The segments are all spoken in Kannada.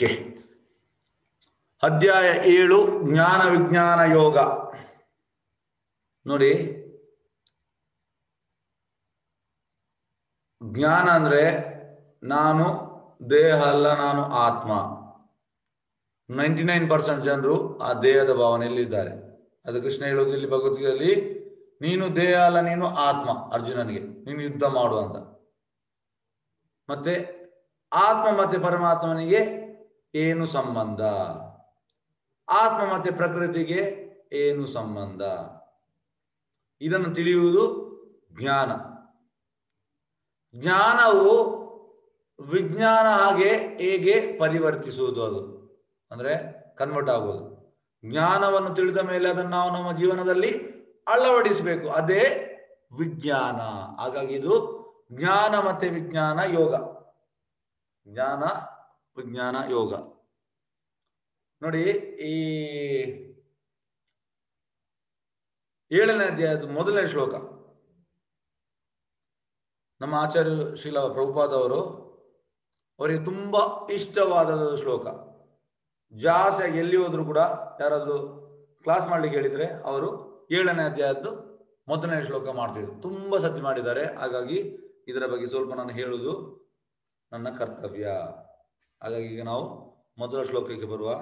ಓಕೆ ಅಧ್ಯಾಯ ಏಳು ಜ್ಞಾನ ವಿಜ್ಞಾನ ಯೋಗ ನೋಡಿ ಜ್ಞಾನ ಅಂದ್ರೆ ನಾನು ದೇಹ ಅಲ್ಲ ನಾನು ಆತ್ಮ ನೈಂಟಿ ನೈನ್ ಪರ್ಸೆಂಟ್ ಜನರು ಆ ದೇಹದ ಭಾವನೆಯಲ್ಲಿ ಇದ್ದಾರೆ ಅದು ಕೃಷ್ಣ ಹೇಳೋದು ಇಲ್ಲಿ ಭಗವದ್ಗೀತೆಯಲ್ಲಿ ನೀನು ದೇಹ ಅಲ್ಲ ನೀನು ಆತ್ಮ ಅರ್ಜುನನಿಗೆ ನೀನು ಯುದ್ಧ ಮಾಡು ಅಂತ ಮತ್ತೆ ಆತ್ಮ ಮತ್ತೆ ಪರಮಾತ್ಮನಿಗೆ ಏನು ಸಂಬಂಧ ಆತ್ಮ ಮತ್ತೆ ಪ್ರಕೃತಿಗೆ ಏನು ಸಂಬಂಧ ಇದನ್ನು ತಿಳಿಯುವುದು ಜ್ಞಾನ ಜ್ಞಾನವು ವಿಜ್ಞಾನ ಹಾಗೆ ಹೇಗೆ ಪರಿವರ್ತಿಸುವುದು ಅದು ಅಂದ್ರೆ ಕನ್ವರ್ಟ್ ಆಗುವುದು ಜ್ಞಾನವನ್ನು ತಿಳಿದ ಮೇಲೆ ಅದನ್ನು ನಾವು ನಮ್ಮ ಜೀವನದಲ್ಲಿ ಅಳವಡಿಸಬೇಕು ಅದೇ ವಿಜ್ಞಾನ ಹಾಗಾಗಿ ಇದು ಜ್ಞಾನ ಮತ್ತೆ ವಿಜ್ಞಾನ ಯೋಗ ಜ್ಞಾನ ವಿಜ್ಞಾನ ಯೋಗ ನೋಡಿ ಈ ಏಳನೇ ಅಧ್ಯಾಯದ ಮೊದಲನೇ ಶ್ಲೋಕ ನಮ್ಮ ಆಚಾರ್ಯ ಶ್ರೀಲ ಪ್ರಭುಪಾದ್ ಅವರು ಅವರಿಗೆ ತುಂಬಾ ಇಷ್ಟವಾದ ಶ್ಲೋಕ ಜಾಸ್ತಿ ಎಲ್ಲಿ ಹೋದ್ರು ಕೂಡ ಯಾರಾದ್ರೂ ಕ್ಲಾಸ್ ಮಾಡ್ಲಿಕ್ಕೆ ಹೇಳಿದ್ರೆ ಅವರು ಏಳನೇ ಅಧ್ಯಾಯದ್ದು ಮೊದಲನೇ ಶ್ಲೋಕ ಮಾಡ್ತಿದ್ರು ತುಂಬಾ ಸತಿ ಮಾಡಿದ್ದಾರೆ ಹಾಗಾಗಿ ಇದರ ಬಗ್ಗೆ ಸ್ವಲ್ಪ ನಾನು ಹೇಳುವುದು ನನ್ನ ಕರ್ತವ್ಯ ಹಾಗಾಗಿ ಈಗ ನಾವು ಮೊದಲ ಶ್ಲೋಕಕ್ಕೆ ಬರುವ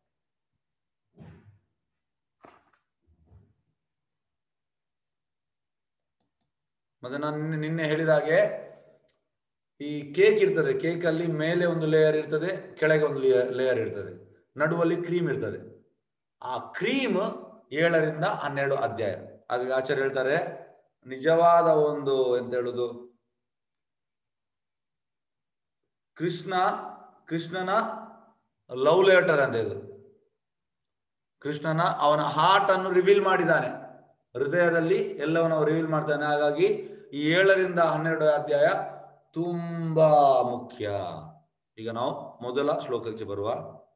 ಮತ್ತೆ ನಾನು ನಿನ್ನೆ- ನಿನ್ನೆ ಹೇಳಿದ ಹಾಗೆ ಈ ಕೇಕ್ ಇರ್ತದೆ ಕೇಕ್ ಅಲ್ಲಿ ಮೇಲೆ ಒಂದು ಲೇಯರ್ ಇರ್ತದೆ ಕೆಳಗೆ ಒಂದು ಲೇಯರ್ ಇರ್ತದೆ ನಡುವಲ್ಲಿ ಕ್ರೀಮ್ ಇರ್ತದೆ ಆ ಕ್ರೀಮ್ ಏಳರಿಂದ ಹನ್ನೆರಡು ಅಧ್ಯಾಯ ಹಾಗಾಗಿ ಆಚಾರ್ಯ ಹೇಳ್ತಾರೆ ನಿಜವಾದ ಒಂದು ಎಂತ ಹೇಳುದು ಕೃಷ್ಣ ಕೃಷ್ಣನ ಲವ್ ಲೆಟರ್ ಅಂತ ಇದು ಕೃಷ್ಣನ ಅವನ ಹಾರ್ಟ್ ಅನ್ನು ರಿವೀಲ್ ಮಾಡಿದ್ದಾನೆ ಹೃದಯದಲ್ಲಿ ಎಲ್ಲವನ್ನು ರಿವೀಲ್ ಮಾಡ್ತಾನೆ ಹಾಗಾಗಿ ಈ ಏಳರಿಂದ ಹನ್ನೆರಡು ಅಧ್ಯಾಯ ತುಂಬಾ ಮುಖ್ಯ ಈಗ ನಾವು ಮೊದಲ ಶ್ಲೋಕಕ್ಕೆ ಬರುವ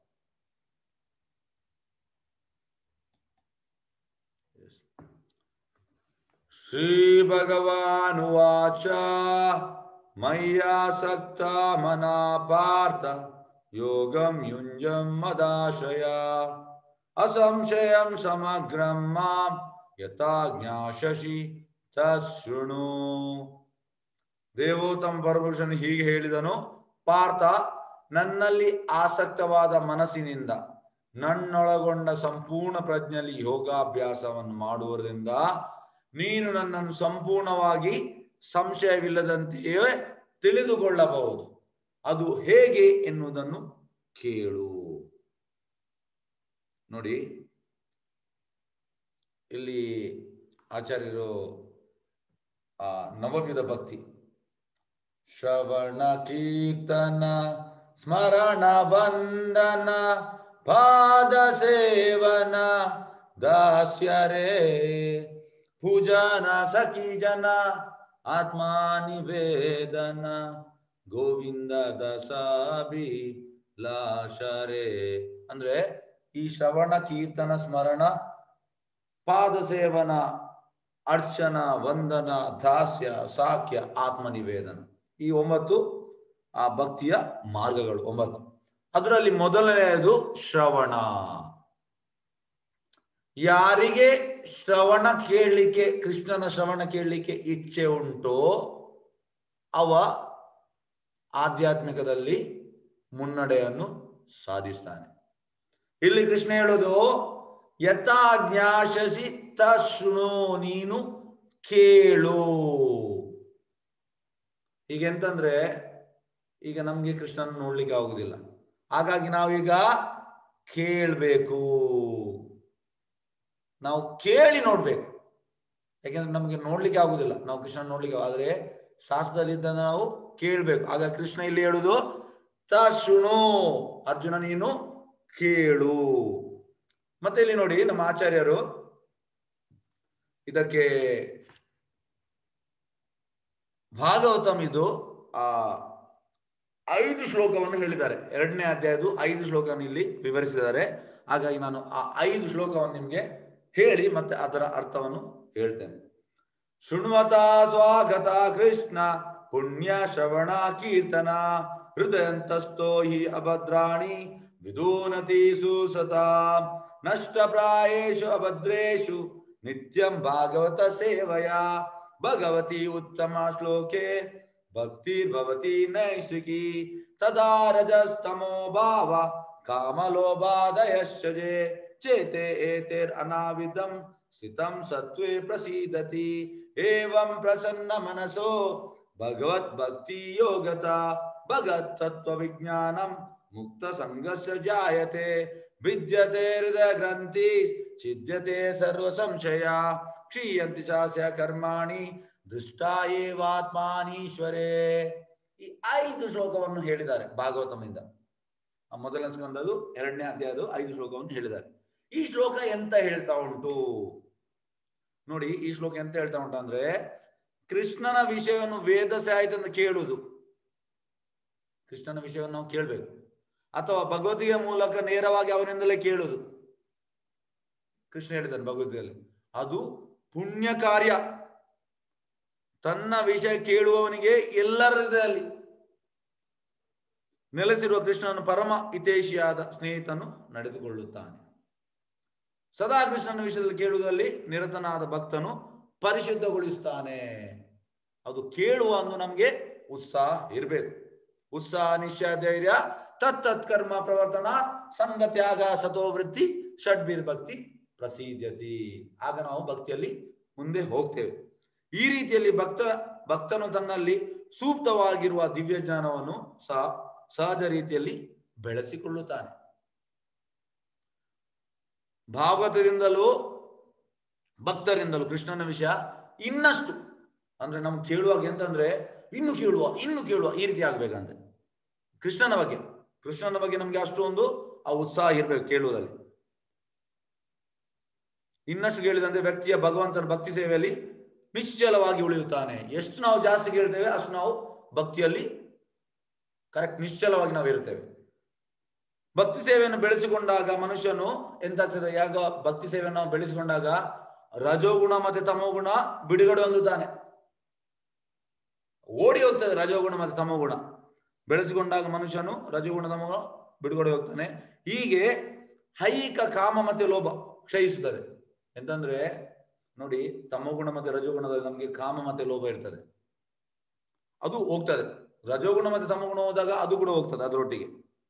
ಶ್ರೀ ಭಗವಾನುವಾಚ ಮಯ್ಯಾಸಕ್ತ ಮನಾ ಪಾರ್ಥ ಯೋಗಂ ಯುಂಜಂ ಮದಾಶಯ ಅಸಂಶಯಂ ಸಮಗ್ರಂ ಮಾಂ ಯಥಾ ಜ್ಞಾಶಸಿ ತಶೃಣು ದೇವೋತ್ತಮ ಪರಮಪುರುಷನು ಹೀಗೆ ಹೇಳಿದನು ಪಾರ್ಥ ನನ್ನಲ್ಲಿ ಆಸಕ್ತವಾದ ಮನಸ್ಸಿನಿಂದ ನನ್ನೊಳಗೊಂಡ ಸಂಪೂರ್ಣ ಪ್ರಜ್ಞೆಯಲ್ಲಿ ಯೋಗಾಭ್ಯಾಸವನ್ನು ಮಾಡುವುದರಿಂದ ನೀನು ನನ್ನನ್ನು ಸಂಪೂರ್ಣವಾಗಿ ಸಂಶಯವಿಲ್ಲದಂತೆಯೇ ತಿಳಿದುಕೊಳ್ಳಬಹುದು ಅದು ಹೇಗೆ ಎನ್ನುವುದನ್ನು ಕೇಳು ನೋಡಿ ಇಲ್ಲಿ ಆಚಾರ್ಯರು ಆ ನವವಿಧ ಭಕ್ತಿ ಶ್ರವಣ ಕೀರ್ತನ ಸ್ಮರಣ ವಂದನ ಪಾದ ಸೇವನ ದಾಸ್ಯರೇ ಪೂಜನ ಸಖಿ ಜನ ಆತ್ಮಾನಿವೇದನ ಗೋವಿಂದ ದಸಾಬಿ ಲಾಶರೇ ಅಂದ್ರೆ ಈ ಶ್ರವಣ ಕೀರ್ತನ ಸ್ಮರಣ ಪಾದ ಸೇವನ ಅರ್ಚನ ವಂದನ ದಾಸ್ಯ ಸಾಕ್ಯ ಆತ್ಮನಿವೇದನ ಈ ಒಂಬತ್ತು ಆ ಭಕ್ತಿಯ ಮಾರ್ಗಗಳು ಒಂಬತ್ತು ಅದರಲ್ಲಿ ಮೊದಲನೆಯದು ಶ್ರವಣ ಯಾರಿಗೆ ಶ್ರವಣ ಕೇಳಲಿಕ್ಕೆ ಕೃಷ್ಣನ ಶ್ರವಣ ಕೇಳಲಿಕ್ಕೆ ಇಚ್ಛೆ ಉಂಟೋ ಅವ ಆಧ್ಯಾತ್ಮಿಕದಲ್ಲಿ ಮುನ್ನಡೆಯನ್ನು ಸಾಧಿಸ್ತಾನೆ ಇಲ್ಲಿ ಕೃಷ್ಣ ಹೇಳೋದು ಯಥಾ ಜ್ಞಾಶಸಿ ತಶೃಣು ನೀನು ಕೇಳು ಈಗ ಎಂತಂದ್ರೆ ಈಗ ನಮ್ಗೆ ಕೃಷ್ಣನ ನೋಡ್ಲಿಕ್ಕೆ ಆಗುದಿಲ್ಲ ಹಾಗಾಗಿ ನಾವೀಗ ಕೇಳ್ಬೇಕು ನಾವು ಕೇಳಿ ನೋಡ್ಬೇಕು ಯಾಕೆಂದ್ರೆ ನಮ್ಗೆ ನೋಡ್ಲಿಕ್ಕೆ ಆಗುದಿಲ್ಲ ನಾವು ಕೃಷ್ಣ ನೋಡ್ಲಿಕ್ಕೆ ಆದ್ರೆ ಶಾಸ್ತ್ರದಲ್ಲಿದ್ದ ನಾವು ಕೇಳ್ಬೇಕು ಆಗ ಕೃಷ್ಣ ಇಲ್ಲಿ ಹೇಳುದು ತಶೃಣು ಅರ್ಜುನ ನೀನು ಕೇಳು ಮತ್ತೆ ಇಲ್ಲಿ ನೋಡಿ ನಮ್ಮ ಆಚಾರ್ಯರು ಇದಕ್ಕೆ ಭಾಗವತಂ ಇದು ಆ ಐದು ಶ್ಲೋಕವನ್ನು ಹೇಳಿದ್ದಾರೆ ಎರಡನೇ ಅಧ್ಯಾಯದು ಐದು ಶ್ಲೋಕವನ್ನು ಇಲ್ಲಿ ವಿವರಿಸಿದ್ದಾರೆ ಹಾಗಾಗಿ ನಾನು ಆ ಐದು ಶ್ಲೋಕವನ್ನು ನಿಮ್ಗೆ ಹೇಳಿ ಮತ್ತೆ ಅದರ ಅರ್ಥವನ್ನು ಹೇಳ್ತೇನೆ ಶೃಣ್ವತ ಸ್ವಾಗತ ಕೃಷ್ಣ ಪುಣ್ಯ ಶ್ರವಣ ಕೀರ್ತನ ಹೃದಯಂತಸ್ಥೋ ಹಿ ಅಭದ್ರಾಣಿ ವಿದೂನತಿ ಸುಸತಾ ನಷ್ಟ ಪ್ರಾಯೇಷು ಅಭದ್ರೇಷು ನಿತ್ಯಂ ಭಾಗವತ ಸೇವಯ ಭಗವತಿ ಉತ್ತಮ ಶ್ಲೋಕೆ ಭಕ್ತಿರ್ಭವತಿ ನೈಷ್ಟಿಕಿ ತದಾ ರಜಸ್ತಮೋ ಭಾವ ಕಾಮಲೋಭಾದಯಶ್ಚಜೆ ಚೇತೆ ಏತೇರ್ ಅನಾವಿದಂ ಸ್ಥಿತಂ ಸತ್ವೇ ಪ್ರಸೀದತಿ ಏವಂ ಪ್ರಸನ್ನ ಮನಸೋ ಭಗವತ್ ಭಕ್ತಿ ಯೋಗತ ಭಗತ್ ತತ್ವ ವಿಜ್ಞಾನಂ ಮುಕ್ತ ಸಂಘರ್ಷ ಜಾಯತೆ ವಿದ್ಯತೆ ಹೃದಯ ಗ್ರಂಥಿ ಛಿದ್ಯತೆ ಸರ್ವ ಸಂಶಯ ಕ್ಷೀಯಂತಿ ಚಾಸ್ಯ ಕರ್ಮಾಣಿ ದೃಷ್ಟ ಏವಾತ್ಮಾನೀಶ್ವರೇ ಈ ಐದು ಶ್ಲೋಕವನ್ನು ಹೇಳಿದ್ದಾರೆ ಭಾಗವತಮಿಂದ ಆ ಮೊದಲನೇ ಸ್ಕಂದದು ಎರಡನೇ ಅಧ್ಯಾಯದು ಐದು ಶ್ಲೋಕವನ್ನು ಹೇಳಿದ್ದಾರೆ ಈ ಶ್ಲೋಕ ಎಂತ ಹೇಳ್ತಾ ಉಂಟು ನೋಡಿ ಈ ಶ್ಲೋಕ ಎಂತ ಹೇಳ್ತಾ ಉಂಟು ಅಂದ್ರೆ ಕೃಷ್ಣನ ವಿಷಯವನ್ನು ವೇದ ಸಾಹಿತ್ಯದಿಂದ ಕೇಳುವುದು ಕೃಷ್ಣನ ವಿಷಯವನ್ನು ನಾವು ಕೇಳಬೇಕು ಅಥವಾ ಭಗವದ್ಗೀತೆಯ ಮೂಲಕ ನೇರವಾಗಿ ಅವನಿಂದಲೇ ಕೇಳುವುದು ಕೃಷ್ಣ ಹೇಳಿದ್ದಾನೆ ಭಗವದ್ಗೀತೆಯಲ್ಲಿ ಅದು ಪುಣ್ಯ ಕಾರ್ಯ ತನ್ನ ವಿಷಯ ಕೇಳುವವನಿಗೆ ಎಲ್ಲರದಲ್ಲಿ ನೆಲೆಸಿರುವ ಕೃಷ್ಣನು ಪರಮ ಹಿತೇಶಿಯಾದ ಸ್ನೇಹಿತನು ನಡೆದುಕೊಳ್ಳುತ್ತಾನೆ ಸದಾ ಕೃಷ್ಣನ ವಿಷಯದಲ್ಲಿ ಕೇಳುವುದರಲ್ಲಿ ನಿರತನಾದ ಭಕ್ತನು ಪರಿಶುದ್ಧಗೊಳಿಸ್ತಾನೆ ಅದು ಕೇಳುವ ಅಂದು ನಮ್ಗೆ ಉತ್ಸಾಹ ಇರಬೇಕು ಉತ್ಸಾಹ ನಿಶ್ಚಯ ಧೈರ್ಯ ತತ್ತತ್ ಕರ್ಮ ಪ್ರವರ್ತನ ಸಂಘ ತ್ಯಾಗ ಸತೋ ವೃತ್ತಿ ಷಡ್ಬೀರ್ ಭಕ್ತಿ ಪ್ರಸಿದ್ಧತಿ ಆಗ ನಾವು ಭಕ್ತಿಯಲ್ಲಿ ಮುಂದೆ ಹೋಗ್ತೇವೆ ಈ ರೀತಿಯಲ್ಲಿ ಭಕ್ತ ಭಕ್ತನು ತನ್ನಲ್ಲಿ ಸೂಕ್ತವಾಗಿರುವ ದಿವ್ಯ ಜ್ಞಾನವನ್ನು ಸಹ ಸಹಜ ರೀತಿಯಲ್ಲಿ ಬೆಳೆಸಿಕೊಳ್ಳುತ್ತಾನೆ ಭಾಗವತದಿಂದಲೂ ಭಕ್ತರಿಂದಲೂ ಕೃಷ್ಣನ ವಿಷಯ ಇನ್ನಷ್ಟು ಅಂದ್ರೆ ನಮ್ಗೆ ಕೇಳುವಾಗ ಎಂತಂದ್ರೆ ಇನ್ನು ಕೇಳುವ ಇನ್ನು ಕೇಳುವ ಈ ರೀತಿ ಆಗ್ಬೇಕಂತೆ ಕೃಷ್ಣನ ಬಗ್ಗೆ ಕೃಷ್ಣನ ಬಗ್ಗೆ ನಮ್ಗೆ ಅಷ್ಟೊಂದು ಆ ಉತ್ಸಾಹ ಇರ್ಬೇಕು ಕೇಳುವುದಲ್ಲಿ ಇನ್ನಷ್ಟು ಕೇಳಿದಂತೆ ವ್ಯಕ್ತಿಯ ಭಗವಂತನ ಭಕ್ತಿ ಸೇವೆಯಲ್ಲಿ ನಿಶ್ಚಲವಾಗಿ ಉಳಿಯುತ್ತಾನೆ ಎಷ್ಟು ನಾವು ಜಾಸ್ತಿ ಕೇಳ್ತೇವೆ ಅಷ್ಟು ನಾವು ಭಕ್ತಿಯಲ್ಲಿ ಕರೆಕ್ಟ್ ನಿಶ್ಚಲವಾಗಿ ನಾವು ಇರುತ್ತೇವೆ ಭಕ್ತಿ ಸೇವೆಯನ್ನು ಬೆಳೆಸಿಕೊಂಡಾಗ ಮನುಷ್ಯನು ಎಂತಾಗ್ತದೆ ಯಾಗ ಭಕ್ತಿ ಸೇವೆಯನ್ನು ನಾವು ಬೆಳೆಸಿಕೊಂಡಾಗ ರಜೋಗುಣ ಮತ್ತೆ ತಮೋಗುಣ ಬಿಡುಗಡೆ ಹೊಂದುತ್ತಾನೆ ಓಡಿ ಹೋಗ್ತದೆ ರಜೋಗುಣ ಮತ್ತೆ ತಮೋಗುಣ ಬೆಳೆಸಿಕೊಂಡಾಗ ಮನುಷ್ಯನು ರಜೋಗುಣ ತಮೋಗುಣ ಬಿಡುಗಡೆ ಹೋಗ್ತಾನೆ ಹೀಗೆ ಹೈಕ ಕಾಮ ಮತ್ತೆ ಲೋಭ ಕ್ಷಯಿಸುತ್ತದೆ ಎಂತಂದ್ರೆ ನೋಡಿ ತಮೋಗುಣ ಮತ್ತೆ ರಜೋಗುಣದಲ್ಲಿ ನಮಗೆ ಕಾಮ ಮತ್ತೆ ಲೋಭ ಇರ್ತದೆ ಅದು ಹೋಗ್ತದೆ ರಜೋಗುಣ ಮತ್ತೆ ತಮೋಗುಣ ಹೋದಾಗ ಅದು ಕೂಡ ಹೋಗ್ತದೆ ಅದರೊಟ್ಟಿಗೆ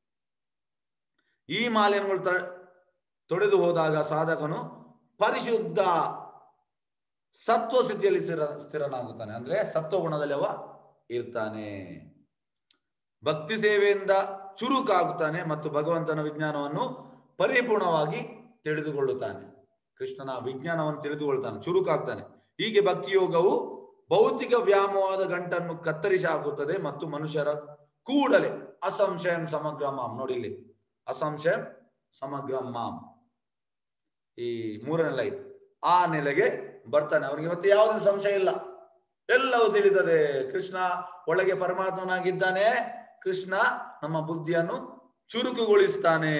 ಈ ಮಾಲಿನ್ಯಗಳು ತೊಡೆದು ಹೋದಾಗ ಸಾಧಕನು ಪರಿಶುದ್ಧ ಸತ್ವ ಸ್ಥಿತಿಯಲ್ಲಿ ಸ್ಥಿರ ಸ್ಥಿರನಾಗುತ್ತಾನೆ ಅಂದ್ರೆ ಸತ್ವಗುಣದಲ್ಲಿ ಅವ ಇರ್ತಾನೆ ಭಕ್ತಿ ಸೇವೆಯಿಂದ ಚುರುಕಾಗುತ್ತಾನೆ ಮತ್ತು ಭಗವಂತನ ವಿಜ್ಞಾನವನ್ನು ಪರಿಪೂರ್ಣವಾಗಿ ತಿಳಿದುಕೊಳ್ಳುತ್ತಾನೆ ಕೃಷ್ಣನ ವಿಜ್ಞಾನವನ್ನು ತಿಳಿದುಕೊಳ್ತಾನೆ ಚುರುಕಾಗ್ತಾನೆ ಹೀಗೆ ಭಕ್ತಿ ಯೋಗವು ಭೌತಿಕ ವ್ಯಾಮೋಹದ ಗಂಟನ್ನು ಕತ್ತರಿಸಿ ಹಾಕುತ್ತದೆ ಮತ್ತು ಮನುಷ್ಯರ ಕೂಡಲೇ ಅಸಂಶಯಂ ಸಮಗ್ರ ಮಾಂ ನೋಡಿ ಇಲ್ಲಿ ಅಸಂಶಯಂ ಸಮಗ್ರ ಮಾಂ ಈ ಮೂರನೇ ಲೈನ್ ಆ ನೆಲೆಗೆ ಬರ್ತಾನೆ ಅವನಿಗೆ ಮತ್ತೆ ಯಾವುದೇ ಸಂಶಯ ಇಲ್ಲ ಎಲ್ಲವೂ ತಿಳಿದದೆ ಕೃಷ್ಣ ಒಳಗೆ ಪರಮಾತ್ಮನಾಗಿದ್ದಾನೆ ಕೃಷ್ಣ ನಮ್ಮ ಬುದ್ಧಿಯನ್ನು ಚುರುಕುಗೊಳಿಸ್ತಾನೆ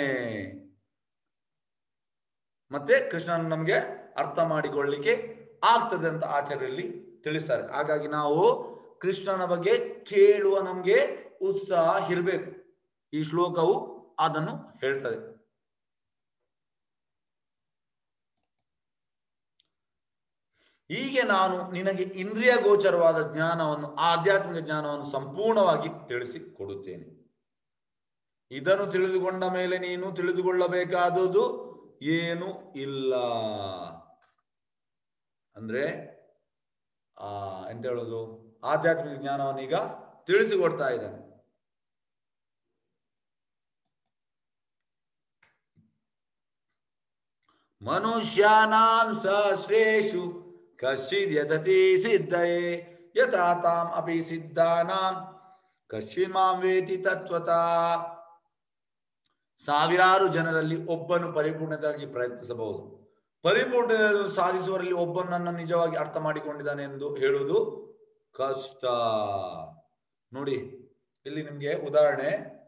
ಮತ್ತೆ ಕೃಷ್ಣನ ನಮಗೆ ಅರ್ಥ ಮಾಡಿಕೊಳ್ಳಿಕ್ಕೆ ಆಗ್ತದೆ ಅಂತ ಆಚಾರ್ಯಲ್ಲಿ ತಿಳಿಸ್ತಾರೆ ಹಾಗಾಗಿ ನಾವು ಕೃಷ್ಣನ ಬಗ್ಗೆ ಕೇಳುವ ನಮ್ಗೆ ಉತ್ಸಾಹ ಇರಬೇಕು ಈ ಶ್ಲೋಕವು ಅದನ್ನು ಹೇಳ್ತದೆ ಹೀಗೆ ನಾನು ನಿನಗೆ ಇಂದ್ರಿಯ ಗೋಚರವಾದ ಜ್ಞಾನವನ್ನು ಆಧ್ಯಾತ್ಮಿಕ ಜ್ಞಾನವನ್ನು ಸಂಪೂರ್ಣವಾಗಿ ತಿಳಿಸಿ ಕೊಡುತ್ತೇನೆ ಇದನ್ನು ತಿಳಿದುಕೊಂಡ ಮೇಲೆ ನೀನು ತಿಳಿದುಕೊಳ್ಳಬೇಕಾದುದು ಏನು ಇಲ್ಲ ಅಂದ್ರೆ ಆ ಎಂತ ಹೇಳೋದು ಆಧ್ಯಾತ್ಮಿಕ ಜ್ಞಾನವನ್ನು ಈಗ ತಿಳಿಸಿಕೊಡ್ತಾ ಇದ್ದಾನೆ ಮನುಷ್ಯಾನಾಂ ಸಹಸ್ರೇಷು ಕಶ್ಚಿದ್ ಯತತಿ ಸಿದ್ಧಯೇ ಯಥಾ ತಾಂ ಅಪಿ ಸಿದ್ಧಾನಾಂ ಕಶ್ಚಿನ್ ಮಾಂ ವೇತಿ ತತ್ವತಾ ಸಾವಿರಾರು ಜನರಲ್ಲಿ ಒಬ್ಬನು ಪರಿಪೂರ್ಣತೆಯಾಗಿ ಪ್ರಯತ್ನಿಸಬಹುದು ಪರಿಪೂರ್ಣತೆಯನ್ನು ಸಾಧಿಸುವರಲ್ಲಿ ಒಬ್ಬನನ್ನು ನಿಜವಾಗಿ ಅರ್ಥ ಮಾಡಿಕೊಂಡಿದ್ದಾನೆ ಎಂದು ಹೇಳುವುದು ಕಷ್ಟ ನೋಡಿ ಇಲ್ಲಿ ನಿಮ್ಗೆ ಉದಾಹರಣೆ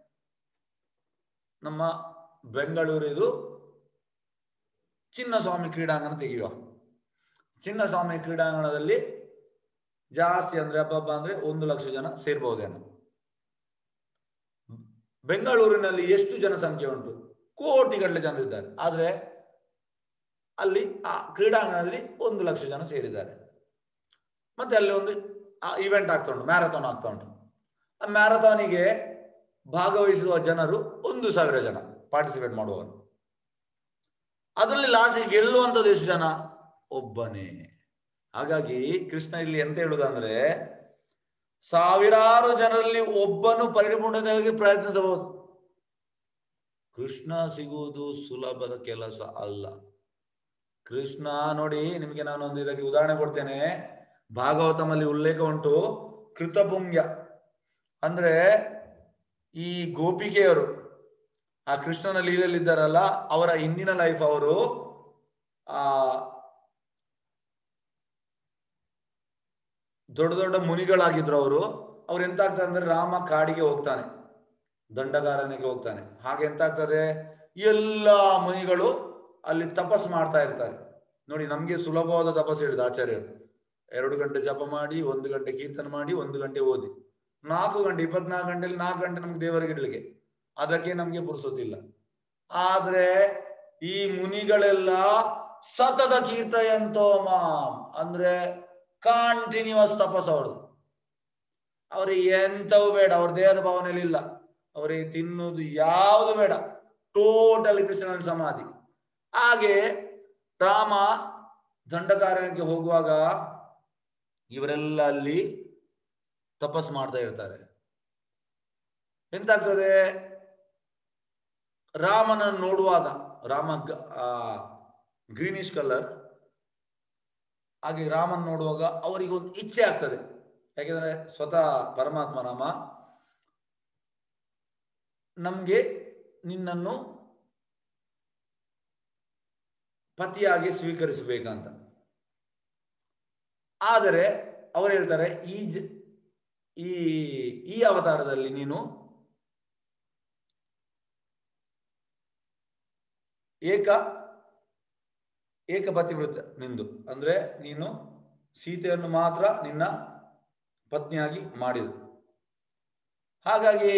ನಮ್ಮ ಬೆಂಗಳೂರಿದು ಚಿನ್ನಸ್ವಾಮಿ ಕ್ರೀಡಾಂಗಣ ತೆಗೆಯುವ ಚಿನ್ನಸ್ವಾಮಿ ಕ್ರೀಡಾಂಗಣದಲ್ಲಿ ಜಾಸ್ತಿ ಅಂದ್ರೆ ಹಬ್ಬ ಅಂದ್ರೆ ಒಂದು ಲಕ್ಷ ಜನ ಸೇರ್ಬಹುದೇನೋ ಬೆಂಗಳೂರಿನಲ್ಲಿ ಎಷ್ಟು ಜನಸಂಖ್ಯೆ ಉಂಟು ಕೋಟಿಗಟ್ಟಲೆ ಜನರಿದ್ದಾರೆ ಆದರೆ ಅಲ್ಲಿ ಆ ಕ್ರೀಡಾಂಗಣದಲ್ಲಿ ಒಂದು ಲಕ್ಷ ಜನ ಸೇರಿದ್ದಾರೆ ಮತ್ತೆ ಅಲ್ಲಿ ಒಂದು ಇವೆಂಟ್ ಆಗ್ತಾ ಉಂಟು ಮ್ಯಾರಥಾನ್ ಆಗ್ತಾ ಉಂಟು ಆ ಮ್ಯಾರಥಾನಿಗೆ ಭಾಗವಹಿಸುವ ಜನರು ಒಂದು ಸಾವಿರ ಜನ ಪಾರ್ಟಿಸಿಪೇಟ್ ಮಾಡುವವರು ಅದರಲ್ಲಿ ಲಾಸ್ಟಿಗೆ ಗೆಲ್ಲುವಂಥದ್ದು ಎಷ್ಟು ಜನ ಒಬ್ಬನೇ ಹಾಗಾಗಿ ಕೃಷ್ಣ ಇಲ್ಲಿ ಎಂತ ಹೇಳುದಂದ್ರೆ ಸಾವಿರಾರು ಜನರಲ್ಲಿ ಒಬ್ಬನು ಪರಿಪೂರ್ಣತೆಯಾಗಿ ಪ್ರಯತ್ನಿಸಬಹುದು ಕೃಷ್ಣ ಸಿಗುವುದು ಸುಲಭದ ಕೆಲಸ ಅಲ್ಲ ಕೃಷ್ಣ ನೋಡಿ ನಿಮಗೆ ನಾನು ಒಂದು ಇದಕ್ಕೆ ಉದಾಹರಣೆ ಕೊಡ್ತೇನೆ ಭಾಗವತಮಲ್ಲಿ ಉಲ್ಲೇಖ ಉಂಟು ಕೃತಪುಂಗ್ಯ ಅಂದ್ರೆ ಈ ಗೋಪಿಕೆಯರು ಆ ಕೃಷ್ಣನ ಲೀಲೆಯಲ್ಲಿದ್ದಾರಲ್ಲ ಅವರ ಹಿಂದಿನ ಲೈಫ್ ಅವರು ಆ ದೊಡ್ಡ ದೊಡ್ಡ ಮುನಿಗಳಾಗಿದ್ರು ಅವರು ಅವ್ರು ಎಂತ ಆಗ್ತದೆ ಅಂದ್ರೆ ರಾಮ ಕಾಡಿಗೆ ಹೋಗ್ತಾನೆ ದಂಡಗಾರನಿಗೆ ಹೋಗ್ತಾನೆ ಹಾಗೆ ಎಂತ ಆಗ್ತದೆ ಎಲ್ಲ ಮುನಿಗಳು ಅಲ್ಲಿ ತಪಸ್ ಮಾಡ್ತಾ ಇರ್ತಾರೆ ನೋಡಿ ನಮ್ಗೆ ಸುಲಭವಾದ ತಪಸ್ ಹೇಳಿದ ಆಚಾರ್ಯರು ಎರಡು ಗಂಟೆ ಜಪ ಮಾಡಿ ಒಂದು ಗಂಟೆ ಕೀರ್ತನ ಮಾಡಿ ಒಂದು ಗಂಟೆ ಓದಿ ನಾಲ್ಕು ಗಂಟೆ ಇಪ್ಪತ್ನಾಲ್ಕು ಗಂಟೆಲಿ ನಾಲ್ಕು ಗಂಟೆ ನಮ್ಗೆ ದೇವರಿಗೆ ಇಡ್ಲಿಕ್ಕೆ ಅದಕ್ಕೆ ನಮ್ಗೆ ಪುರುಸೊತ್ತಿಲ್ಲ ಆದ್ರೆ ಈ ಮುನಿಗಳೆಲ್ಲ ಸತತ ಕೀರ್ತಯಂತೋ ಮಾಂ ಅಂದ್ರೆ ಕಾಂಟಿನ್ಯೂಸ್ ತಪಸ್ ಅವ್ರದ್ದು ಅವ್ರಿಗೆ ಎಂತವು ಬೇಡ ಅವ್ರ ದೇಹದ ಭಾವನೆಯಲ್ಲಿ ಇಲ್ಲ ಅವರಿಗೆ ತಿನ್ನುವುದು ಯಾವುದು ಬೇಡ ಟೋಟಲ್ ಕೃಷ್ಣನ ಸಮಾಧಿ ಹಾಗೆ ರಾಮ ದಂಡಕಾರಣ್ಯಕ್ಕೆ ಹೋಗುವಾಗ ಇವರೆಲ್ಲ ಅಲ್ಲಿ ತಪಸ್ ಮಾಡ್ತಾ ಇರ್ತಾರೆ ಎಂತಾಗ್ತದೆ ರಾಮನನ್ನು ನೋಡುವಾಗ ರಾಮ ಗ್ರೀನಿಶ್ ಕಲರ್ ಹಾಗೆ ರಾಮನ್ ನೋಡುವಾಗ ಅವರಿಗೆ ಒಂದು ಇಚ್ಛೆ ಆಗ್ತದೆ ಯಾಕೆಂದ್ರೆ ಸ್ವತಃ ಪರಮಾತ್ಮ ರಾಮ ನಮ್ಗೆ ನಿನ್ನನ್ನು ಪತಿಯಾಗಿ ಸ್ವೀಕರಿಸಬೇಕಂತ ಆದರೆ ಅವರು ಹೇಳ್ತಾರೆ ಈ ಜ ಈ ಈ ಅವತಾರದಲ್ಲಿ ನೀನು ಏಕ ಏಕ ಪತಿವೃತ್ತ ನಿಂದು ಅಂದ್ರೆ ನೀನು ಸೀತೆಯನ್ನು ಮಾತ್ರ ನಿನ್ನ ಪತ್ನಿಯಾಗಿ ಮಾಡಿದು ಹಾಗಾಗಿ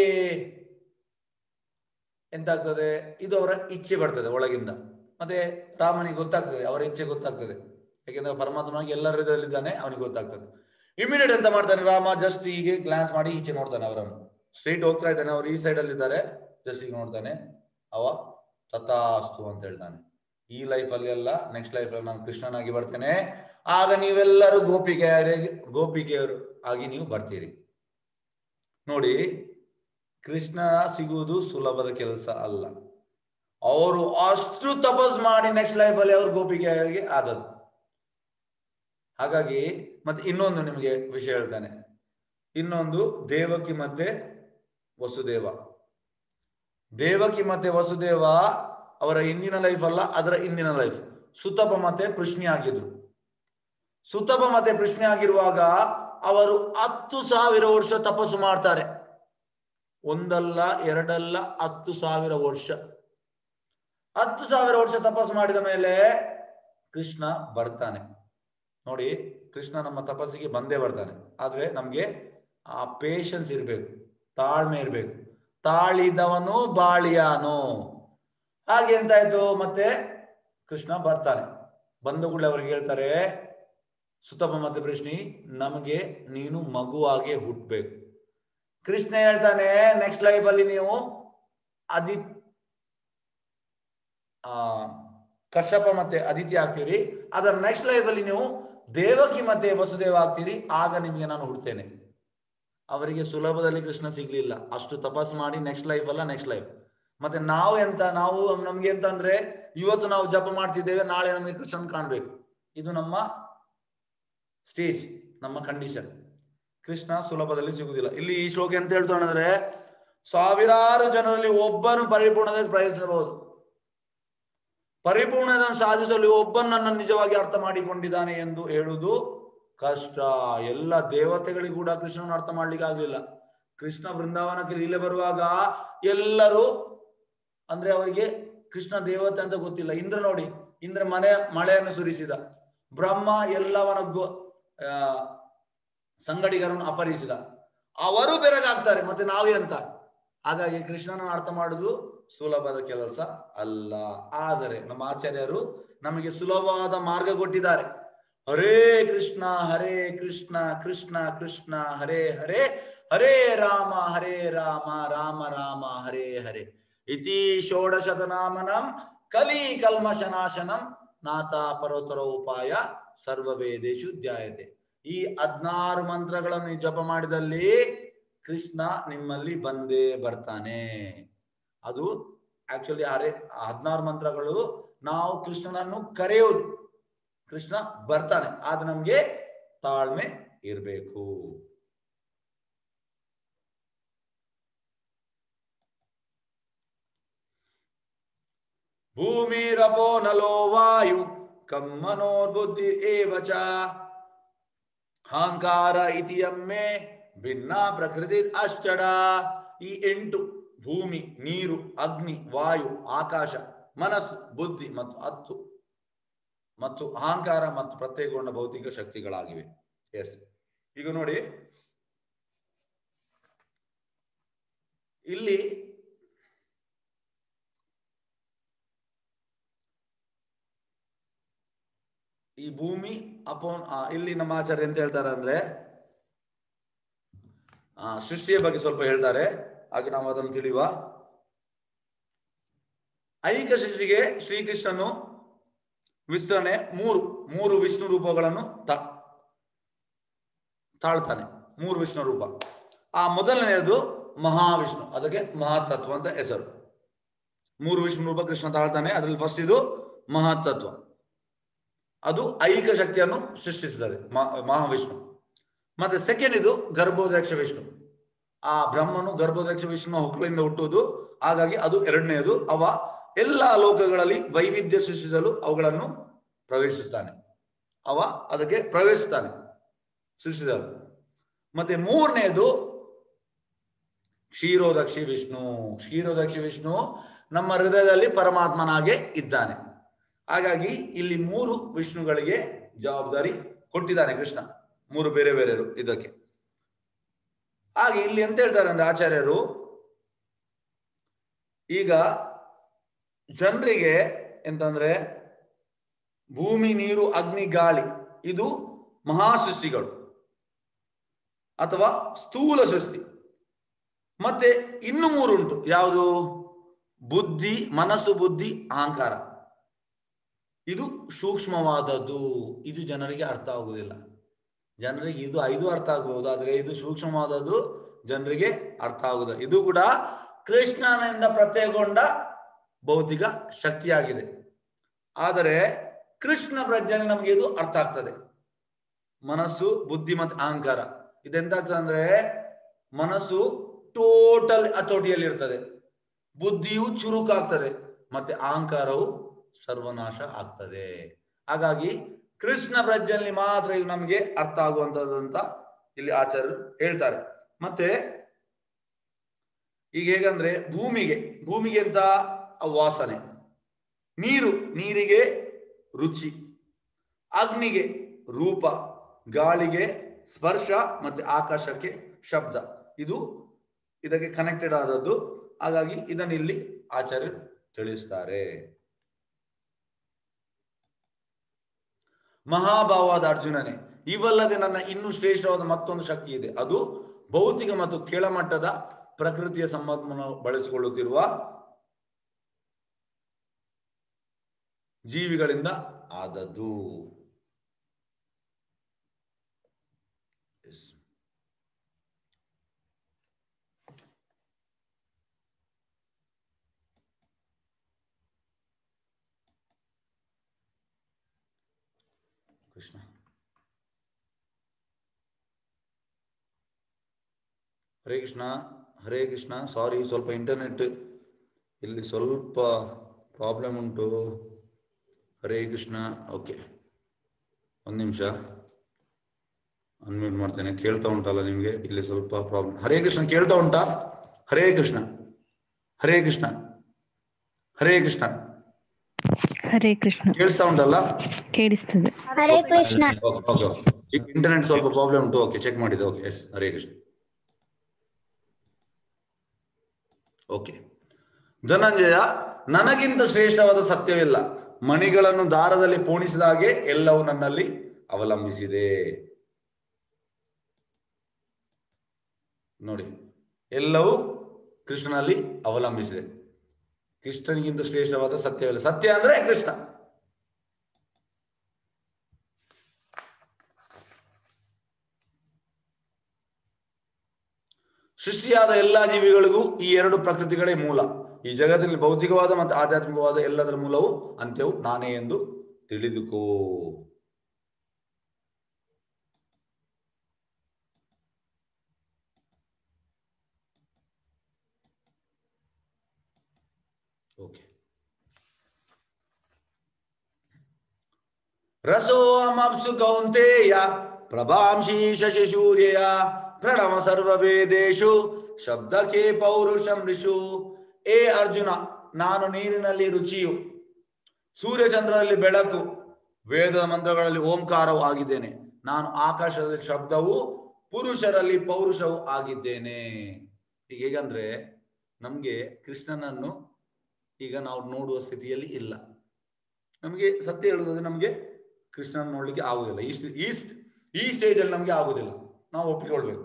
ಎಂತಾಗ್ತದೆ ಇದು ಅವರ ಇಚ್ಛೆ ಬರ್ತದೆ ಒಳಗಿಂದ ಮತ್ತೆ ರಾಮನಿಗೆ ಗೊತ್ತಾಗ್ತದೆ ಅವರ ಇಚ್ಛೆ ಗೊತ್ತಾಗ್ತದೆ ಯಾಕೆಂದ್ರೆ ಪರಮಾತ್ಮನಾಗಿ ಎಲ್ಲರ ಇದರಲ್ಲಿದ್ದಾನೆ ಅವನಿಗೆ ಗೊತ್ತಾಗ್ತದೆ ಇಮಿಡಿಯೇಟ್ ಎಂತ ಮಾಡ್ತಾನೆ ರಾಮ ಜಸ್ಟ್ ಹೀಗೆ ಗ್ಲಾನ್ಸ್ ಮಾಡಿ ಈಚೆ ನೋಡ್ತಾನೆ ಅವರನ್ನು ಸ್ಟ್ರೈಟ್ ಹೋಗ್ತಾ ಇದ್ದಾನೆ ಅವ್ರು ಈ ಸೈಡ್ ಅಲ್ಲಿ ಇದ್ದಾರೆ ಜಸ್ಟ್ ಈಗ ನೋಡ್ತಾನೆ ಅವ ತಥಾಸ್ತು ಅಂತ ಹೇಳ್ತಾನೆ ಈ ಲೈಫ್ ಅಲ್ಲಿ ಅಲ್ಲ ನೆಕ್ಸ್ಟ್ ಲೈಫ್ ಅಲ್ಲಿ ನಾನು ಕೃಷ್ಣನಾಗಿ ಬರ್ತೇನೆ ಆಗ ನೀವೆಲ್ಲರೂ ಗೋಪಿಕೆಯರಿಗೆ ಗೋಪಿಕೆಯರು ಆಗಿ ನೀವು ಬರ್ತೀರಿ ನೋಡಿ ಕೃಷ್ಣ ಸಿಗುವುದು ಸುಲಭದ ಕೆಲಸ ಅಲ್ಲ ಅವರು ಅಷ್ಟು ತಪಸ್ ಮಾಡಿ ನೆಕ್ಸ್ಟ್ ಲೈಫ್ ಅಲ್ಲಿ ಅವರು ಗೋಪಿಕೆಯಾಗಿ ಆದದ್ದು ಹಾಗಾಗಿ ಮತ್ತೆ ಇನ್ನೊಂದು ನಿಮಗೆ ವಿಷಯ ಹೇಳ್ತಾನೆ ಇನ್ನೊಂದು ದೇವಕಿ ಮತ್ತೆ ವಸುದೇವ ದೇವಕಿ ಮತ್ತೆ ವಸುದೇವ ಅವರ ಹಿಂದಿನ ಲೈಫ್ ಅಲ್ಲ ಅದರ ಹಿಂದಿನ ಲೈಫ್ ಸುತಪ ಮತ್ತೆ ಪೃಶ್ನೆ ಆಗಿದ್ರು ಸುತಪ ಮತ್ತೆ ಪೃಶ್ನೆ ಆಗಿರುವಾಗ ಅವರು ಹತ್ತು ಸಾವಿರ ವರ್ಷ ತಪಸ್ಸು ಮಾಡ್ತಾರೆ ಒಂದಲ್ಲ ಎರಡಲ್ಲ ಹತ್ತು ಸಾವಿರ ವರ್ಷ ಹತ್ತು ಸಾವಿರ ವರ್ಷ ತಪಸ್ಸು ಮಾಡಿದ ಮೇಲೆ ಕೃಷ್ಣ ಬರ್ತಾನೆ ನೋಡಿ ಕೃಷ್ಣ ನಮ್ಮ ತಪಸ್ಸಿಗೆ ಬಂದೇ ಬರ್ತಾನೆ ಆದ್ರೆ ನಮ್ಗೆ ಆ ಪೇಶನ್ಸ್ ಇರ್ಬೇಕು ತಾಳ್ಮೆ ಇರ್ಬೇಕು ತಾಳಿದವನು ಬಾಳಿಯಾನು ಹಾಗೆ ಎಂತಾಯ್ತು ಮತ್ತೆ ಕೃಷ್ಣ ಬರ್ತಾನೆ ಬಂದ ಕೂಡಲೇ ಅವ್ರಿಗೆ ಹೇಳ್ತಾರೆ ಸುತಪ ಮತ್ತೆ ಕೃಷ್ಣಿ ನಮಗೆ ನೀನು ಮಗುವಾಗೆ ಹುಟ್ಟಬೇಕು ಕೃಷ್ಣ ಹೇಳ್ತಾನೆ ನೆಕ್ಸ್ಟ್ ಲೈಫ್ ಅಲ್ಲಿ ನೀವು ಅದಿ ಆ ಕಶ್ಯಪ ಮತ್ತೆ ಅದಿತಿ ಆಗ್ತೀರಿ ಅದರ ನೆಕ್ಸ್ಟ್ ಲೈಫ್ ಅಲ್ಲಿ ನೀವು ದೇವಕಿ ಮತ್ತೆ ವಸುದೇವ ಆಗ್ತೀರಿ ಆಗ ನಿಮಗೆ ನಾನು ಹುಡ್ತೇನೆ ಅವರಿಗೆ ಸುಲಭದಲ್ಲಿ ಕೃಷ್ಣ ಸಿಗ್ಲಿಲ್ಲ ಅಷ್ಟು ತಪಸ್ ಮಾಡಿ ನೆಕ್ಸ್ಟ್ ಲೈಫ್ ಅಲ್ಲ ನೆಕ್ಸ್ಟ್ ಲೈಫ್ ಮತ್ತೆ ನಾವು ಎಂತ ನಾವು ನಮ್ಗೆ ಎಂತ ಅಂದ್ರೆ ಇವತ್ತು ನಾವು ಜಪ ಮಾಡ್ತಿದ್ದೇವೆ ನಾಳೆ ನಮಗೆ ಕೃಷ್ಣನ್ ಕಾಣ್ಬೇಕು ಇದು ನಮ್ಮ ಸ್ಟೇಜ್ ನಮ್ಮ ಕಂಡೀಷನ್ ಕೃಷ್ಣ ಸುಲಭದಲ್ಲಿ ಸಿಗುದಿಲ್ಲ ಇಲ್ಲಿ ಈ ಶ್ಲೋಕ ಎಂತ ಹೇಳ್ತಾನೆ ಅಂದ್ರೆ ಸಾವಿರಾರು ಜನರಲ್ಲಿ ಒಬ್ಬನು ಪರಿಪೂರ್ಣದಲ್ಲಿ ಪ್ರಯತ್ನಿಸಬಹುದು ಪರಿಪೂರ್ಣತೆಯನ್ನು ಸಾಧಿಸಲು ಒಬ್ಬನನ್ನು ನಿಜವಾಗಿ ಅರ್ಥ ಮಾಡಿಕೊಂಡಿದ್ದಾನೆ ಎಂದು ಹೇಳುವುದು ಕಷ್ಟ ಎಲ್ಲ ದೇವತೆಗಳಿಗೂ ಕೂಡ ಕೃಷ್ಣನ ಅರ್ಥ ಮಾಡ್ಲಿಕ್ಕೆ ಆಗ್ಲಿಲ್ಲ ಕೃಷ್ಣ ಬೃಂದಾವನಕ್ಕೆ ಲೀಲೆ ಬರುವಾಗ ಎಲ್ಲರೂ ಅಂದ್ರೆ ಅವರಿಗೆ ಕೃಷ್ಣ ದೇವತೆ ಅಂತ ಗೊತ್ತಿಲ್ಲ ಇಂದ್ರ ನೋಡಿ ಇಂದ್ರ ಮನೆ ಮಳೆಯನ್ನು ಸುರಿಸಿದ ಬ್ರಹ್ಮ ಎಲ್ಲವನ ಗೋ ಆ ಸಂಗಡಿಗರನ್ನು ಅಪಹರಿಸಿದ ಅವರು ಬೆರಗಾಗ್ತಾರೆ ಮತ್ತೆ ನಾವೇ ಅಂತ ಹಾಗಾಗಿ ಕೃಷ್ಣನ ಅರ್ಥ ಮಾಡುವುದು ಸುಲಭದ ಕೆಲಸ ಅಲ್ಲ ಆದರೆ ನಮ್ಮ ಆಚಾರ್ಯರು ನಮಗೆ ಸುಲಭವಾದ ಮಾರ್ಗ ಕೊಟ್ಟಿದ್ದಾರೆ ಹರೇ ಕೃಷ್ಣ ಹರೇ ಕೃಷ್ಣ ಕೃಷ್ಣ ಕೃಷ್ಣ ಹರೇ ಹರೇ ಹರೇ ರಾಮ ಹರೇ ರಾಮ ರಾಮ ರಾಮ ಹರೇ ಹರೇ ಇತಿ ಷೋಡಶತನಾಮನಂ ಕಲಿ ಕಲ್ಮಶನಾಶನಂ ನಾಥ ಪರೋತರ ಉಪಾಯ ಸರ್ವವೇದೇಶು ಧ್ಯಾಯತೆ ಈ ಹದ್ನಾರು ಮಂತ್ರಗಳನ್ನು ನೀವು ಜಪ ಮಾಡಿದಲ್ಲಿ ಕೃಷ್ಣ ನಿಮ್ಮಲ್ಲಿ ಬಂದೇ ಬರ್ತಾನೆ ಅದು ಆಕ್ಚುಲಿ ಹರೇ ಹದಿನಾರು ಮಂತ್ರಗಳು ನಾವು ಕೃಷ್ಣನನ್ನು ಕರೆಯೋದು ಕೃಷ್ಣ ಬರ್ತಾನೆ ಆದ್ರೆ ನಮ್ಗೆ ತಾಳ್ಮೆ ಇರಬೇಕು ಭೂಮಿರಪೋ ನಲೋ ವಾಯು ಕಮ್ಮನೋರ್ಬುದ್ಧಿ ಏವ ಚ ಅಹಂಕಾರ ಇತಿಯಮ್ಮೆ ಭಿನ್ನ ಪ್ರಕೃತಿ ಅಷ್ಟಡ ಈ ಎಂಟು ಭೂಮಿ ನೀರು ಅಗ್ನಿ ವಾಯು ಆಕಾಶ ಮನಸ್ಸು ಬುದ್ಧಿ ಮತ್ತು ಹತ್ತು ಮತ್ತು ಅಹಂಕಾರ ಮತ್ತು ಪ್ರತ್ಯೇಕಗೊಂಡ ಭೌತಿಕ ಶಕ್ತಿಗಳಾಗಿವೆ ಎಸ್ ಈಗ ನೋಡಿ ಇಲ್ಲಿ ಈ ಭೂಮಿ ಅಪೋನ್ ಆ, ಇಲ್ಲಿ ನಮ್ಮ ಆಚಾರ್ಯ ಎಂತ ಹೇಳ್ತಾರೆ ಅಂದ್ರೆ ಆ, ಸೃಷ್ಟಿಯ ಬಗ್ಗೆ ಸ್ವಲ್ಪ ಹೇಳ್ತಾರೆ ಹಾಗೆ ನಾವು ಅದನ್ನು ತಿಳಿಯುವ ಐಕ ಸೃಷ್ಟಿಗೆ ಶ್ರೀಕೃಷ್ಣನು ವಿಸ್ತರಣೆ ಮೂರು ಮೂರು ವಿಷ್ಣು ರೂಪಗಳನ್ನು ತಾ- ತಾಳ್ತಾನೆ ಮೂರು ವಿಷ್ಣು ರೂಪ ಆ ಮೊದಲನೆಯದು ಮಹಾವಿಷ್ಣು ಅದಕ್ಕೆ ಮಹಾತತ್ವ ಅಂತ ಹೆಸರು ಮೂರು ವಿಷ್ಣು ರೂಪ ಕೃಷ್ಣ ತಾಳ್ತಾನೆ ಅದರಲ್ಲಿ ಫಸ್ಟ್ ಇದು ಮಹಾತತ್ವ ಅದು ಐಕ ಶಕ್ತಿಯನ್ನು ಸೃಷ್ಟಿಸಿದ್ದಾರೆ ಮ- ಮಹಾವಿಷ್ಣು ಮತ್ತೆ ಸೆಕೆಂಡ್ ಇದು ಗರ್ಭೋದಕ್ಷ ವಿಷ್ಣು ಆ ಬ್ರಹ್ಮನು ಗರ್ಭೋದಕ್ಷ ವಿಷ್ಣು ಹೊಕ್ಕಳಿಂದ ಹುಟ್ಟುವುದು ಹಾಗಾಗಿ ಅದು ಎರಡನೆಯದು ಅವ ಎಲ್ಲ ಲೋಕಗಳಲ್ಲಿ ವೈವಿಧ್ಯ ಸೃಷ್ಟಿಸಲು ಅವುಗಳನ್ನು ಪ್ರವೇಶಿಸುತ್ತಾನೆ ಅವ ಅದಕ್ಕೆ ಪ್ರವೇಶಿಸ್ತಾನೆ ಸೃಷ್ಟಿಸಲು ಮತ್ತೆ ಮೂರನೆಯದು ಕ್ಷೀರೋದಕ್ಷಿ ವಿಷ್ಣು ಕ್ಷೀರೋದಕ್ಷಿ ವಿಷ್ಣು ನಮ್ಮ ಹೃದಯದಲ್ಲಿ ಪರಮಾತ್ಮನಾಗೆ ಇದ್ದಾನೆ ಹಾಗಾಗಿ ಇಲ್ಲಿ ಮೂರು ವಿಷ್ಣುಗಳಿಗೆ ಜವಾಬ್ದಾರಿ ಕೊಟ್ಟಿದ್ದಾನೆ ಕೃಷ್ಣ ಮೂರು ಬೇರೆ ಬೇರೆರು ಇದಕ್ಕೆ ಹಾಗೆ ಇಲ್ಲಿ ಎಂತ ಹೇಳ್ತಾರೆ ಅಂದ್ರೆ ಆಚಾರ್ಯರು ಈಗ ಜನರಿಗೆ ಎಂತಂದ್ರೆ ಭೂಮಿ ನೀರು ಅಗ್ನಿ ಗಾಳಿ ಇದು ಮಹಾ ಸೃಷ್ಟಿಗಳು ಅಥವಾ ಸ್ಥೂಲ ಸೃಷ್ಟಿ ಮತ್ತೆ ಇನ್ನು ಮೂರುಂಟು ಯಾವುದು ಬುದ್ಧಿ ಮನಸ್ಸು ಬುದ್ಧಿ ಅಹಂಕಾರ ಇದು ಸೂಕ್ಷ್ಮವಾದದ್ದು ಇದು ಜನರಿಗೆ ಅರ್ಥ ಆಗುವುದಿಲ್ಲ ಜನರಿಗೆ ಇದು ಐದು ಅರ್ಥ ಆಗಬಹುದು ಆದ್ರೆ ಇದು ಸೂಕ್ಷ್ಮವಾದದ್ದು ಜನರಿಗೆ ಅರ್ಥ ಆಗುವುದಿಲ್ಲ ಇದು ಕೂಡ ಕೃಷ್ಣನಿಂದ ಪ್ರತ್ಯೇಕಗೊಂಡ ಭೌತಿಕ ಶಕ್ತಿಯಾಗಿದೆ ಆದರೆ ಕೃಷ್ಣ ಪ್ರಜ್ಞೆ ನಮಗೆ ಇದು ಅರ್ಥ ಆಗ್ತದೆ ಮನಸ್ಸು ಬುದ್ಧಿ ಮತ್ತು ಅಹಂಕಾರ ಇದೆಂತಾಗ್ತದೆ ಅಂದ್ರೆ ಮನಸ್ಸು ಟೋಟಲ್ ಹತೋಟಿಯಲ್ಲಿ ಇರ್ತದೆ ಬುದ್ಧಿಯು ಚುರುಕಾಗ್ತದೆ ಮತ್ತೆ ಅಹಂಕಾರವು ಸರ್ವನಾಶ ಆಗ್ತದೆ ಹಾಗಾಗಿ ಕೃಷ್ಣ ಪ್ರಜ್ಞೆಯಲ್ಲಿ ಮಾತ್ರ ಇದು ನಮಗೆ ಅರ್ಥ ಆಗುವಂತದ್ದು ಅಂತ ಇಲ್ಲಿ ಆಚಾರ್ಯರು ಹೇಳ್ತಾರೆ ಮತ್ತೆ ಈಗ ಹೇಗಂದ್ರೆ ಭೂಮಿಗೆ ಭೂಮಿಗೆ ಅಂತ ಆ ವಾಸನೆ ನೀರು ನೀರಿಗೆ ರುಚಿ ಅಗ್ನಿಗೆ ರೂಪ ಗಾಳಿಗೆ ಸ್ಪರ್ಶ ಮತ್ತೆ ಆಕಾಶಕ್ಕೆ ಶಬ್ದ ಇದು ಇದಕ್ಕೆ ಕನೆಕ್ಟೆಡ್ ಆದದ್ದು ಹಾಗಾಗಿ ಇದನ್ನು ಇಲ್ಲಿ ಆಚಾರ್ಯರು ತಿಳಿಸ್ತಾರೆ ಮಹಾಭಾವಾದ ಅರ್ಜುನನೇ ಇವಲ್ಲದೆ ನನ್ನ ಇನ್ನೂ ಶ್ರೇಷ್ಠವಾದ ಮತ್ತೊಂದು ಶಕ್ತಿ ಇದೆ ಅದು ಭೌತಿಕ ಮತ್ತು ಕೆಳಮಟ್ಟದ ಪ್ರಕೃತಿಯ ಸಂಬಂಧವನ್ನು ಬಳಸಿಕೊಳ್ಳುತ್ತಿರುವ ಜೀವಿಗಳಿಂದ ಆದದ್ದು Yes. ಕೃಷ್ಣ ಹರೇ ಕೃಷ್ಣ ಹರೇ ಕೃಷ್ಣ ಸಾರಿ ಸ್ವಲ್ಪ ಇಂಟರ್ನೆಟ್ ಇಲ್ಲಿ ಸ್ವಲ್ಪ ಪ್ರಾಬ್ಲಮ್ ಉಂಟು ಹರೇ ಕೃಷ್ಣ ಓಕೆ ಒಂದು ನಿಮಿಷ ಅನ್ಮ್ಯೂಟ್ ಮಾಡ್ತೇನೆ ಕೇಳ್ತಾ ಉಂಟಲ್ಲ ನಿಮಗೆ ಇಲ್ಲಿ ಸ್ವಲ್ಪ ಪ್ರಾಬ್ಲಮ್ ಹರೇ ಕೃಷ್ಣ ಕೇಳ್ತಾ ಉಂಟಾ ಹರೇ ಕೃಷ್ಣ ಹರೇ ಕೃಷ್ಣ ಹರೇ ಕೃಷ್ಣ ಹರೇ ಕೃಷ್ಣ ಕೇಳಿಸ್ತಾ ಉಂಟಲ್ಲ ಕೇಳಿಸ್ತದೆ Hare Krishna okay okay okay ಈಗ ಇಂಟರ್ನೆಟ್ ಸ್ವಲ್ಪ ಪ್ರಾಬ್ಲಮ್ ಉಂಟು ಓಕೆ ಚೆಕ್ ಮಾಡಿದೆ okay yes Hare Krishna okay Dhananjaya ನನಗಿಂತ ಶ್ರೇಷ್ಠವಾದ ಸತ್ಯವಿಲ್ಲ ಮಣಿಗಳನ್ನು ದಾರದಲ್ಲಿ ಪೋಣಿಸಿದ ಹಾಗೆ ಎಲ್ಲವೂ ನನ್ನಲ್ಲಿ ಅವಲಂಬಿಸಿದೆ ನೋಡಿ ಎಲ್ಲವೂ ಕೃಷ್ಣನಲ್ಲಿ ಅವಲಂಬಿಸಿದೆ ಕೃಷ್ಣನಿಗಿಂತ ಶ್ರೇಷ್ಠವಾದ ಸತ್ಯವಿಲ್ಲ ಸತ್ಯ ಅಂದ್ರೆ ಕೃಷ್ಣ ಸೃಷ್ಟಿಯಾದ ಎಲ್ಲಾ ಜೀವಿಗಳಿಗೂ ಈ ಎರಡು ಪ್ರಕೃತಿಗಳೇ ಮೂಲ ಈ ಜಗತ್ತಿನಲ್ಲಿ ಭೌತಿಕವಾದ ಮತ್ತು ಆಧ್ಯಾತ್ಮಿಕವಾದ ಎಲ್ಲದರ ಮೂಲವು ಅಂತ್ಯವು ನಾನೇ ಎಂದು ತಿಳಿದುಕೋ ಓಕೆ ರಸೋಮಪ್ಸು ಕೌಂತೆಯ ಪ್ರಭಾಂಶಿ ಶಶಿ ಸೂರ್ಯ ಪ್ರಣವ ಸರ್ವ ವೇದೇಶು ಶಬ್ದಕ್ಕೆ ಪೌರುಷಂ ಋಷು ಏ ಅರ್ಜುನ ನಾನು ನೀರಿನಲ್ಲಿ ರುಚಿಯು ಸೂರ್ಯಚಂದ್ರನಲ್ಲಿ ಬೆಳಕು ವೇದದ ಮಂತ್ರಗಳಲ್ಲಿ ಓಂಕಾರವು ಆಗಿದ್ದೇನೆ ನಾನು ಆಕಾಶದಲ್ಲಿ ಶಬ್ದವು ಪುರುಷರಲ್ಲಿ ಪೌರುಷವು ಆಗಿದ್ದೇನೆ ಈಗ ಹೇಗಂದ್ರೆ ನಮ್ಗೆ ಕೃಷ್ಣನನ್ನು ಈಗ ನಾವು ನೋಡುವ ಸ್ಥಿತಿಯಲ್ಲಿ ಇಲ್ಲ ನಮಗೆ ಸತ್ಯ ಹೇಳುವುದಾದ್ರೆ ನಮಗೆ ಕೃಷ್ಣನ ನೋಡ್ಲಿಕ್ಕೆ ಆಗುದಿಲ್ಲ ಈ ಸ್ಟಿ- ಈ ಸ್ಟ್- ಈ ಸ್ಟೇಜ್ ಅಲ್ಲಿ ನಮಗೆ ಆಗುದಿಲ್ಲ ನಾವು ಒಪ್ಪಿಕೊಳ್ಬೇಕು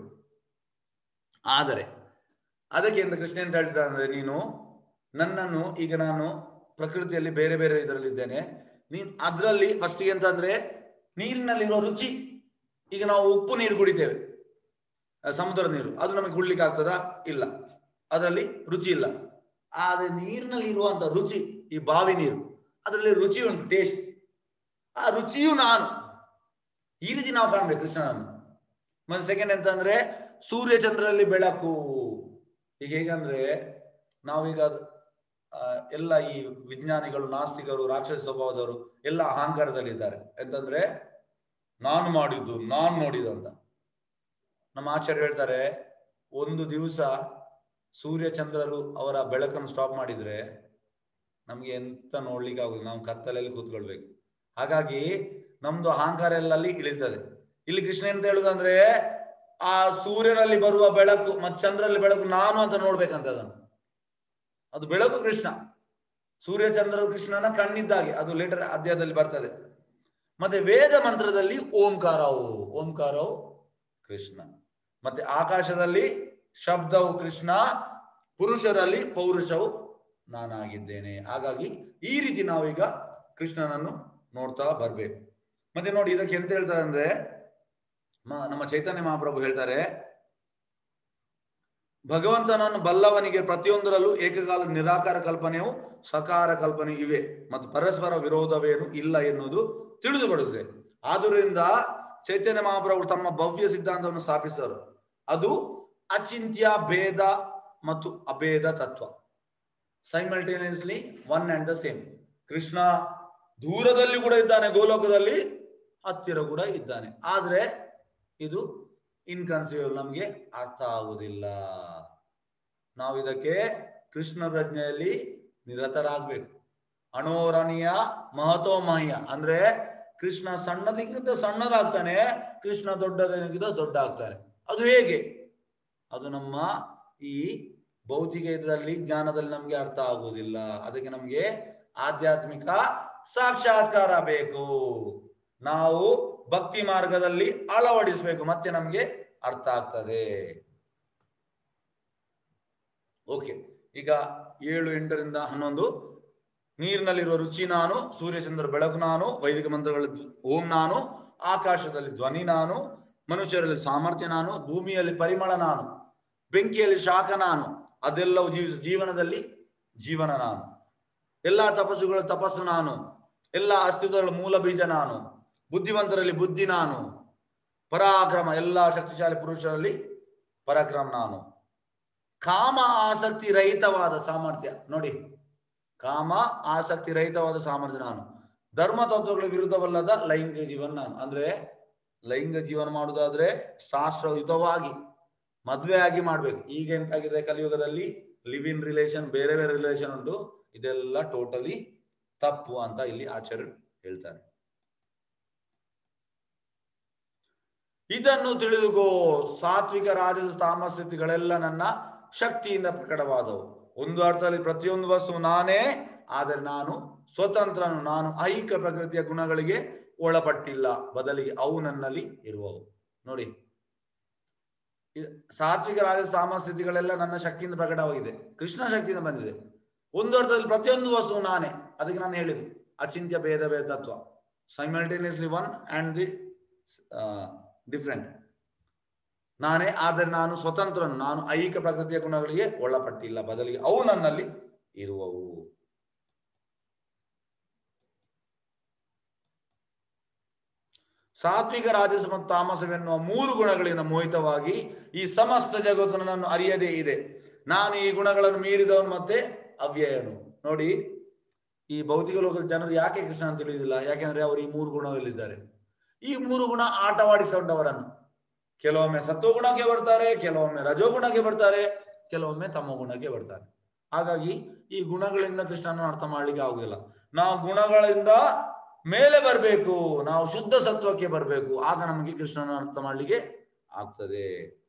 ಆದರೆ ಅದಕ್ಕೆ ಅಂತ ಕೃಷ್ಣ ಅಂತ ಹೇಳ್ತಾರೆ ಅಂದ್ರೆ ನೀನು ನನ್ನನ್ನು ಈಗ ನಾನು ಪ್ರಕೃತಿಯಲ್ಲಿ ಬೇರೆ ಬೇರೆ ಇದರಲ್ಲಿದ್ದೇನೆ ನೀನ್ ಅದರಲ್ಲಿ ಫಸ್ಟಿಗೆ ಅಂತ ಅಂದ್ರೆ ನೀರಿನಲ್ಲಿರುವ ರುಚಿ ಈಗ ನಾವು ಉಪ್ಪು ನೀರು ಕುಡಿತೇವೆ ಆ, ಸಮುದ್ರ ನೀರು ಅದು ನಮಗೆ ಕುಡ್ಲಿಕ್ಕೆ ಆಗ್ತದಾ ಇಲ್ಲ ಅದರಲ್ಲಿ ರುಚಿ ಇಲ್ಲ ಆದ್ರೆ ನೀರಿನಲ್ಲಿ ಇರುವಂತ ರುಚಿ ಈ ಬಾವಿ ನೀರು ಅದರಲ್ಲಿ ರುಚಿ ಉಂಟು ಟೇಸ್ಟ್ ಆ ರುಚಿಯು ನಾನು ಈ ರೀತಿ ನಾವು ಕಾಣ್ಬೇಕು ಕೃಷ್ಣನನ್ನು ಮತ್ತೆ ಸೆಕೆಂಡ್ ಎಂತ ಅಂದ್ರೆ ಸೂರ್ಯ ಚಂದ್ರರಲ್ಲಿ ಬೆಳಕು ಈಗ ಹೇಗಂದ್ರೆ ನಾವೀಗ ಆ, ಎಲ್ಲ ಈ ವಿಜ್ಞಾನಿಗಳು ನಾಸ್ತಿಕರು ರಾಕ್ಷಸ ಸ್ವಭಾವದವರು ಎಲ್ಲ ಅಹಂಕಾರದಲ್ಲಿದ್ದಾರೆ ಎಂತಂದ್ರೆ ನಾನು ಮಾಡಿದ್ದು ನಾನು ನೋಡಿದ್ದು ಅಂತ ನಮ್ಮ ಆಚಾರ್ಯ ಹೇಳ್ತಾರೆ ಒಂದು ದಿವಸ ಸೂರ್ಯ ಚಂದ್ರರು ಅವರ ಬೆಳಕನ್ನು ಸ್ಟಾಪ್ ಮಾಡಿದ್ರೆ ನಮ್ಗೆ ಎಂತ ನೋಡ್ಲಿಕ್ಕೆ ಆಗುದು ನಾವು ಕತ್ತಲಲ್ಲಿ ಕೂತ್ಕೊಳ್ಬೇಕು ಹಾಗಾಗಿ ನಮ್ದು ಅಹಂಕಾರ ಎಲ್ಲ ಅಲ್ಲಿ ಇಳಿತದೆ ಇಲ್ಲಿ ಕೃಷ್ಣ ಎಂತ ಹೇಳುದಂದ್ರೆ ಆ ಸೂರ್ಯನಲ್ಲಿ ಬರುವ ಬೆಳಕು ಮತ್ತು ಚಂದ್ರಲ್ಲಿ ಬೆಳಕು ನಾನು ಅಂತ ನೋಡ್ಬೇಕಂತ ಅದನ್ನು ಅದು ಬೆಳಕು ಕೃಷ್ಣ ಸೂರ್ಯ ಚಂದ್ರರು ಕೃಷ್ಣನ ಕಣ್ಣಿದ್ದಾಗೆ ಅದು ಲೇಟರ್ ಅಧ್ಯಾಯದಲ್ಲಿ ಬರ್ತದೆ ಮತ್ತೆ ವೇದ ಮಂತ್ರದಲ್ಲಿ ಓಂಕಾರವು ಓಂಕಾರವು ಕೃಷ್ಣ ಮತ್ತೆ ಆಕಾಶದಲ್ಲಿ ಶಬ್ದವು ಕೃಷ್ಣ ಪುರುಷರಲ್ಲಿ ಪೌರುಷವು ನಾನಾಗಿದ್ದೇನೆ ಹಾಗಾಗಿ ಈ ರೀತಿ ನಾವೀಗ ಕೃಷ್ಣನನ್ನು ನೋಡ್ತಾ ಬರ್ಬೇಕು ಮತ್ತೆ ನೋಡಿ ಇದಕ್ಕೆ ಎಂತ ಹೇಳ್ತಾರೆ ಅಂದ್ರೆ ಮ- ನಮ್ಮ ಚೈತನ್ಯ ಮಹಾಪ್ರಭು ಹೇಳ್ತಾರೆ ಭಗವಂತನನ್ನು ಬಲ್ಲವನಿಗೆ ಪ್ರತಿಯೊಂದರಲ್ಲೂ ಏಕಕಾಲ ನಿರಾಕಾರ ಕಲ್ಪನೆಯು ಸಕಾರ ಕಲ್ಪನೆ ಇವೆ ಮತ್ತು ಪರಸ್ಪರ ವಿರೋಧವೇನು ಇಲ್ಲ ಎನ್ನುವುದು ತಿಳಿದು ಬರುತ್ತದೆ ಆದುದರಿಂದ ಚೈತನ್ಯ ಮಹಾಪ್ರಭು ತಮ್ಮ ಭವ್ಯ ಸಿದ್ಧಾಂತವನ್ನು ಸ್ಥಾಪಿಸಿದರು ಅದು ಅಚಿಂತ್ಯ ಭೇದ ಮತ್ತು ಅಭೇದ ತತ್ವ simultaneously one and the same Krishna ದೂರದಲ್ಲಿ ಕೂಡ ಇದ್ದಾನೆ ಗೋಲೋಕದಲ್ಲಿ ಹತ್ತಿರ ಕೂಡ ಇದ್ದಾನೆ ಆದ್ರೆ ಇದು ಇನ್ಕನ್ಸಿಬಲ್ ನಮ್ಗೆ ಅರ್ಥ ಆಗುವುದಿಲ್ಲ ನಾವು ಇದಕ್ಕೆ ಕೃಷ್ಣ ಪ್ರಜ್ಞೆಯಲ್ಲಿ ನಿರತರಾಗ್ಬೇಕು ಅಣೋರಣೀಯ ಮಹತೋಮಹ್ಯ ಅಂದ್ರೆ ಕೃಷ್ಣ ಸಣ್ಣದಕ್ಕಿಂತ ಸಣ್ಣದಾಗ್ತಾನೆ ಕೃಷ್ಣ ದೊಡ್ಡದಕ್ಕಿಂತ ದೊಡ್ಡ ಆಗ್ತಾನೆ ಅದು ಹೇಗೆ ಅದು ನಮ್ಮ ಈ ಭೌತಿಕ ಇದರಲ್ಲಿ ಜ್ಞಾನದಲ್ಲಿ ನಮ್ಗೆ ಅರ್ಥ ಆಗುವುದಿಲ್ಲ ಅದಕ್ಕೆ ನಮ್ಗೆ ಆಧ್ಯಾತ್ಮಿಕ ಸಾಕ್ಷಾತ್ಕಾರ ಬೇಕು ನಾವು ಭಕ್ತಿ ಮಾರ್ಗದಲ್ಲಿ ಅಳವಡಿಸಬೇಕು ಮತ್ತೆ ನಮ್ಗೆ ಅರ್ಥ ಆಗ್ತದೆ ಓಕೆ ಈಗ ಏಳು ಎಂಟರಿಂದ ಹನ್ನೊಂದು ನೀರಿನಲ್ಲಿರುವ ರುಚಿ ನಾನು ಸೂರ್ಯಚಂದ್ರ ಬೆಳಕು ನಾನು ವೈದಿಕ ಮಂತ್ರಗಳ ಧ್ವ- ಓಂ ನಾನು ಆಕಾಶದಲ್ಲಿ ಧ್ವನಿ ನಾನು ಮನುಷ್ಯರಲ್ಲಿ ಸಾಮರ್ಥ್ಯ ನಾನು ಭೂಮಿಯಲ್ಲಿ ಪರಿಮಳ ನಾನು ಬೆಂಕಿಯಲ್ಲಿ ಶಾಖ ನಾನು ಅದೆಲ್ಲವೂ ಜೀವಿಸ ಜೀವನದಲ್ಲಿ ಜೀವನ ನಾನು ಎಲ್ಲಾ ತಪಸ್ಸುಗಳ ತಪಸ್ಸು ನಾನು ಎಲ್ಲಾ ಅಸ್ತಿತ್ವಗಳ ಮೂಲ ಬೀಜ ನಾನು ಬುದ್ಧಿವಂತರಲ್ಲಿ ಬುದ್ಧಿ ನಾನು ಪರಾಕ್ರಮ ಎಲ್ಲಾ ಶಕ್ತಿಶಾಲಿ ಪುರುಷರಲ್ಲಿ ಪರಾಕ್ರಮ ನಾನು ಕಾಮ ಆಸಕ್ತಿ ರಹಿತವಾದ ಸಾಮರ್ಥ್ಯ ನೋಡಿ ಕಾಮ ಆಸಕ್ತಿ ರಹಿತವಾದ ಸಾಮರ್ಥ್ಯ ನಾನು ಧರ್ಮ ತತ್ವಗಳ ವಿರುದ್ಧವಲ್ಲದ ಲೈಂಗಿಕ ಜೀವನ ನಾನು ಅಂದ್ರೆ ಲೈಂಗಿಕ ಜೀವನ ಮಾಡುವುದಾದ್ರೆ ಶಾಸ್ತ್ರಯುತವಾಗಿ ಮದ್ವೆ ಆಗಿ ಮಾಡ್ಬೇಕು ಈಗ ಎಂತಾಗಿದೆ ಕಲಿಯುಗದಲ್ಲಿ ಲಿವ್ ಇನ್ ರಿಲೇಷನ್ ಬೇರೆ ಬೇರೆ ರಿಲೇಷನ್ ಉಂಟು ಇದೆಲ್ಲ ಟೋಟಲಿ ತಪ್ಪು ಅಂತ ಇಲ್ಲಿ ಆಚಾರ್ಯರು ಹೇಳ್ತಾರೆ ಇದನ್ನು ತಿಳಿದುಕೋ ಸಾತ್ವಿಕ ರಾಜಸ ತಾಮಸ ಸ್ಥಿತಿಗಳೆಲ್ಲ ನನ್ನ ಶಕ್ತಿಯಿಂದ ಪ್ರಕಟವಾದವು ಒಂದು ಅರ್ಥದಲ್ಲಿ ಪ್ರತಿಯೊಂದು ವಸ್ತು ನಾನೇ ಆದರೆ ನಾನು ಸ್ವತಂತ್ರನು ನಾನು ಐಕ ಪ್ರಕೃತಿಯ ಗುಣಗಳಿಗೆ ಒಳಪಟ್ಟಿಲ್ಲ ಬದಲಿಗೆ ಅವು ನನ್ನಲ್ಲಿ ಇರುವವು ನೋಡಿ ಈ ಸಾತ್ವಿಕ ರಾಜ ಸಾಮ ಸ್ಥಿತಿಗಳೆಲ್ಲ ನನ್ನ ಶಕ್ತಿಯಿಂದ ಪ್ರಕಟವಾಗಿದೆ ಕೃಷ್ಣ ಶಕ್ತಿಯಿಂದ ಬಂದಿದೆ ಒಂದು ಅರ್ಥದಲ್ಲಿ ಪ್ರತಿಯೊಂದು ವಸ್ತು ನಾನೇ ಅದಕ್ಕೆ ನಾನು ಹೇಳಿದೆ ಅಚಿಂತ್ಯ ಭೇದ ಭೇದ ತತ್ವ simultaneously one and the different ನಾನೇ ಆದರೆ ನಾನು ಸ್ವತಂತ್ರನು ನಾನು ಐಕ ಪ್ರಕೃತಿಯ ಗುಣಗಳಿಗೆ ಒಳಪಟ್ಟಿಲ್ಲ ಬದಲಿಗೆ ಅವು ನನ್ನಲ್ಲಿ ಇರುವವು ಸಾತ್ವಿಕ ರಾಜಸ ಮತ್ತು ತಾಮಸವೆನ್ನುವ ಮೂರು ಗುಣಗಳಿಂದ ಮೋಹಿತವಾಗಿ ಈ ಸಮಸ್ತ ಜಗತ್ತು ನನ್ನನ್ನು ಅರಿಯದೇ ಇದೆ ನಾನು ಈ ಗುಣಗಳನ್ನು ಮೀರಿದವನು ಮತ್ತೆ ಅವ್ಯಯನು ನೋಡಿ ಈ ಭೌತಿಕ ಲೋಕದ ಜನರು ಯಾಕೆ ಕೃಷ್ಣ ಅಂತ ತಿಳಿಯುವುದಿಲ್ಲ ಯಾಕೆಂದ್ರೆ ಅವರು ಈ ಮೂರು ಗುಣದಲ್ಲಿದ್ದಾರೆ ಈ ಮೂರು ಗುಣ ಆಟವಾಡಿಸಿಕೊಂಡವರನ್ನು ಕೆಲವೊಮ್ಮೆ ಸತ್ವಗುಣಕ್ಕೆ ಬರ್ತಾರೆ ಕೆಲವೊಮ್ಮೆ ರಜೋಗುಣಕ್ಕೆ ಬರ್ತಾರೆ ಕೆಲವೊಮ್ಮೆ ತಮ್ಮ ಗುಣಕ್ಕೆ ಬರ್ತಾರೆ ಹಾಗಾಗಿ ಈ ಗುಣಗಳಿಂದ ಕೃಷ್ಣನ ಅರ್ಥ ಮಾಡ್ಲಿಕ್ಕೆ ಆಗುದಿಲ್ಲ ನಾವು ಗುಣಗಳಿಂದ ಮೇಲೆ ಬರಬೇಕು ನಾವು ಶುದ್ಧ ಸತ್ವಕ್ಕೆ ಬರಬೇಕು ಆಗ ನಮಗೆ ಕೃಷ್ಣನ ಅರ್ಥ ಮಾಡ್ಲಿಕ್ಕೆ ಆಗ್ತದೆ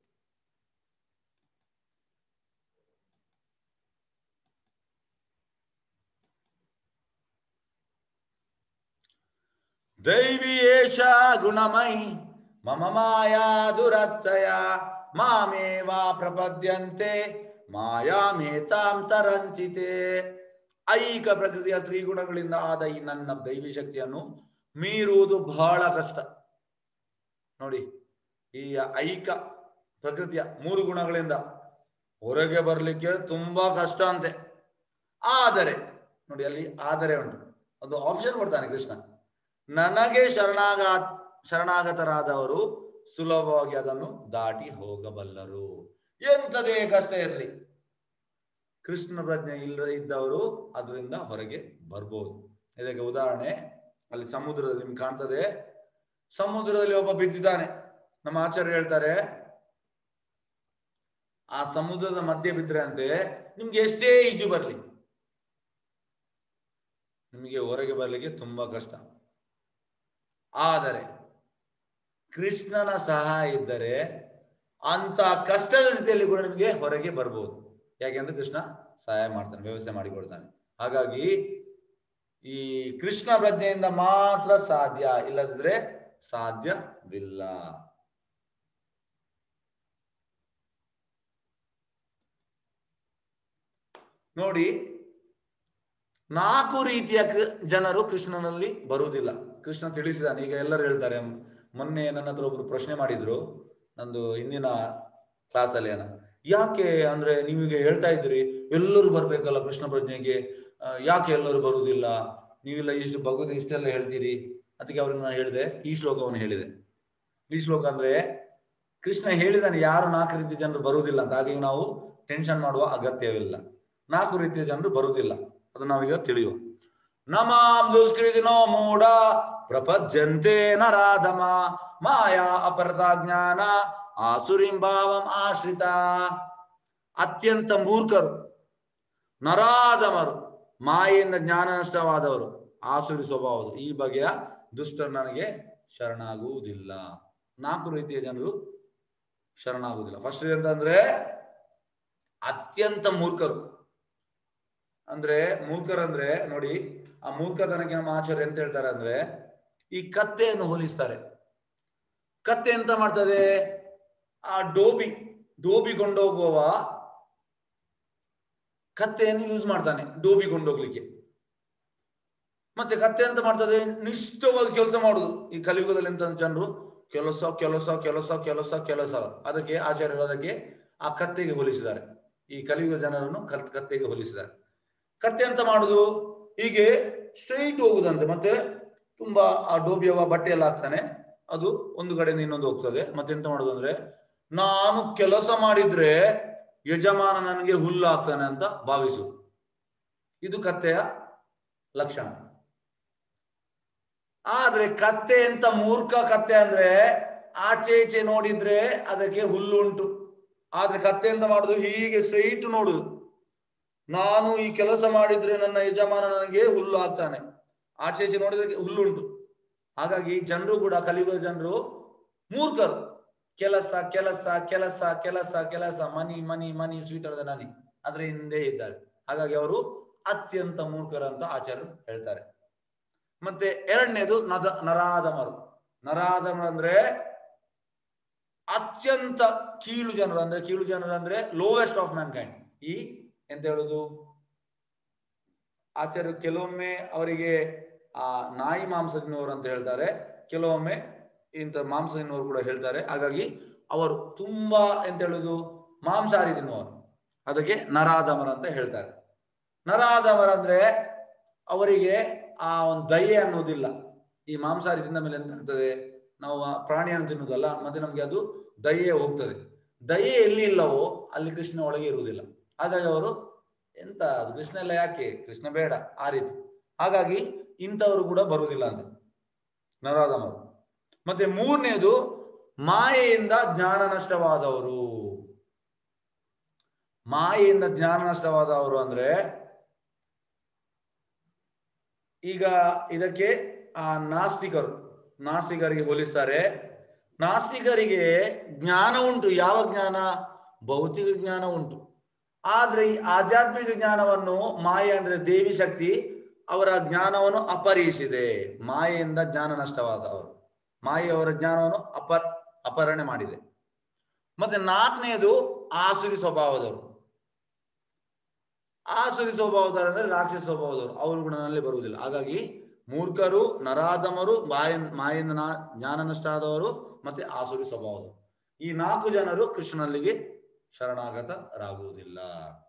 ದೈವಿ ಏಷ ಗುಣಮಯಿ ಮಮ ಮಾಯಾ ದುರತ್ತಯ ಮಾಮೇವಾ ಪ್ರಪದ್ಯಂತೆ ಮಾಯಾಮೇತಾಂ ತರಂಚಿತೆ ಐಕ ಪ್ರಕೃತಿಯ ತ್ರಿಗುಣಗಳಿಂದ ಆದ ಈ ನನ್ನ ದೈವಿ ಶಕ್ತಿಯನ್ನು ಮೀರುವುದು ಬಹಳ ಕಷ್ಟ ನೋಡಿ ಈ ಐಕ ಪ್ರಕೃತಿಯ ಮೂರು ಗುಣಗಳಿಂದ ಹೊರಗೆ ಬರಲಿಕ್ಕೆ ತುಂಬಾ ಕಷ್ಟ ಅಂತೆ ಆದರೆ ನೋಡಿ ಅಲ್ಲಿ ಆದರೆ ಉಂಟು ಒಂದು ಆಪ್ಷನ್ ಕೊಡ್ತಾನೆ ಕೃಷ್ಣ ನನಗೆ ಶರಣಾಗ ಶರಣಾಗತರಾದವರು ಸುಲಭವಾಗಿ ಅದನ್ನು ದಾಟಿ ಹೋಗಬಲ್ಲರು ಎಂಥದೇ ಕಷ್ಟ ಇರಲಿ ಕೃಷ್ಣ ಪ್ರಜ್ಞೆ ಇಲ್ಲದೆ ಇದ್ದವರು ಅದರಿಂದ ಹೊರಗೆ ಬರ್ಬೋದು ಇದಕ್ಕೆ ಉದಾಹರಣೆ ಅಲ್ಲಿ ಸಮುದ್ರದಲ್ಲಿ ನಿಮ್ಗೆ ಕಾಣ್ತದೆ ಸಮುದ್ರದಲ್ಲಿ ಒಬ್ಬ ಬಿದ್ದಿದ್ದಾನೆ ನಮ್ಮ ಆಚಾರ್ಯ ಹೇಳ್ತಾರೆ ಆ ಸಮುದ್ರದ ಮಧ್ಯೆ ಬಿದ್ರೆ ಅಂತೆ ನಿಮ್ಗೆ ಎಷ್ಟೇ ಈಜು ಬರ್ಲಿ ನಿಮಗೆ ಹೊರಗೆ ಬರ್ಲಿಕ್ಕೆ ತುಂಬಾ ಕಷ್ಟ ಆದರೆ ಕೃಷ್ಣನ ಸಹಾಯ ಇದ್ದರೆ ಅಂತ ಕಷ್ಟದ ಸ್ಥಿತಿಯಲ್ಲಿ ಕೂಡ ನಿಮಗೆ ಹೊರಗೆ ಬರ್ಬೋದು ಯಾಕೆಂದ್ರೆ ಕೃಷ್ಣ ಸಹಾಯ ಮಾಡ್ತಾನೆ ವ್ಯವಸ್ಥೆ ಮಾಡಿಕೊಡ್ತಾನೆ ಹಾಗಾಗಿ ಈ ಕೃಷ್ಣ ಪ್ರಜ್ಞೆಯಿಂದ ಮಾತ್ರ ಸಾಧ್ಯ ಇಲ್ಲದಿದ್ರೆ ಸಾಧ್ಯವಿಲ್ಲ ನೋಡಿ ನಾಲ್ಕು ರೀತಿಯ ಕೃ- ಜನರು ಕೃಷ್ಣನಲ್ಲಿ ಬರುವುದಿಲ್ಲ ಕೃಷ್ಣ ತಿಳಿಸಿದಾನೆ ಈಗ ಎಲ್ಲರೂ ಹೇಳ್ತಾರೆ ಮೊನ್ನೆ ನನ್ನ ಹತ್ರ ಒಬ್ರು ಪ್ರಶ್ನೆ ಮಾಡಿದ್ರು ನಂದು ಹಿಂದಿನ ಕ್ಲಾಸಲ್ಲಿ ಏನ ಯಾಕೆ ಅಂದ್ರೆ ನೀವೀಗ ಹೇಳ್ತಾ ಇದ್ರಿ ಎಲ್ಲರೂ ಬರ್ಬೇಕಲ್ಲ ಕೃಷ್ಣ ಪ್ರಜ್ಞೆಗೆ ಆ, ಯಾಕೆ ಎಲ್ಲರೂ ಬರುವುದಿಲ್ಲ ನೀವೆಲ್ಲ ಇಷ್ಟು ಭಗವದ್ ಇಷ್ಟೆಲ್ಲ ಹೇಳ್ತೀರಿ ಅದಕ್ಕೆ ಅವ್ರಿಗೆ ನಾನು ಹೇಳಿದೆ ಈ ಶ್ಲೋಕವನ್ನು ಹೇಳಿದೆ ಈ ಶ್ಲೋಕ ಅಂದ್ರೆ ಕೃಷ್ಣ ಹೇಳಿದಾನೆ ಯಾರು ನಾಲ್ಕು ರೀತಿಯ ಜನರು ಬರುವುದಿಲ್ಲ ಅಂತ ಹಾಗಾಗಿ ನಾವು ಟೆನ್ಷನ್ ಮಾಡುವ ಅಗತ್ಯವಿಲ್ಲ ನಾಲ್ಕು ರೀತಿಯ ಜನರು ಬರುವುದಿಲ್ಲ ಅದು ನಾವೀಗ ತಿಳಿಯುವ ನಮಾಂ ದುಷ್ಕೃತಿನೋ ಮೂಢ ಪ್ರಪದ್ಯಂತೆ ನರಾಧಮ ಮಾಯಾ ಅಪರತ ಜ್ಞಾನ ಆಸುರಿಂ ಭಾವಂ ಆಶ್ರಿತ ಅತ್ಯಂತ ಮೂರ್ಖರು ನರಾಧಮರು ಮಾಯೆಯಿಂದ ಜ್ಞಾನ ನಷ್ಟವಾದವರು ಆಸುರಿ ಸ್ವಭಾವದು ಈ ಬಗೆಯ ದುಷ್ಟರು ನನಗೆ ಶರಣಾಗುವುದಿಲ್ಲ ನಾಲ್ಕು ರೀತಿಯ ಜನರು ಶರಣಾಗುವುದಿಲ್ಲ ಫಸ್ಟ್ ಅಂತಂದ್ರೆ ಅತ್ಯಂತ ಮೂರ್ಖರು ಅಂದ್ರೆ ಮೂರ್ಖರಂದ್ರೆ ನೋಡಿ ಆ ಮೂರ್ಖತನಕ್ಕೆ ನಮ್ಮ ಆಚಾರ್ಯ ಎಂತ ಹೇಳ್ತಾರೆ ಅಂದ್ರೆ ಈ ಕತ್ತೆಯನ್ನು ಹೋಲಿಸ್ತಾರೆ ಕತ್ತೆ ಎಂತ ಮಾಡ್ತದೆ ಆ ಡೋಬಿ ಡೋಬಿ ಕೊಂಡೋಗುವವ ಕತ್ತೆಯನ್ನು ಯೂಸ್ ಮಾಡ್ತಾನೆ ಡೋಬಿ ಕೊಂಡೋಗ್ಲಿಕ್ಕೆ ಮತ್ತೆ ಕತ್ತೆ ಅಂತ ಮಾಡ್ತದೆ ನಿಷ್ಠವಾಗಿ ಕೆಲಸ ಮಾಡುದು ಈ ಕಲಿಯುಗದಲ್ಲಿ ಎಂತ ಜನರು ಕೆಲಸ ಕೆಲಸ ಕೆಲಸ ಕೆಲಸ ಕೆಲಸ ಅದಕ್ಕೆ ಆಚಾರ್ಯರು ಅದಕ್ಕೆ ಆ ಕತ್ತೆಗೆ ಹೋಲಿಸಿದ್ದಾರೆ ಈ ಕಲಿಯುಗ ಜನರನ್ನು ಕತ್ ಕತ್ತೆಗೆ ಹೋಲಿಸಿದ್ದಾರೆ ಕತ್ತೆ ಅಂತ ಮಾಡುದು ಹೀಗೆ ಸ್ಟ್ರೈಟ್ ಹೋಗುದಂತೆ ಮತ್ತೆ ತುಂಬಾ ಆ ಡೋಬಿಯವ ಬಟ್ಟೆ ಎಲ್ಲ ಹಾಕ್ತಾನೆ ಅದು ಒಂದು ಕಡೆಯಿಂದ ಇನ್ನೊಂದು ಹೋಗ್ತದೆ ಮತ್ತೆ ಎಂತ ಮಾಡುದು ಅಂದ್ರೆ ನಾನು ಕೆಲಸ ಮಾಡಿದ್ರೆ ಯಜಮಾನ ನನಗೆ ಹುಲ್ಲು ಹಾಕ್ತಾನೆ ಅಂತ ಭಾವಿಸು ಇದು ಕತ್ತೆಯ ಲಕ್ಷಣ ಆದ್ರೆ ಕತ್ತೆ ಅಂತ ಮೂರ್ಖ ಕತ್ತೆ ಅಂದ್ರೆ ಆಚೆ ಈಚೆ ನೋಡಿದ್ರೆ ಅದಕ್ಕೆ ಹುಲ್ಲು ಉಂಟು ಆದ್ರೆ ಕತ್ತೆ ಅಂತ ಮಾಡುದು ಹೀಗೆ ಸ್ಟ್ರೈಟ್ ನೋಡುದು ನಾನು ಈ ಕೆಲಸ ಮಾಡಿದ್ರೆ ನನ್ನ ಯಜಮಾನ ನನಗೆ ಹುಲ್ಲು ಹಾಕ್ತಾನೆ ಆಚೆ ಈಚೆ ನೋಡಿದ್ರೆ ಹುಲ್ಲುಂಟು ಹಾಗಾಗಿ ಜನರು ಕೂಡ ಕಲಿಯುವ ಜನರು ಮೂರ್ಖರು ಕೆಲಸ ಕೆಲಸ ಕೆಲಸ ಕೆಲಸ ಕೆಲಸ ಮನಿ ಮನಿ ಮನಿ ಸ್ವೀಟ್ ಅದ ನನಿ ಅದ್ರ ಹಿಂದೆ ಇದ್ದಾರೆ ಹಾಗಾಗಿ ಅವರು ಅತ್ಯಂತ ಮೂರ್ಖರಂತ ಆಚಾರ್ಯರು ಹೇಳ್ತಾರೆ ಮತ್ತೆ ಎರಡನೇದು ನದ ನರಾಧಮರು ನರಾಧಮರು ಅಂದ್ರೆ ಅತ್ಯಂತ ಕೀಳು ಜನರು ಅಂದ್ರೆ ಕೀಳು ಜನರು ಅಂದ್ರೆ ಲೋವೆಸ್ಟ್ ಆಫ್ ಮ್ಯಾನ್ ಕೈಂಡ್ ಈ ಎಂತ ಹೇಳುದು ಆಚಾರ್ಯರು ಕೆಲವೊಮ್ಮೆ ಅವರಿಗೆ ಆ ನಾಯಿ ಮಾಂಸ ತಿನ್ನುವರು ಅಂತ ಹೇಳ್ತಾರೆ ಕೆಲವೊಮ್ಮೆ ಇಂಥ ಮಾಂಸ ತಿನ್ನುವರು ಕೂಡ ಹೇಳ್ತಾರೆ ಹಾಗಾಗಿ ಅವರು ತುಂಬಾ ಎಂತ ಹೇಳುದು ಮಾಂಸಾಹಾರಿ ತಿನ್ನುವರು ಅದಕ್ಕೆ ನರಾಧಮರ ಅಂತ ಹೇಳ್ತಾರೆ ನರಾಧಮರ ಅಂದ್ರೆ ಅವರಿಗೆ ಆ ಒಂದು ದಯೆ ಅನ್ನೋದಿಲ್ಲ ಈ ಮಾಂಸಾಹಾರಿ ತಿಂದ ಮೇಲೆ ಎಂತ ಆಗ್ತದೆ ನಾವು ಆ ಪ್ರಾಣಿಯನ್ನು ತಿನ್ನುವುದಲ್ಲ ಮತ್ತೆ ನಮ್ಗೆ ಅದು ದಯೆ ಹೋಗ್ತದೆ ದಯೆ ಎಲ್ಲಿ ಇಲ್ಲವೋ ಅಲ್ಲಿ ಕೃಷ್ಣ ಒಳಗೆ ಇರುವುದಿಲ್ಲ ಹಾಗಾಗಿ ಅವರು ಎಂತ ಅದು ಕೃಷ್ಣ ಎಲ್ಲ ಯಾಕೆ ಕೃಷ್ಣ ಬೇಡ ಆ ರೀತಿ ಹಾಗಾಗಿ ಇಂಥವರು ಕೂಡ ಬರುವುದಿಲ್ಲ ಅಂತ ನರಾಧಮರು ಮತ್ತೆ ಮೂರನೇದು ಮಾಯೆಯಿಂದ ಜ್ಞಾನ ನಷ್ಟವಾದವರು ಮಾಯೆಯಿಂದ ಜ್ಞಾನ ನಷ್ಟವಾದವರು ಅಂದ್ರೆ ಈಗ ಇದಕ್ಕೆ ಆ ನಾಸ್ತಿಕರು ನಾಸ್ತಿಕರಿಗೆ ಹೋಲಿಸ್ತಾರೆ ನಾಸ್ತಿಕರಿಗೆ ಜ್ಞಾನ ಉಂಟು ಯಾವ ಜ್ಞಾನ ಭೌತಿಕ ಜ್ಞಾನ ಉಂಟು ಆದ್ರೆ ಈ ಆಧ್ಯಾತ್ಮಿಕ ಜ್ಞಾನವನ್ನು ಮಾಯೆ ಅಂದ್ರೆ ದೇವಿ ಶಕ್ತಿ ಅವರ ಜ್ಞಾನವನ್ನು ಅಪಹರಿಸಿದೆ ಮಾಯೆಯಿಂದ ಜ್ಞಾನ ನಷ್ಟವಾದವರು ಮಾಯೆ ಅವರ ಜ್ಞಾನವನ್ನು ಅಪ ಅಪಹರಣೆ ಮಾಡಿದೆ ಮತ್ತೆ ನಾಲ್ಕನೇದು ಆಸುರಿ ಸ್ವಭಾವದವರು ಆಸುರಿ ಸ್ವಭಾವದವರು ಅಂದ್ರೆ ರಾಕ್ಷಸ ಸ್ವಭಾವದವರು ಅವರು ಗುಣದಲ್ಲಿ ಬರುವುದಿಲ್ಲ ಹಾಗಾಗಿ ಮೂರ್ಖರು ನರಾಧಮರು ಮಾಯ ಮಾಯಿಂದ ನಾ- ಜ್ಞಾನ ನಷ್ಟ ಆದವರು ಮತ್ತೆ ಆಸುರಿ ಸ್ವಭಾವದವರು ಈ ನಾಲ್ಕು ಜನರು ಕೃಷ್ಣನಲ್ಲಿಗೆ ಶರಣಾಗತರಾಗುವುದಿಲ್ಲ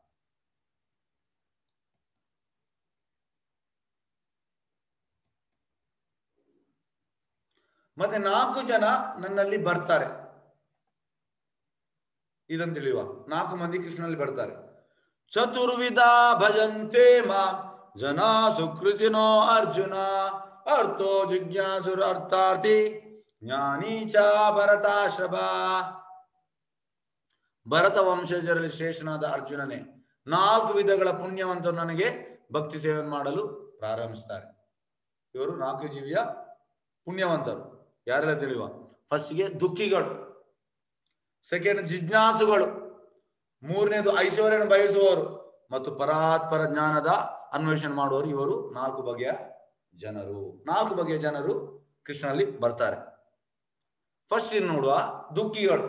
ಮತ್ತೆ ನಾಲ್ಕು ಜನ ನನ್ನಲ್ಲಿ ಬರ್ತಾರೆ ಇದನ್ನು ತಿಳಿಯುವ ನಾಲ್ಕು ಮಂದಿ ಕೃಷ್ಣನಲ್ಲಿ ಬರ್ತಾರೆ ಚತುರ್ವಿಧ ಭಜಂತೆ ಮಾ ಜನ ಸುಕೃತಿನೋ ಅರ್ಜುನ ಅರ್ಥೋ ಜಿಜ್ಞಾಸುರ ಅರ್ಥಾರ್ಥಿ ಜ್ಞಾನಿ ಚ ಭರತಾಶ್ರಭ ಭರತ ವಂಶಜರಲ್ಲಿ ಶ್ರೇಷ್ಠನಾದ ಅರ್ಜುನನೇ ನಾಲ್ಕು ವಿಧಗಳ ಪುಣ್ಯವಂತರು ನನಗೆ ಭಕ್ತಿ ಸೇವನೆ ಮಾಡಲು ಪ್ರಾರಂಭಿಸ್ತಾರೆ ಇವರು ನಾಲ್ಕು ಜೀವಿಯ ಪುಣ್ಯವಂತರು ಯಾರೆಲ್ಲ ತಿಳಿಯುವ ಫಸ್ಟ್ಗೆ ದುಃಖಿಗಳು ಸೆಕೆಂಡ್ ಜಿಜ್ಞಾಸುಗಳು ಮೂರನೇದು ಐಶ್ವರ್ಯನ ಬಯಸುವವರು ಮತ್ತು ಪರಾತ್ಪರ ಜ್ಞಾನದ ಅನ್ವೇಷಣೆ ಮಾಡುವವರು ಇವರು ನಾಲ್ಕು ಬಗೆಯ ಜನರು ನಾಲ್ಕು ಬಗೆಯ ಜನರು ಕೃಷ್ಣನಲ್ಲಿ ಬರ್ತಾರೆ ಫಸ್ಟ್ ಇನ್ನು ನೋಡುವ ದುಃಖಿಗಳು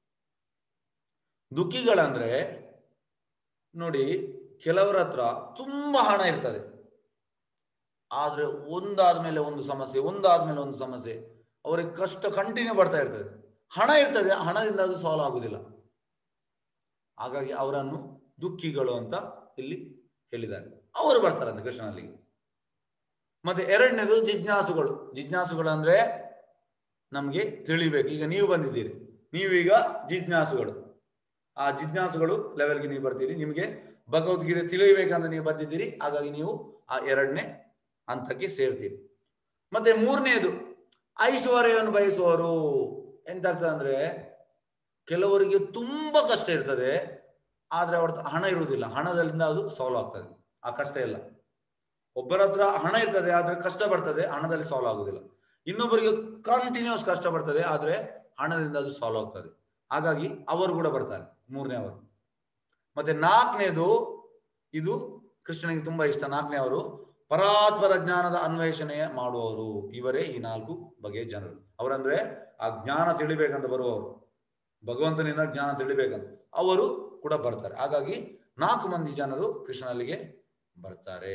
ದುಃಖಿಗಳಂದ್ರೆ ನೋಡಿ ಕೆಲವರ ಹತ್ರ ತುಂಬಾ ಹಣ ಇರ್ತದೆ ಆದ್ರೆ ಒಂದಾದ್ಮೇಲೆ ಒಂದು ಸಮಸ್ಯೆ ಒಂದಾದ್ಮೇಲೆ ಒಂದು ಸಮಸ್ಯೆ ಅವರಿಗೆ ಕಷ್ಟ ಕಂಟಿನ್ಯೂ ಬರ್ತಾ ಇರ್ತದೆ ಹಣ ಇರ್ತದೆ ಹಣದಿಂದ ಅದು ಸಾಲ್ವ್ ಆಗುದಿಲ್ಲ ಹಾಗಾಗಿ ಅವರನ್ನು ದುಃಖಿಗಳು ಅಂತ ಇಲ್ಲಿ ಹೇಳಿದ್ದಾರೆ ಅವರು ಬರ್ತಾರಂತೆ ಕೃಷ್ಣನಲ್ಲಿಗೆ ಮತ್ತೆ ಎರಡನೇದು ಜಿಜ್ಞಾಸುಗಳು ಜಿಜ್ಞಾಸುಗಳು ಅಂದ್ರೆ ನಮ್ಗೆ ತಿಳಿಬೇಕು ಈಗ ನೀವು ಬಂದಿದ್ದೀರಿ ನೀವೀಗ ಜಿಜ್ಞಾಸುಗಳು ಆ ಜಿಜ್ಞಾಸುಗಳು ಲೆವೆಲ್ಗೆ ನೀವು ಬರ್ತೀರಿ ನಿಮಗೆ ಭಗವದ್ಗೀತೆ ತಿಳಿಯಬೇಕಂತ ನೀವು ಬಂದಿದ್ದೀರಿ ಹಾಗಾಗಿ ನೀವು ಆ ಎರಡನೇ ಹಂತಕ್ಕೆ ಸೇರ್ತೀರಿ ಮತ್ತೆ ಮೂರನೇದು ಐಶ್ವರ್ಯವನ್ನು ಬಯಸುವವರು ಎಂತಾಗ್ತದೆ ಅಂದ್ರೆ ಕೆಲವರಿಗೆ ತುಂಬಾ ಕಷ್ಟ ಇರ್ತದೆ ಆದ್ರೆ ಅವ್ರ ಹತ್ರ ಹಣ ಇರುವುದಿಲ್ಲ ಹಣದಿಂದ ಅದು ಸಾಲ್ವ್ ಆಗ್ತದೆ ಆ ಕಷ್ಟ ಇಲ್ಲ ಒಬ್ಬರ ಹತ್ರ ಹಣ ಇರ್ತದೆ ಆದ್ರೆ ಕಷ್ಟ ಬರ್ತದೆ ಹಣದಲ್ಲಿ ಸಾಲ್ವ್ ಆಗುದಿಲ್ಲ ಇನ್ನೊಬ್ಬರಿಗೆ ಕಂಟಿನ್ಯೂಸ್ ಕಷ್ಟ ಬರ್ತದೆ ಆದ್ರೆ ಹಣದಿಂದ ಅದು ಸಾಲ್ವ್ ಆಗ್ತದೆ ಹಾಗಾಗಿ ಅವರು ಕೂಡ ಬರ್ತಾರೆ ಮೂರನೇ ಅವರು ಮತ್ತೆ ನಾಲ್ಕನೇದು ಇದು ಕೃಷ್ಣನಿಗೆ ತುಂಬಾ ಇಷ್ಟ ನಾಲ್ಕನೇ ಅವರು ಪರಾತ್ಪರ ಜ್ಞಾನದ ಅನ್ವೇಷಣೆ ಮಾಡುವವರು ಇವರೇ ಈ ನಾಲ್ಕು ಬಗೆಯ ಜನರು ಅವರಂದ್ರೆ ಆ ಜ್ಞಾನ ತಿಳಿಬೇಕಂತ ಬರುವವರು ಭಗವಂತನಿಂದ ಜ್ಞಾನ ತಿಳಿಬೇಕಂತ ಅವರು ಕೂಡ ಬರ್ತಾರೆ ಹಾಗಾಗಿ ನಾಲ್ಕು ಮಂದಿ ಜನರು ಕೃಷ್ಣನಲ್ಲಿಗೆ ಬರ್ತಾರೆ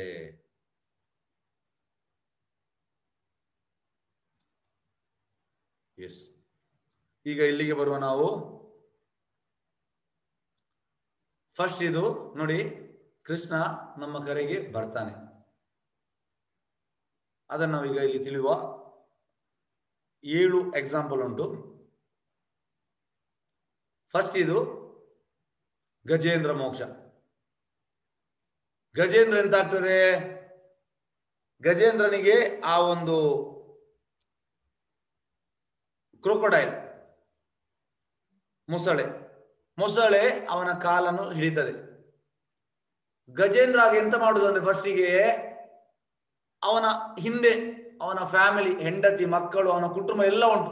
ಎಸ್ ಈಗ ಇಲ್ಲಿಗೆ ಬರುವ ನಾವು ಫಸ್ಟ್ ಇದು ನೋಡಿ ಕೃಷ್ಣ ನಮ್ಮ ಕರೆಗೆ ಬರ್ತಾನೆ ಅದನ್ನು ನಾವೀಗ ಇಲ್ಲಿ ತಿಳಿಯುವ ಏಳು ಎಕ್ಸಾಂಪಲ್ ಉಂಟು ಫಸ್ಟ್ ಇದು ಗಜೇಂದ್ರ ಮೋಕ್ಷ ಗಜೇಂದ್ರ ಎಂತ ಆಗ್ತದೆ ಗಜೇಂದ್ರನಿಗೆ ಆ ಒಂದು ಕ್ರೊಕೊಡೈಲ್ ಮೊಸಳೆ ಮೊಸಳೆ ಅವನ ಕಾಲನ್ನು ಹಿಡಿತದೆ ಗಜೇಂದ್ರ ಆಗ ಎಂತ ಮಾಡುದು ಅಂದ್ರೆ ಫಸ್ಟಿಗೆ ಅವನ ಹಿಂದೆ ಅವನ ಫ್ಯಾಮಿಲಿ ಹೆಂಡತಿ ಮಕ್ಕಳು ಅವನ ಕುಟುಂಬ ಎಲ್ಲ ಉಂಟು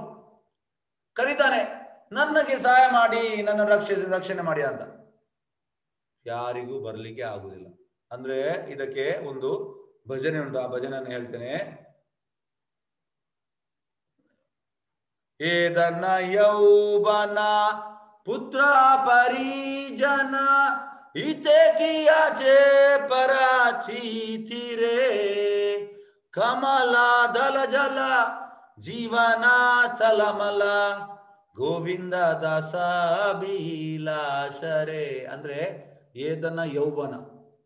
ಕರೀತಾನೆ ನನಗೆ ಸಹಾಯ ಮಾಡಿ ನನ್ನ ರಕ್ಷಿಸಿ ರಕ್ಷಣೆ ಮಾಡಿ ಅಂತ ಯಾರಿಗೂ ಬರ್ಲಿಕ್ಕೆ ಆಗುದಿಲ್ಲ ಅಂದ್ರೆ ಇದಕ್ಕೆ ಒಂದು ಭಜನೆ ಉಂಟು ಆ ಭಜನೆಯನ್ನು ಹೇಳ್ತೇನೆ ಏದನ್ನ ಯೌವನ ಪುತ್ರ ಪರಿಜನ ಇತೆ ಕಿಯಾಚೆ ಪರಾಚೀತಿರೆ ಕಮಲ ದಲ ಜಲ ಜೀವನ ತಲಮಲ ಗೋವಿಂದ ದಾಸ ಬೀಲಾಸರೆ ಅಂದ್ರೆ ಏದನ ಯೌವನ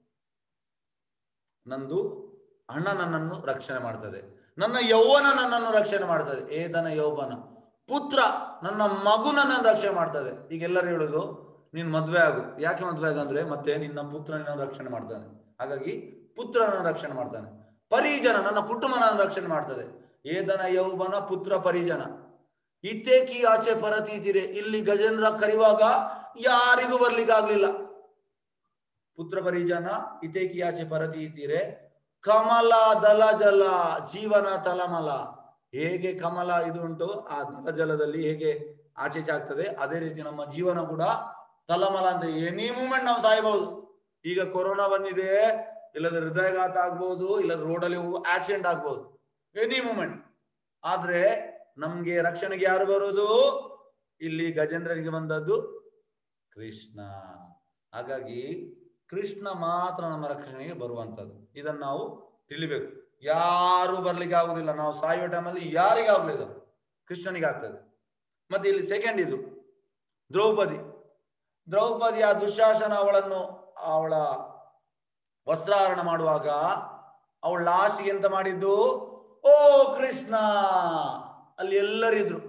ನಂದು ಹಣ ನನ್ನನ್ನು ರಕ್ಷಣೆ ಮಾಡ್ತದೆ ನನ್ನ ಯೌವನ ನನ್ನನ್ನು ರಕ್ಷಣೆ ಮಾಡ್ತದೆ ಏದನ ಯೌವನ ಪುತ್ರ ನನ್ನ ಮಗು ನನ್ನನ್ನು ರಕ್ಷಣೆ ಮಾಡ್ತದೆ ಈಗ ಎಲ್ಲರೂ ಹೇಳುದು ನೀನ್ ಮದ್ವೆ ಆಗು ಯಾಕೆ ಮದ್ವೆ ಆಗು ಅಂದ್ರೆ ಮತ್ತೆ ನಿನ್ನ ಪುತ್ರ ನಿನ್ನ ರಕ್ಷಣೆ ಮಾಡ್ತಾನೆ ಹಾಗಾಗಿ ಪುತ್ರನ ರಕ್ಷಣೆ ಮಾಡ್ತಾನೆ ಪರಿಜನ ನನ್ನ ಕುಟುಂಬ ನನ್ನ ರಕ್ಷಣೆ ಮಾಡ್ತದೆ ಏದನ ಯೌವನ ಪುತ್ರ ಪರಿಜನ ಇತ್ತೇಕಿ ಆಚೆ ಪರತೀತಿರೆ ಇಲ್ಲಿ ಗಜೇಂದ್ರ ಕರೆಯುವಾಗ ಯಾರಿಗೂ ಬರ್ಲಿಕ್ಕೆ ಆಗ್ಲಿಲ್ಲ ಪುತ್ರ ಪರಿಜನ ಇತೇಕಿ ಆಚೆ ಪರತೀತಿರೆ ಕಮಲ ದಲ ಜಲ ಜೀವನ ತಲಮಲ ಹೇಗೆ ಕಮಲ ಇದು ಉಂಟು ಆ ದಲ ಜಲದಲ್ಲಿ ಹೇಗೆ ಆಚೆಚೆ ಆಗ್ತದೆ ಅದೇ ರೀತಿ ನಮ್ಮ ಜೀವನ ಕೂಡ ತಲಮಲ ಅಂತ ಎನಿ ಮೂಮೆಂಟ್ ನಾವು ಸಾಯಬಹುದು ಈಗ ಕೊರೋನಾ ಬಂದಿದೆ ಇಲ್ಲದ್ರೆ ಹೃದಯಘಾತ ಆಗ್ಬಹುದು ಇಲ್ಲದ್ರೆ ರೋಡಲ್ಲಿ ಆಕ್ಸಿಡೆಂಟ್ ಆಗ್ಬಹುದು ಎನಿ ಮೂಮೆಂಟ್ ಆದ್ರೆ ನಮ್ಗೆ ರಕ್ಷಣೆಗೆ ಯಾರು ಬರೋದು ಇಲ್ಲಿ ಗಜೇಂದ್ರನಿಗೆ ಬಂದದ್ದು ಕೃಷ್ಣ ಹಾಗಾಗಿ ಕೃಷ್ಣ ಮಾತ್ರ ನಮ್ಮ ರಕ್ಷಣೆಗೆ ಬರುವಂತದ್ದು ಇದನ್ನು ನಾವು ತಿಳಿಬೇಕು ಯಾರು ಬರ್ಲಿಕ್ಕೆ ಆಗುದಿಲ್ಲ ನಾವು ಸಾಯುವ ಟೈಮಲ್ಲಿ ಯಾರಿಗೆ ಆಗ್ಲಿಲ್ಲ ಕೃಷ್ಣನಿಗೆ ಆಗ್ತದೆ ಮತ್ತೆ ಇಲ್ಲಿ ಸೆಕೆಂಡ್ ಇದು ದ್ರೌಪದಿ ದ್ರೌಪದಿ ಆ ದುಶಾಸನ ಅವಳನ್ನು ಅವಳ ವಸ್ತ್ರಾಹರಣ ಮಾಡುವಾಗ ಅವಳು ಲಾಸ್ಟ್ಗೆ ಎಂತ ಮಾಡಿದ್ದು ಓ ಕೃಷ್ಣ ಅಲ್ಲಿ ಎಲ್ಲರಿದ್ರು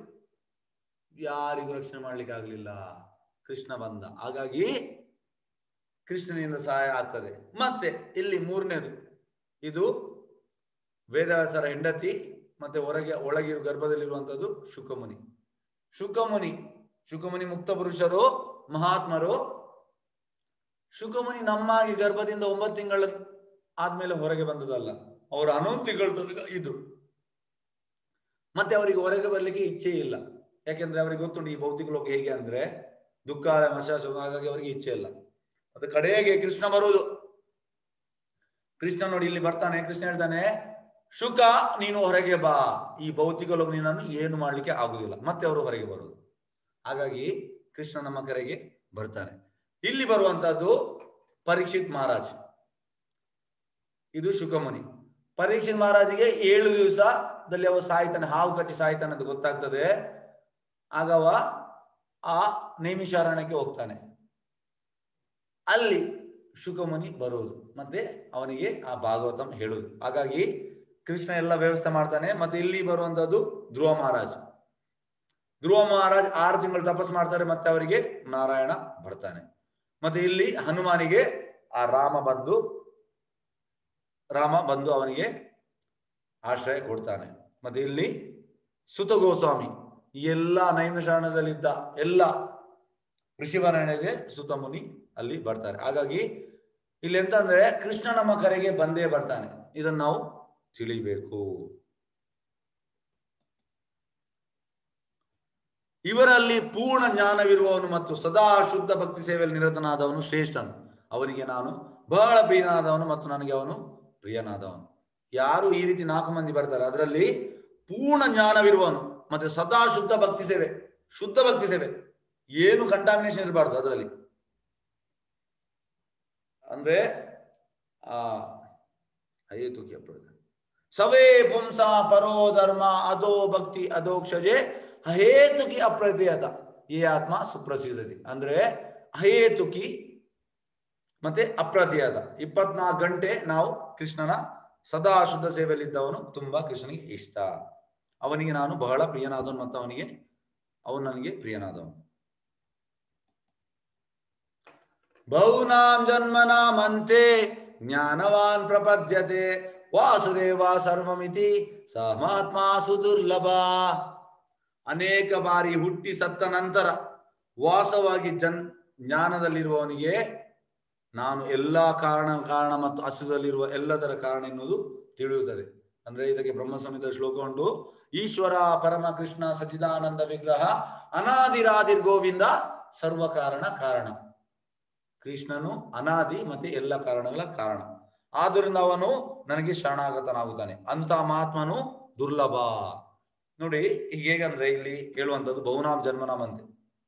ಯಾರಿಗೂ ರಕ್ಷಣೆ ಮಾಡ್ಲಿಕ್ಕೆ ಆಗ್ಲಿಲ್ಲ ಕೃಷ್ಣ ಬಂದ ಹಾಗಾಗಿ ಕೃಷ್ಣನಿಂದ ಸಹಾಯ ಆಗ್ತದೆ ಮತ್ತೆ ಇಲ್ಲಿ ಮೂರನೇದು ಇದು ವೇದವ್ಯಾಸರ ಹೆಂಡತಿ ಮತ್ತೆ ಹೊರಗೆ ಒಳಗಿರು ಗರ್ಭದಲ್ಲಿರುವಂತದ್ದು ಶುಕಮುನಿ ಶುಕಮುನಿ ಶುಕಮುನಿ ಮುಕ್ತ ಪುರುಷರು ಮಹಾತ್ಮರು ಶುಕಮುನಿ ನಮ್ಮಾಗಿ ಗರ್ಭದಿಂದ ಒಂಬತ್ತು ತಿಂಗಳ ಆದ್ಮೇಲೆ ಹೊರಗೆ ಬಂದದಲ್ಲ ಅವರು ಹನ್ನೊಂದು ತಿಂಗಳ ತನಕ ಇದ್ರು ಮತ್ತೆ ಅವರಿಗೆ ಹೊರಗೆ ಬರ್ಲಿಕ್ಕೆ ಇಚ್ಛೆ ಇಲ್ಲ ಯಾಕೆಂದ್ರೆ ಅವರಿಗೆ ಗೊತ್ತುಂಟು ಈ ಭೌತಿಕ ಲೋಕ ಹೇಗೆ ಅಂದ್ರೆ ದುಃಖ ಮಶ ಹಾಗಾಗಿ ಅವರಿಗೆ ಇಚ್ಛೆ ಇಲ್ಲ ಮತ್ತೆ ಕಡೆಗೆ ಕೃಷ್ಣ ಬರುವುದು ಕೃಷ್ಣ ನೋಡಿ ಇಲ್ಲಿ ಬರ್ತಾನೆ ಕೃಷ್ಣ ಹೇಳ್ತಾನೆ ಶುಕ ನೀನು ಹೊರಗೆ ಬಾ ಈ ಭೌತಿಕ ಲೋಕ ನಿನ್ನನ್ನು ಏನು ಮಾಡ್ಲಿಕ್ಕೆ ಆಗುದಿಲ್ಲ ಮತ್ತೆ ಅವರು ಹೊರಗೆ ಬರುವುದು ಹಾಗಾಗಿ ಕೃಷ್ಣ ನಮ್ಮ ಕರೆಗೆ ಬರ್ತಾನೆ ಇಲ್ಲಿ ಬರುವಂತದ್ದು ಪರೀಕ್ಷಿತ್ ಮಹಾರಾಜ್ ಇದು ಶುಕಮುನಿ ಪರೀಕ್ಷಿತ್ ಮಹಾರಾಜಿಗೆ ಏಳು ದಿವಸದಲ್ಲಿ ಅವ ಸಾಯ್ತಾನೆ ಹಾವು ಕಚ್ಚಿ ಸಾಯ್ತಾನೆ ಅಂತ ಗೊತ್ತಾಗ್ತದೆ ಆಗವ ಆ ನೇಮಿಷಾರಣ್ಯಕ್ಕೆ ಹೋಗ್ತಾನೆ ಅಲ್ಲಿ ಶುಕಮುನಿ ಬರುವುದು ಮತ್ತೆ ಅವನಿಗೆ ಆ ಭಾಗವತಂ ಹೇಳುವುದು ಹಾಗಾಗಿ ಕೃಷ್ಣ ಎಲ್ಲ ವ್ಯವಸ್ಥೆ ಮಾಡ್ತಾನೆ ಮತ್ತೆ ಇಲ್ಲಿ ಬರುವಂತದ್ದು ಧ್ರುವ ಮಹಾರಾಜ್ ಧ್ರುವ ಮಹಾರಾಜ್ ಆರು ತಿಂಗಳು ತಪಸ್ ಮಾಡ್ತಾರೆ ಮತ್ತೆ ಅವರಿಗೆ ನಾರಾಯಣ ಬರ್ತಾನೆ ಮತ್ತೆ ಇಲ್ಲಿ ಹನುಮಾನಿಗೆ ಆ ರಾಮ ಬಂದು ರಾಮ ಬಂದು ಅವನಿಗೆ ಆಶ್ರಯ ಕೊಡ್ತಾನೆ ಮತ್ತೆ ಇಲ್ಲಿ ಸುತ ಗೋಸ್ವಾಮಿ ಈ ಎಲ್ಲ ನೈಮಿಷಾರಣದಲ್ಲಿದ್ದ ಎಲ್ಲ ಋಷಿವರ್ಣನೆಗೆ ಸುತ ಮುನಿ ಅಲ್ಲಿ ಬರ್ತಾರೆ ಹಾಗಾಗಿ ಇಲ್ಲಿ ಎಂತಂದ್ರೆ ಕೃಷ್ಣ ನಮ್ಮ ಕರೆಗೆ ಬಂದೇ ಬರ್ತಾನೆ ಇದನ್ನು ನಾವು ತಿಳಿಬೇಕು ಇವರಲ್ಲಿ ಪೂರ್ಣ ಜ್ಞಾನವಿರುವವನು ಮತ್ತು ಸದಾ ಶುದ್ಧ ಭಕ್ತಿ ಸೇವೆಯಲ್ಲಿ ನಿರತನಾದವನು ಶ್ರೇಷ್ಠನು ಅವನಿಗೆ ನಾನು ಬಹಳ ಪ್ರಿಯನಾದವನು ಮತ್ತು ನನಗೆ ಅವನು ಪ್ರಿಯನಾದವನು ಯಾರು ಈ ರೀತಿ ನಾಲ್ಕು ಮಂದಿ ಬರ್ತಾರೆ ಅದರಲ್ಲಿ ಪೂರ್ಣ ಜ್ಞಾನವಿರುವವನು ಮತ್ತೆ ಸದಾ ಶುದ್ಧ ಭಕ್ತಿ ಸೇವೆ ಶುದ್ಧ ಭಕ್ತಿ ಸೇವೆ ಏನು ಕಂಟಾಮಿನೇಷನ್ ಇರಬಾರ್ದು ಅದರಲ್ಲಿ ಅಂದ್ರೆ ಆ ಅಯ್ಯತುಕಿ ಅಪ್ರದ ಸವೇ ಪುಂಸ ಪರೋ ಧರ್ಮ ಅದೋ ಭಕ್ತಿ ಅಧೋಕ್ಷಜೆ ಅಹೇತುಕಿ ಅಪ್ರತಿಯತ ಈ ಆತ್ಮ ಸುಪ್ರಸಿದ್ಧತಿ ಅಂದ್ರೆ ಅಹೇತುಕಿ ಮತ್ತೆ ಅಪ್ರತಿಯತ ಇಪ್ಪತ್ನಾಲ್ಕು ಗಂಟೆ ನಾವು ಕೃಷ್ಣನ ಸದಾ ಶುದ್ಧ ಸೇವೆಯಲ್ಲಿದ್ದವನು ತುಂಬಾ ಕೃಷ್ಣನಿಗೆ ಇಷ್ಟ ಅವನಿಗೆ ನಾನು ಬಹಳ ಪ್ರಿಯನಾದವನು ಮತ್ತು ಅವನಿಗೆ ಅವನು ನನಗೆ ಪ್ರಿಯನಾದವನು ಬಹುನಾಂ ಜನ್ಮನಾಮಂತೆ ಜ್ಞಾನವಾನ್ ಪ್ರಪದ್ಯತೆ ವಾಸುದೇವ ಸರ್ವಮಿತಿ ಸ ಮಹಾತ್ಮ ಸುದುರ್ಲಭ ಅನೇಕ ಬಾರಿ ಹುಟ್ಟಿ ಸತ್ತ ನಂತರ ವಾಸವಾಗಿ ಜನ್ ಜ್ಞಾನದಲ್ಲಿರುವವನಿಗೆ ನಾನು ಎಲ್ಲಾ ಕಾರಣ ಕಾರಣ ಮತ್ತು ಅಸುದಲ್ಲಿರುವ ಎಲ್ಲದರ ಕಾರಣ ಎನ್ನುವುದು ತಿಳಿಯುತ್ತದೆ ಅಂದ್ರೆ ಇದಕ್ಕೆ ಬ್ರಹ್ಮ ಸಂಹಿತ ಶ್ಲೋಕ ಉಂಟು ಈಶ್ವರ ಪರಮ ಕೃಷ್ಣ ಸಚಿದಾನಂದ ವಿಗ್ರಹ ಅನಾದಿರಾದಿರ್ ಗೋವಿಂದ ಸರ್ವ ಕಾರಣ ಕಾರಣ ಕೃಷ್ಣನು ಅನಾದಿ ಮತ್ತೆ ಎಲ್ಲ ಕಾರಣಗಳ ಕಾರಣ ಆದ್ದರಿಂದ ಅವನು ನನಗೆ ಶರಣಾಗತನಾಗುತ್ತಾನೆ ಅಂತ ಮಹಾತ್ಮನು ದುರ್ಲಭ ನೋಡಿ ಈಗ ಹೇಗಂದ್ರೆ ಇಲ್ಲಿ ಹೇಳುವಂಥದ್ದು ಬಹುನಾಮ್ ಜನ್ಮನಾಮ್ ಅಂತೆ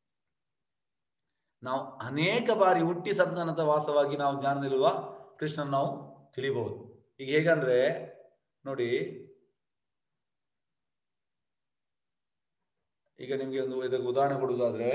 ನಾವು ಅನೇಕ ಬಾರಿ ಹುಟ್ಟಿ ಸಂತಾನದ ವಾಸವಾಗಿ ನಾವು ಜ್ಞಾನದಲ್ಲಿರುವ ಕೃಷ್ಣನ್ ನಾವು ತಿಳಿಬಹುದು ಈಗ ಹೇಗಂದ್ರೆ ನೋಡಿ ಈಗ ನಿಮ್ಗೆ ಒಂದು ಇದಕ್ಕೆ ಉದಾಹರಣೆ ಕೊಡುವುದಾದ್ರೆ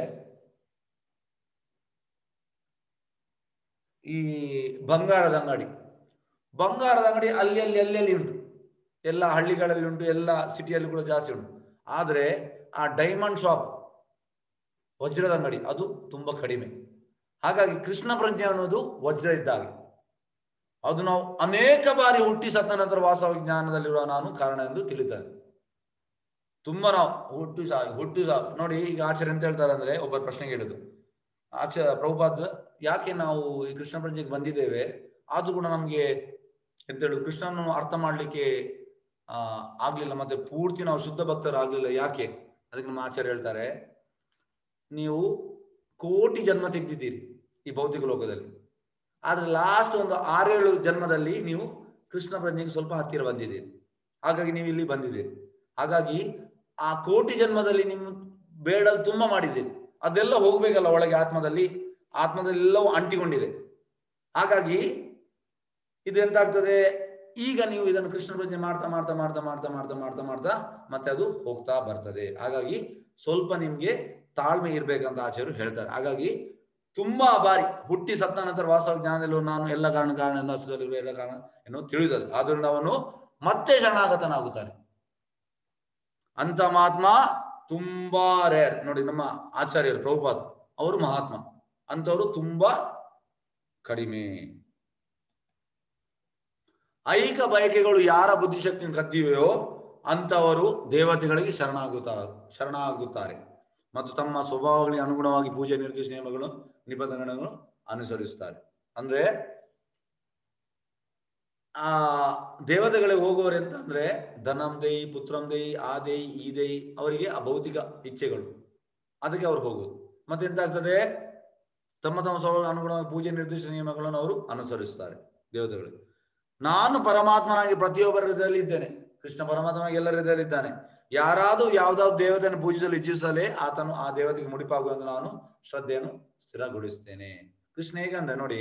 ಈ ಬಂಗಾರದ ಅಂಗಡಿ ಬಂಗಾರದ ಅಂಗಡಿ ಅಲ್ಲಿ ಅಲ್ಲಿ ಅಲ್ಲಿ ಅಲ್ಲಿ ಉಂಟು ಎಲ್ಲ ಹಳ್ಳಿಗಳಲ್ಲಿ ಉಂಟು ಎಲ್ಲ ಸಿಟಿಯಲ್ಲಿ ಕೂಡ ಜಾಸ್ತಿ ಉಂಟು ಆದರೆ ಆ ಡೈಮಂಡ್ ಶಾಪ್ ವಜ್ರದ ಅಂಗಡಿ ಅದು ತುಂಬಾ ಕಡಿಮೆ ಹಾಗಾಗಿ ಕೃಷ್ಣ ಪ್ರಜ್ಞೆ ಅನ್ನೋದು ವಜ್ರ ಇದ್ದಾಗೆ ಅದು ನಾವು ಅನೇಕ ಬಾರಿ ಹುಟ್ಟಿ ಸತ್ತ ನಂತರ ವಾಸವಾಗಿ ಜ್ಞಾನದಲ್ಲಿರುವ ನಾನು ಕಾರಣ ಎಂದು ತಿಳಿತಾನೆ ತುಂಬಾ ನಾವು ಹುಟ್ಟಿ ಸಾ ಹುಟ್ಟಿ ಸಾ ನೋಡಿ ಈಗ ಆಚಾರ್ಯ ಅಂತ ಹೇಳ್ತಾರೆ ಅಂದ್ರೆ ಒಬ್ಬರ ಪ್ರಶ್ನೆ ಕೇಳಿದ್ರು ಆಚ ಪ್ರಭುಪಾದ್ ಯಾಕೆ ನಾವು ಈ ಕೃಷ್ಣ ಪ್ರಜ್ಞೆಗೆ ಬಂದಿದ್ದೇವೆ ಆದ್ರೂ ಕೂಡ ನಮ್ಗೆ ಎಂತ ಹೇಳುದು ಕೃಷ್ಣನನ್ನು ಅರ್ಥ ಮಾಡ್ಲಿಕ್ಕೆ ಆ ಆಗ್ಲಿಲ್ಲ ಮತ್ತೆ ಪೂರ್ತಿ ನಾವು ಶುದ್ಧ ಭಕ್ತರು ಆಗ್ಲಿಲ್ಲ ಯಾಕೆ ಅದಕ್ಕೆ ನಮ್ಮ ಆಚಾರ್ಯ ಹೇಳ್ತಾರೆ ನೀವು ಕೋಟಿ ಜನ್ಮ ತೆಗೆದಿದ್ದೀರಿ ಈ ಭೌತಿಕ ಲೋಕದಲ್ಲಿ ಆದ್ರೆ ಲಾಸ್ಟ್ ಒಂದು ಆರೇಳು ಜನ್ಮದಲ್ಲಿ ನೀವು ಕೃಷ್ಣ ಪ್ರಜ್ಞೆಗೆ ಸ್ವಲ್ಪ ಹತ್ತಿರ ಬಂದಿದ್ದೀರಿ ಹಾಗಾಗಿ ನೀವು ಇಲ್ಲಿ ಬಂದಿದ್ದೀರಿ ಹಾಗಾಗಿ ಆ ಕೋಟಿ ಜನ್ಮದಲ್ಲಿ ನಿಮ್ಮ ಬೇಡ ತುಂಬಾ ಮಾಡಿದ್ದೀರಿ ಅದೆಲ್ಲ ಹೋಗ್ಬೇಕಲ್ಲ ಒಳಗೆ ಆತ್ಮದಲ್ಲಿ ಆತ್ಮದಲ್ಲಿ ಎಲ್ಲವೂ ಅಂಟಿಕೊಂಡಿದೆ ಹಾಗಾಗಿ ಇದು ಎಂತಾಗ್ತದೆ ಈಗ ನೀವು ಇದನ್ನು ಕೃಷ್ಣ ಪ್ರಜ್ಞೆ ಮಾಡ್ತಾ ಮಾಡ್ತಾ ಮಾಡ್ತಾ ಮಾಡ್ತಾ ಮಾಡ್ತಾ ಮಾಡ್ತಾ ಮಾಡ್ತಾ ಮತ್ತೆ ಅದು ಹೋಗ್ತಾ ಬರ್ತದೆ ಹಾಗಾಗಿ ಸ್ವಲ್ಪ ನಿಮ್ಗೆ ತಾಳ್ಮೆ ಇರ್ಬೇಕಂತ ಆಚಾರ್ಯರು ಹೇಳ್ತಾರೆ ಹಾಗಾಗಿ ತುಂಬಾ ಬಾರಿ ಹುಟ್ಟಿ ಸತ್ತ ನಂತರ ವಾಸವ ಜ್ಞಾನದಲ್ಲೂ ನಾನು ಎಲ್ಲ ಕಾರಣ ಕಾರಣ ಎಲ್ಲ ಕಾರಣ ಎನ್ನುವ ತಿಳಿಯುತ್ತದೆ ಆದ್ರಿಂದ ಅವನು ಮತ್ತೆ ಶರಣಾಗತನಾಗುತ್ತಾನೆ ಅಂತ ಮಹಾತ್ಮ ತುಂಬಾ ರೇರ್ ನೋಡಿ ನಮ್ಮ ಆಚಾರ್ಯರು ಪ್ರಭುಪಾದ್ ಅವರು ಮಹಾತ್ಮ ಅಂತವರು ತುಂಬಾ ಕಡಿಮೆ ಐಕ ಬಯಕೆಗಳು ಯಾರ ಬುದ್ಧಿಶಕ್ತಿಯನ್ನು ಕದ್ದಿವೆಯೋ ಅಂತವರು ದೇವತೆಗಳಿಗೆ ಶರಣಾಗುತ್ತಾರೆ ಶರಣಾಗುತ್ತಾರೆ ಮತ್ತು ತಮ್ಮ ಸ್ವಭಾವಗಳಿಗೆ ಅನುಗುಣವಾಗಿ ಪೂಜೆ ನಿರ್ದಿಷ್ಟ ನಿಯಮಗಳು ನಿಬಂಧನೆಗಳನ್ನು ಅನುಸರಿಸುತ್ತಾರೆ ಅಂದ್ರೆ ಆ ದೇವತೆಗಳಿಗೆ ಹೋಗುವವರು ಅಂತ ಅಂದ್ರೆ ಧನಂ ದೇಯಿ ಪುತ್ರಂ ದೇಯಿ ಆ ದೇಯಿ ಈ ದೇಯಿ ಅವರಿಗೆ ಆ ಭೌತಿಕ ಇಚ್ಛೆಗಳು ಅದಕ್ಕೆ ಅವ್ರು ಹೋಗುದು ಮತ್ತೆ ಎಂತ ಆಗ್ತದೆ ತಮ್ಮ ತಮ್ಮ ಸ್ವಭಾವ ಅನುಗುಣವಾಗಿ ಪೂಜೆ ನಿರ್ದಿಷ್ಟ ನಿಯಮಗಳನ್ನು ಅವರು ಅನುಸರಿಸುತ್ತಾರೆ ದೇವತೆಗಳು ನಾನು ಪರಮಾತ್ಮನಾಗಿ ಪ್ರತಿಯೊಬ್ಬರ ಹೃದಯದಲ್ಲಿ ಇದ್ದೇನೆ ಕೃಷ್ಣ ಪರಮಾತ್ಮನಾಗಿ ಎಲ್ಲರ ಹೃದಯದಲ್ಲಿ ಇದ್ದಾನೆ ಯಾರಾದರೂ ಯಾವ್ದಾವ್ದು ದೇವತೆಯನ್ನು ಪೂಜಿಸಲು ಇಚ್ಛಿಸಲೇ ಆತನು ಆ ದೇವತೆಗೆ ಮುಡಿಪಾಗುವಂತ ನಾನು ಶ್ರದ್ಧೆಯನ್ನು ಸ್ಥಿರಗೊಳಿಸ್ತೇನೆ ಕೃಷ್ಣ ಹೇಗಂದ್ರೆ ನೋಡಿ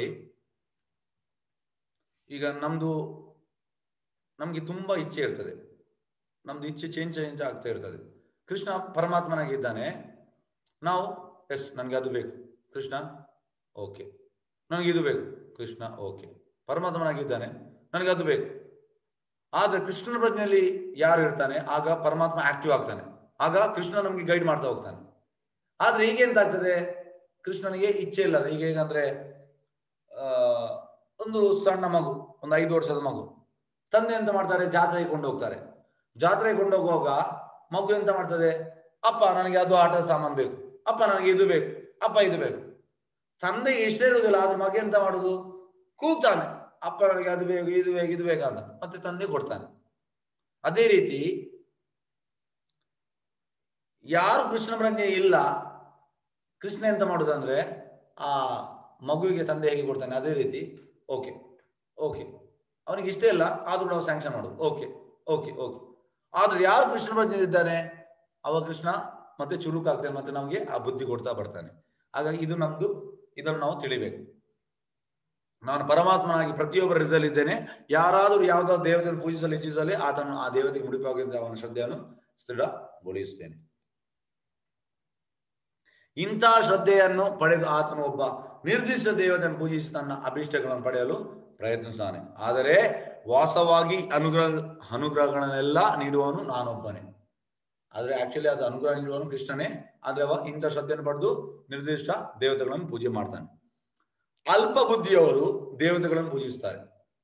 ಈಗ ನಮ್ದು ನಮ್ಗೆ ತುಂಬಾ ಇಚ್ಛೆ ಇರ್ತದೆ ನಮ್ದು ಇಚ್ಛೆ ಚೇಂಜ್ ಚೇಂಜ್ ಆಗ್ತಾ ಇರ್ತದೆ ಕೃಷ್ಣ ಪರಮಾತ್ಮನಾಗಿದ್ದಾನೆ ನಾವು ಎಸ್ ನನಗೆ ಅದು ಬೇಕು ಕೃಷ್ಣ ಓಕೆ ನನಗೆ ಇದು ಬೇಕು ಕೃಷ್ಣ ಓಕೆ ಪರಮಾತ್ಮನಾಗಿದ್ದಾನೆ ನನಗೆ ಅದು ಬೇಕು ಆದ್ರೆ ಕೃಷ್ಣನ ಪ್ರಜ್ಞೆಯಲ್ಲಿ ಯಾರು ಇರ್ತಾನೆ ಆಗ ಪರಮಾತ್ಮ ಆಕ್ಟಿವ್ ಆಗ್ತಾನೆ ಆಗ ಕೃಷ್ಣ ನಮ್ಗೆ ಗೈಡ್ ಮಾಡ್ತಾ ಹೋಗ್ತಾನೆ ಆದ್ರೆ ಈಗ ಎಂತಾಗ್ತದೆ ಕೃಷ್ಣನಿಗೆ ಇಚ್ಛೆ ಇಲ್ಲ ಈಗ ಹೇಗಂದ್ರೆ ಆ ಒಂದು ಸಣ್ಣ ಮಗು ಒಂದು ಐದು ವರ್ಷದ ಮಗು ತಂದೆ ಎಂತ ಮಾಡ್ತಾರೆ ಜಾತ್ರೆಗೆ ಕೊಂಡು ಹೋಗ್ತಾರೆ ಜಾತ್ರೆಗೆ ಕೊಂಡೋಗುವಾಗ ಮಗು ಎಂತ ಮಾಡ್ತದೆ ಅಪ್ಪ ನನಗೆ ಅದು ಆಟದ ಸಾಮಾನು ಬೇಕು ಅಪ್ಪ ನನಗೆ ಇದು ಬೇಕು ಅಪ್ಪ ಇದು ಬೇಕು ತಂದೆಗೆ ಇಷ್ಟ ಇರುವುದಿಲ್ಲ ಆದ್ರೆ ಮಗ ಎಂತ ಮಾಡುದು ಕೂಗ್ತಾನೆ ಅಪ್ಪ ನನಗೆ ಅದು ಬೇಕು ಇದು ಬೇಕು ಇದು ಬೇಕಂತ ಮತ್ತೆ ತಂದೆ ಕೊಡ್ತಾನೆ ಅದೇ ರೀತಿ ಯಾರು ಕೃಷ್ಣ ಪ್ರಜ್ಞೆ ಇಲ್ಲ ಕೃಷ್ಣ ಎಂತ ಮಾಡುದಂದ್ರೆ ಆ ಮಗುವಿಗೆ ತಂದೆ ಹೇಗೆ ಕೊಡ್ತಾನೆ ಅದೇ ರೀತಿ ಓಕೆ ಓಕೆ ಅವನಿಗೆ ಇಷ್ಟ ಇಲ್ಲ ಆದ್ರೂ ನಾವು ಸ್ಯಾಂಕ್ಷನ್ ಮಾಡೋದು ಓಕೆ ಓಕೆ ಓಕೆ ಆದ್ರೆ ಯಾರು ಕೃಷ್ಣ ಪ್ರಜ್ಞೆ ಇದ್ದಾನೆ ಅವ ಕೃಷ್ಣ ಮತ್ತೆ ಚುರುಕಾಗ್ತಾನೆ ಮತ್ತೆ ನಮಗೆ ಆ ಬುದ್ಧಿ ಕೊಡ್ತಾ ಬರ್ತಾನೆ ಹಾಗಾಗಿ ಇದು ನಮ್ದು ಇದನ್ನು ನಾವು ತಿಳಿಬೇಕು ನಾನು ಪರಮಾತ್ಮನಾಗಿ ಪ್ರತಿಯೊಬ್ಬರ ಹೃದಯದಲ್ಲಿದ್ದೇನೆ ಯಾರಾದರೂ ಯಾವ್ದಾದ್ರು ದೇವತೆಯನ್ನು ಪೂಜಿಸಲು ಇಚ್ಛಿಸಲಿ ಆತನು ಆ ದೇವತೆಗೆ ಮುಡಿಪಾಗಿದ್ದ ಅವನ ಶ್ರದ್ಧೆಯನ್ನು ಸ್ಥಿರಗೊಳಿಸುತ್ತೇನೆ ಇಂತಹ ಶ್ರದ್ಧೆಯನ್ನು ಪಡೆದು ಆತನು ಒಬ್ಬ ನಿರ್ದಿಷ್ಟ ದೇವತೆಯನ್ನು ಪೂಜಿಸಿ ತನ್ನ ಅಭಿಷ್ಟಗಳನ್ನು ಪಡೆಯಲು ಪ್ರಯತ್ನಿಸುತ್ತಾನೆ ಆದರೆ ವಾಸ್ತವವಾಗಿ ಅನುಗ್ರಹ ಅನುಗ್ರಹಗಳನ್ನೆಲ್ಲ ನೀಡುವವನು ನಾನೊಬ್ಬನೇ ಆದ್ರೆ ಆಕ್ಚುಲಿ ಅದು ಅನುಗ್ರಹ ನೀಡುವವನು ಕೃಷ್ಣನೇ ಆದ್ರೆ ಅವ ಇಂಥ ಶ್ರದ್ಧೆಯನ್ನು ಪಡೆದು ನಿರ್ದಿಷ್ಟ ದೇವತೆಗಳನ್ನು ಪೂಜೆ ಮಾಡ್ತಾನೆ ಅಲ್ಪ ಬುದ್ಧಿಯವರು ದೇವತೆಗಳನ್ನು ಪೂಜಿಸ್ತಾರೆ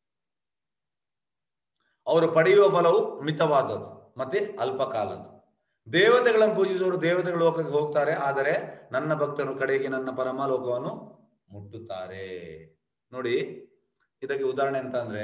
ಅವರು ಪಡೆಯುವ ಫಲವು ಮಿತವಾದದ್ದು ಮತ್ತೆ ಅಲ್ಪ ಕಾಲದ್ದು ದೇವತೆಗಳನ್ನು ಪೂಜಿಸುವವರು ದೇವತೆಗಳ ಲೋಕಕ್ಕೆ ಹೋಗ್ತಾರೆ ಆದರೆ ನನ್ನ ಭಕ್ತರು ಕಡೆಗೆ ನನ್ನ ಪರಮಲೋಕವನ್ನು ಮುಟ್ಟುತ್ತಾರೆ ನೋಡಿ ಇದಕ್ಕೆ ಉದಾಹರಣೆ ಅಂತ ಅಂದ್ರೆ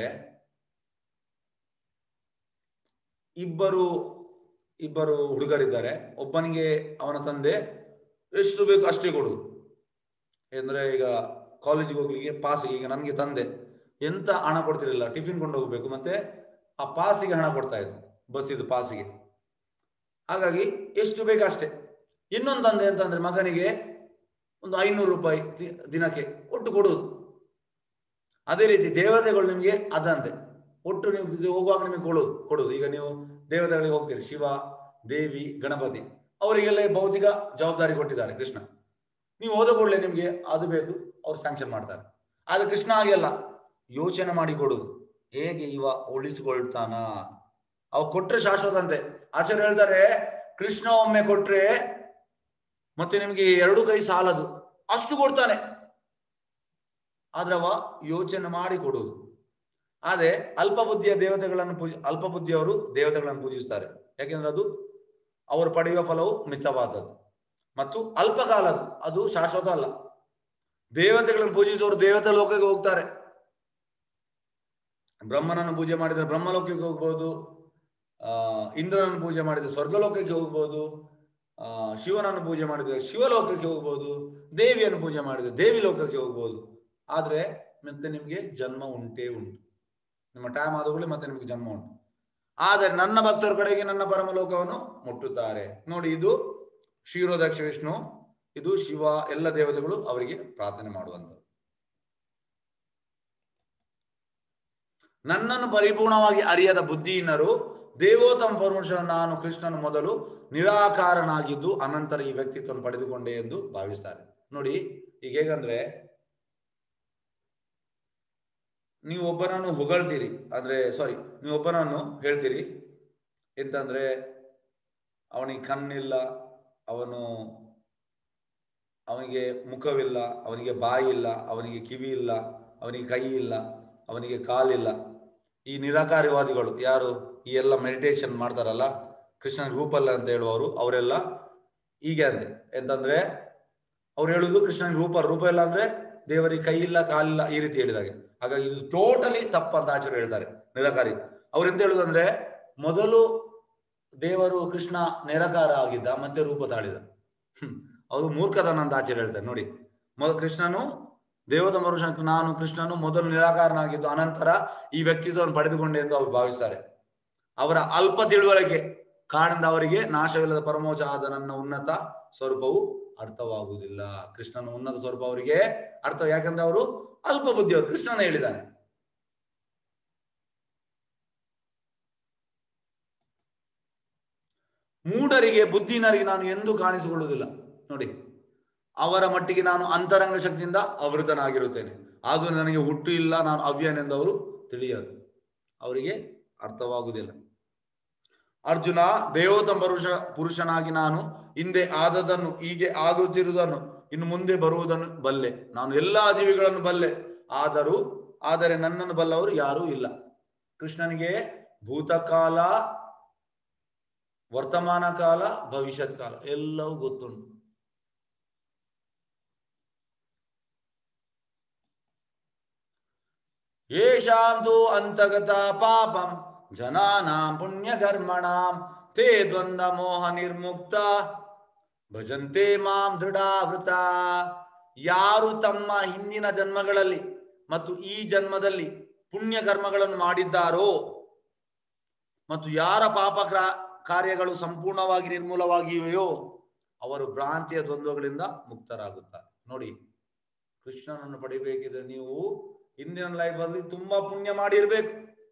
ಇಬ್ಬರು ಇಬ್ಬರು ಹುಡುಗರಿದ್ದಾರೆ ಒಬ್ಬನಿಗೆ ಅವನ ತಂದೆ ಎಷ್ಟು ಬೇಕು ಅಷ್ಟೇ ಕೊಡುದು ಅಂದ್ರೆ ಈಗ ಕಾಲೇಜಿಗೆ ಹೋಗ್ಲಿಕ್ಕೆ ಪಾಸಿಗೆ ಈಗ ನನಗೆ ತಂದೆ ಎಂತ ಹಣ ಕೊಡ್ತಿರಲಿಲ್ಲ ಟಿಫಿನ್ ಕೊಂಡು ಹೋಗ್ಬೇಕು ಮತ್ತೆ ಆ ಪಾಸಿಗೆ ಹಣ ಕೊಡ್ತಾ ಇದ್ರು ಬಸ್ಸಿದು ಪಾಸಿಗೆ ಹಾಗಾಗಿ ಎಷ್ಟು ಬೇಕಷ್ಟೇ ಇನ್ನೊಂದು ತಂದೆ ಅಂತಂದ್ರೆ ಮಗನಿಗೆ ಒಂದು ಐನೂರು ರೂಪಾಯಿ ದಿ- ದಿನಕ್ಕೆ ಒಟ್ಟು ಕೊಡುವುದು ಅದೇ ರೀತಿ ದೇವತೆಗಳು ನಿಮಗೆ ಅದಂತೆ ಒಟ್ಟು ನೀವು ಇದು ಹೋಗುವಾಗ ನಿಮಗೆ ಕೊಡುದು ಕೊಡುದು ಈಗ ನೀವು ದೇವತೆಗಳಿಗೆ ಹೋಗ್ತೀರಿ ಶಿವ ದೇವಿ ಗಣಪತಿ ಅವರಿಗೆಲ್ಲ ಭೌತಿಕ ಜವಾಬ್ದಾರಿ ಕೊಟ್ಟಿದ್ದಾರೆ ಕೃಷ್ಣ ನೀವು ಹೋದ ಕೂಡಲೇ ನಿಮಗೆ ಅದು ಬೇಕು ಅವ್ರು ಸ್ಯಾಂಕ್ಷನ್ ಮಾಡ್ತಾರೆ ಆದ್ರೆ ಕೃಷ್ಣ ಹಾಗೆಲ್ಲ ಯೋಚನೆ ಮಾಡಿ ಕೊಡುದು ಹೇಗೆ ಇವ ಉಳಿಸಿಕೊಳ್ತಾನ ಅವ ಕೊಟ್ರೆ ಶಾಶ್ವತ ಅಂತೆ ಆಚಾರ್ಯ ಹೇಳ್ತಾರೆ ಕೃಷ್ಣ ಒಮ್ಮೆ ಕೊಟ್ರೆ ಮತ್ತೆ ನಿಮಗೆ ಎರಡು ಕೈ ಸಾಲದು ಅಷ್ಟು ಕೊಡ್ತಾನೆ ಆದ್ರೆ ಅವ ಯೋಚನೆ ಮಾಡಿ ಕೊಡುವುದು ಆದ್ರೆ ಅಲ್ಪ ಬುದ್ಧಿಯ ದೇವತೆಗಳನ್ನು ಪೂಜ ಅಲ್ಪ ಬುದ್ಧಿಯವರು ದೇವತೆಗಳನ್ನು ಪೂಜಿಸ್ತಾರೆ ಯಾಕೆಂದ್ರೆ ಅದು ಅವರು ಪಡೆಯುವ ಫಲವು ಮಿತವಾದದ್ದು ಮತ್ತು ಅಲ್ಪಕಾಲದ್ದು ಅದು ಶಾಶ್ವತ ಅಲ್ಲ ದೇವತೆಗಳನ್ನು ಪೂಜಿಸುವವರು ದೇವತೆ ಲೋಕಕ್ಕೆ ಹೋಗ್ತಾರೆ ಬ್ರಹ್ಮನನ್ನು ಪೂಜೆ ಮಾಡಿದರೆ ಬ್ರಹ್ಮಲೋಕಕ್ಕೆ ಹೋಗ್ಬೋದು ಆ ಇಂದ್ರನನ್ನು ಪೂಜೆ ಮಾಡಿದರೆ ಸ್ವರ್ಗಲೋಕಕ್ಕೆ ಹೋಗ್ಬೋದು ಆ ಶಿವನನ್ನು ಪೂಜೆ ಮಾಡಿದರೆ ಶಿವಲೋಕಕ್ಕೆ ಹೋಗ್ಬೋದು ದೇವಿಯನ್ನು ಪೂಜೆ ಮಾಡಿದರೆ ದೇವಿ ಲೋಕಕ್ಕೆ ಹೋಗ್ಬೋದು ಆದ್ರೆ ಮತ್ತೆ ನಿಮ್ಗೆ ಜನ್ಮ ಉಂಟೇ ಉಂಟು ನಿಮ್ಮ ಟೈಮ್ ಆದವುಗಳೇ ಮತ್ತೆ ನಿಮ್ಗೆ ಜನ್ಮ ಉಂಟು ಆದರೆ ನನ್ನ ಭಕ್ತರ ಕಡೆಗೆ ನನ್ನ ಪರಮಲೋಕವನ್ನು ಮುಟ್ಟುತ್ತಾರೆ ನೋಡಿ ಇದು ಕ್ಷೀರೋದಕ್ಷ ವಿಷ್ಣು ಇದು ಶಿವ ಎಲ್ಲ ದೇವತೆಗಳು ಅವರಿಗೆ ಪ್ರಾರ್ಥನೆ ಮಾಡುವಂಥದ್ದು ನನ್ನನ್ನು ಪರಿಪೂರ್ಣವಾಗಿ ಅರಿಯದ ಬುದ್ಧಿಹೀನರು ದೇವೋತ್ತಮ ಪರಮುರುಷ ನಾನು ಕೃಷ್ಣನು ಮೊದಲು ನಿರಾಕಾರನಾಗಿದ್ದು ಅನಂತರ ಈ ವ್ಯಕ್ತಿತ್ವವನ್ನು ಪಡೆದುಕೊಂಡೆ ಎಂದು ಭಾವಿಸ್ತಾರೆ ನೋಡಿ ಈಗ ಹೇಗಂದ್ರೆ ನೀವು ಒಬ್ಬನನ್ನು ಹೊಗಳ್ತೀರಿ ಅಂದ್ರೆ ಸಾರಿ ನೀವು ಒಬ್ಬನನ್ನು ಹೇಳ್ತೀರಿ ಎಂತಂದ್ರೆ ಅವನಿಗೆ ಕಣ್ಣಿಲ್ಲ ಅವನು ಅವನಿಗೆ ಮುಖವಿಲ್ಲ ಅವನಿಗೆ ಬಾಯಿ ಇಲ್ಲ ಅವನಿಗೆ ಕಿವಿ ಇಲ್ಲ ಅವನಿಗೆ ಕೈ ಇಲ್ಲ ಅವನಿಗೆ ಕಾಲಿಲ್ಲ ಈ ನಿರಾಕಾರವಾದಿಗಳು ಯಾರು ಈ ಎಲ್ಲ ಮೆಡಿಟೇಷನ್ ಮಾಡ್ತಾರಲ್ಲ ಕೃಷ್ಣನ ರೂಪಲ್ಲ ಅಂತ ಹೇಳುವವರು ಅವರೆಲ್ಲ ಹೀಗೆ ಅಂತೆ ಎಂತಂದ್ರೆ ಅವ್ರು ಹೇಳುದು ಕೃಷ್ಣನ ರೂಪ ರೂಪ ಇಲ್ಲ ಅಂದ್ರೆ ದೇವರಿಗೆ ಕೈ ಇಲ್ಲ ಕಾಲಿಲ್ಲ ಈ ರೀತಿ ಹೇಳಿದಾಗೆ ಹಾಗಾಗಿ ಇದು ಟೋಟಲಿ ತಪ್ಪಂತ ಆಚಾರ್ಯ ಹೇಳ್ತಾರೆ ನಿರಾಕಾರಿ ಅವ್ರು ಎಂತ ಹೇಳುದಂದ್ರೆ ಮೊದಲು ದೇವರು ಕೃಷ್ಣ ನಿರಾಕಾರ ಆಗಿದ್ದ ಮತ್ತೆ ರೂಪ ತಾಳಿದ ಹ್ಮ್. ಅವರು ಮೂರ್ಖತನ ಅಂತ ಆಚಾರ್ಯ ಹೇಳ್ತಾರೆ ನೋಡಿ ಮೊದಲು ಕೃಷ್ಣನು ದೇವತ ಮರುಷ ನಾನು ಕೃಷ್ಣನು ಮೊದಲು ನಿರಾಕಾರನಾಗಿದ್ದು ಅನಂತರ ಈ ವ್ಯಕ್ತಿತ್ವವನ್ನು ಪಡೆದುಕೊಂಡೆ ಎಂದು ಅವರು ಭಾವಿಸ್ತಾರೆ ಅವರ ಅಲ್ಪ ತಿಳುವಳಿಕೆ ಕಾರಣದಿಂದ ಅವರಿಗೆ ನಾಶವಿಲ್ಲದ ಪರಮೋಚ ಆದ ನನ್ನ ಉನ್ನತ ಸ್ವರೂಪವು ಅರ್ಥವಾಗುವುದಿಲ್ಲ ಕೃಷ್ಣನ ಉನ್ನತ ಸ್ವರೂಪ ಅವರಿಗೆ ಅರ್ಥ ಯಾಕಂದ್ರೆ ಅವರು ಅಲ್ಪ ಬುದ್ಧಿಯವರು ಕೃಷ್ಣನ ಹೇಳಿದ್ದಾನೆ ಮೂಢರಿಗೆ ಬುದ್ಧಿನರಿಗೆ ನಾನು ಎಂದೂ ಕಾಣಿಸಿಕೊಳ್ಳುವುದಿಲ್ಲ ನೋಡಿ ಅವರ ಮಟ್ಟಿಗೆ ನಾನು ಅಂತರಂಗ ಶಕ್ತಿಯಿಂದ ಆವೃತನಾಗಿರುತ್ತೇನೆ ಆದರೂ ನನಗೆ ಹುಟ್ಟು ಇಲ್ಲ ನಾನು ಅವ್ಯನೆಂದು ಅವರು ತಿಳಿಯರು ಅವರಿಗೆ ಅರ್ಥವಾಗುವುದಿಲ್ಲ ಅರ್ಜುನ ದೇವೋತ್ತಮ ಪುರುಷ ಪುರುಷನಾಗಿ ನಾನು ಹಿಂದೆ ಆದದನ್ನು ಹೀಗೆ ಆಗುತ್ತಿರುವುದನ್ನು ಇನ್ನು ಮುಂದೆ ಬರುವುದನ್ನು ಬಲ್ಲೆ ನಾನು ಎಲ್ಲಾ ಜೀವಿಗಳನ್ನು ಬಲ್ಲೆ ಆದರೂ ಆದರೆ ನನ್ನನ್ನು ಬಲ್ಲವರು ಯಾರೂ ಇಲ್ಲ ಕೃಷ್ಣನಿಗೆ ಭೂತಕಾಲ ವರ್ತಮಾನ ಕಾಲ ಭವಿಷ್ಯತ್ ಕಾಲ ಎಲ್ಲವೂ ಗೊತ್ತುಂಟು ಯೇಷಾಂತು ಅಂತಗತ ಪಾಪಂ ಜನಾನಾಂ ಪುಣ್ಯಕರ್ಮಣಾಂ ತೇ ದ್ವಂದ್ವ ಮೋಹ ನಿರ್ಮುಕ್ತ ಭಜಂತೆ ಮಾಂ ದೃಢಾವೃತ ಯಾರು ತಮ್ಮ ಹಿಂದಿನ ಜನ್ಮಗಳಲ್ಲಿ ಮತ್ತು ಈ ಜನ್ಮದಲ್ಲಿ ಪುಣ್ಯ ಕರ್ಮಗಳನ್ನು ಮಾಡಿದ್ದಾರೋ ಮತ್ತು ಯಾರ ಪಾಪ ಕ್ರಾ- ಕಾರ್ಯಗಳು ಸಂಪೂರ್ಣವಾಗಿ ನಿರ್ಮೂಲವಾಗಿವೆಯೋ ಅವರು ಭ್ರಾಂತಿಯ ದ್ವಂದ್ವಗಳಿಂದ ಮುಕ್ತರಾಗುತ್ತಾರೆ ನೋಡಿ ಕೃಷ್ಣನನ್ನು ಪಡಿಬೇಕಿದ್ರೆ ನೀವು ಹಿಂದಿನ ಲೈಫ್ ಅಲ್ಲಿ ತುಂಬಾ ಪುಣ್ಯ ಮಾಡಿರ್ಬೇಕು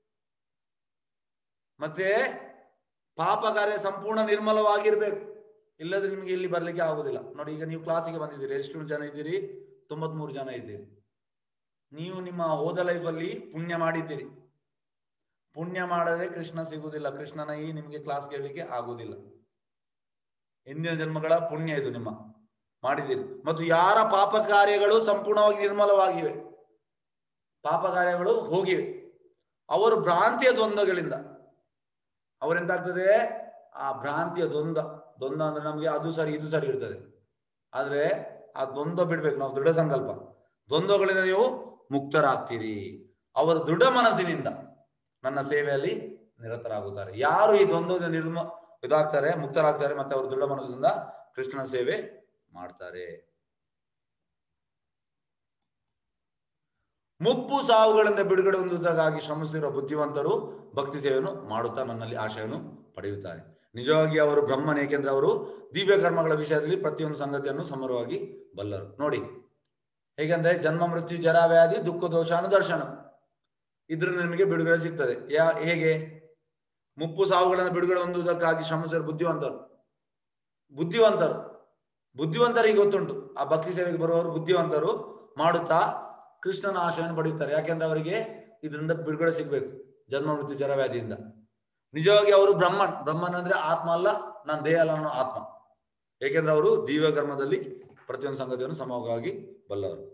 ಮತ್ತೆ ಪಾಪ ಕಾರ್ಯ ಸಂಪೂರ್ಣ ನಿರ್ಮಲವಾಗಿರ್ಬೇಕು ಇಲ್ಲದ್ರೆ ನಿಮಗೆ ಇಲ್ಲಿ ಬರ್ಲಿಕ್ಕೆ ಆಗುದಿಲ್ಲ ನೋಡಿ ಈಗ ನೀವು ಕ್ಲಾಸಿಗೆ ಬಂದಿದ್ದೀರಿ ಎಷ್ಟು ಜನ ಇದ್ದೀರಿ ತೊಂಬತ್ಮೂರು ಜನ ಇದ್ದೀರಿ ನೀವು ನಿಮ್ಮ ಹೋದ ಲೈಫಲ್ಲಿ ಪುಣ್ಯ ಮಾಡಿದ್ದೀರಿ ಪುಣ್ಯ ಮಾಡದೆ ಕೃಷ್ಣ ಸಿಗುವುದಿಲ್ಲ ಕೃಷ್ಣನ ಈ ನಿಮಗೆ ಕ್ಲಾಸ್ ಕೇಳಲಿಕ್ಕೆ ಆಗುವುದಿಲ್ಲ ಹಿಂದಿನ ಜನ್ಮಗಳ ಪುಣ್ಯ ಇದು ನಿಮ್ಮ ಮಾಡಿದ್ದೀರಿ ಮತ್ತು ಯಾರ ಪಾಪ ಕಾರ್ಯಗಳು ಸಂಪೂರ್ಣವಾಗಿ ನಿರ್ಮಲವಾಗಿವೆ ಪಾಪ ಕಾರ್ಯಗಳು ಹೋಗಿವೆ ಅವರು ಭ್ರಾಂತಿಯ ದ್ವಂದ್ವಗಳಿಂದ ಅವರೆಂತಾಗ್ತದೆ ಆ ಭ್ರಾಂತಿಯ ದ್ವಂದ್ವ ದ್ವಂದ್ವ ಅಂದ್ರೆ ನಮ್ಗೆ ಅದು ಸರಿ ಇದು ಸರಿ ಇರ್ತದೆ ಆದ್ರೆ ಆ ದ್ವಂದ್ವ ಬಿಡ್ಬೇಕು ನಾವು ದೃಢ ಸಂಕಲ್ಪ ದ್ವಂದ್ವಗಳಿಂದ ನೀವು ಮುಕ್ತರಾಗ್ತೀರಿ ಅವರು ದೃಢ ಮನಸ್ಸಿನಿಂದ ನನ್ನ ಸೇವೆಯಲ್ಲಿ ನಿರತರಾಗುತ್ತಾರೆ ಯಾರು ಈ ದ್ವಂದ್ವದ ನಿರ್ಮ ಇದಾಗ್ತಾರೆ ಮುಕ್ತರಾಗ್ತಾರೆ ಮತ್ತೆ ಅವರು ದೃಢ ಮನಸ್ಸಿನಿಂದ ಕೃಷ್ಣನ ಸೇವೆ ಮಾಡ್ತಾರೆ ಮುಪ್ಪು ಸಾವುಗಳಿಂದ ಬಿಡುಗಡೆ ಹೊಂದುವುದಕ್ಕಾಗಿ ಶ್ರಮಿಸಿರುವ ಬುದ್ಧಿವಂತರು ಭಕ್ತಿ ಸೇವೆಯನ್ನು ಮಾಡುತ್ತಾ ನನ್ನಲ್ಲಿ ಆಶಯವನ್ನು ಪಡೆಯುತ್ತಾರೆ ನಿಜವಾಗಿ ಅವರು ಬ್ರಹ್ಮನ್ ಏಕೆಂದ್ರೆ ಅವರು ದಿವ್ಯ ಕರ್ಮಗಳ ವಿಷಯದಲ್ಲಿ ಪ್ರತಿಯೊಂದು ಸಂಗತಿಯನ್ನು ಸಮರವಾಗಿ ಬಲ್ಲರು ನೋಡಿ ಹೇಗೆಂದ್ರೆ ಜನ್ಮ ಮೃತ್ಯು ಜರ ವ್ಯಾಧಿ ದುಃಖ ದೋಷ ಅನುದರ್ಶನ ಇದ್ರಿಂದ ನಿಮಗೆ ಬಿಡುಗಡೆ ಸಿಗ್ತದೆ ಯಾ ಹೇಗೆ ಮುಪ್ಪು ಸಾವುಗಳನ್ನು ಬಿಡುಗಡೆ ಹೊಂದುವುದಕ್ಕಾಗಿ ಶ್ರಮಿಸಿರುವ ಬುದ್ಧಿವಂತರು ಬುದ್ಧಿವಂತರು ಬುದ್ಧಿವಂತರಿಗೆ ಗೊತ್ತುಂಟು ಆ ಭಕ್ತಿ ಸೇವೆಗೆ ಬರುವವರು ಬುದ್ಧಿವಂತರು ಮಾಡುತ್ತಾ ಕೃಷ್ಣನ ಆಶಯವನ್ನು ಪಡೆಯುತ್ತಾರೆ ಯಾಕೆಂದ್ರೆ ಅವರಿಗೆ ಇದರಿಂದ ಬಿಡುಗಡೆ ಸಿಗ್ಬೇಕು ಜನ್ಮ ಮೃತ್ಯು ಜರವ್ಯಾಧಿಯಿಂದ ನಿಜವಾಗಿ ಅವರು ಬ್ರಹ್ಮನ್ ಬ್ರಹ್ಮನ್ ಅಂದ್ರೆ ಆತ್ಮ ಅಲ್ಲ ನಾನು ದೇಹ ಅಲ್ಲ ನಾನು ಆತ್ಮ ಏಕೆಂದ್ರೆ ಅವರು ದಿವ್ಯ ಕರ್ಮದಲ್ಲಿ ಪ್ರತಿಯೊಂದು ಸಂಗತಿಯನ್ನು ಸಮವಾಗಿ ಬಲ್ಲವರು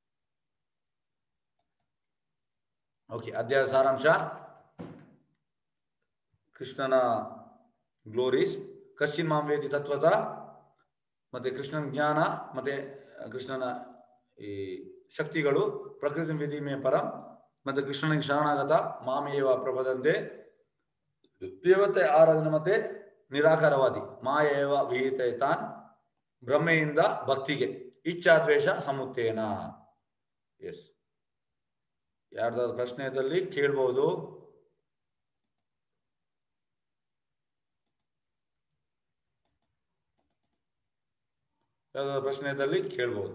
ಓಕೆ ಅಧ್ಯಾಯ ಸಾರಾಂಶ ಕೃಷ್ಣನ ಗ್ಲೋರೀಸ್ ಕಶ್ಚಿನ್ ಮಾಂವೇದಿ ತತ್ವದ ಮತ್ತೆ ಕೃಷ್ಣನ ಜ್ಞಾನ ಮತ್ತೆ ಕೃಷ್ಣನ ಈ ಶಕ್ತಿಗಳು ಪ್ರಕೃತಿ ವಿಧಿ ಮೇ ಪರಂ ಮತ್ತೆ ಕೃಷ್ಣನಿಗೆ ಶರಣಾಗತ ಮಾಮೇವ ಪ್ರಪದಂತೆ ದೇವತೆ ಆರಾಧನೆ ಮತ್ತೆ ನಿರಾಕಾರವಾದಿ ಮಾಯೇವ ವಿಹಿತ ತಾನ್ ಬ್ರಹ್ಮೆಯಿಂದ ಭಕ್ತಿಗೆ ಇಚ್ಛಾದ್ವೇಷ ಸಮುತ್ತೇನ ಎಸ್ ಯಾರ್ದಾದ್ರು ಪ್ರಶ್ನೆ ಇದ್ದಲ್ಲಿ ಕೇಳ್ಬಹುದು ಯಾವ್ದಾದ್ರು ಪ್ರಶ್ನೆ ಇದ್ದಲ್ಲಿ ಕೇಳ್ಬಹುದು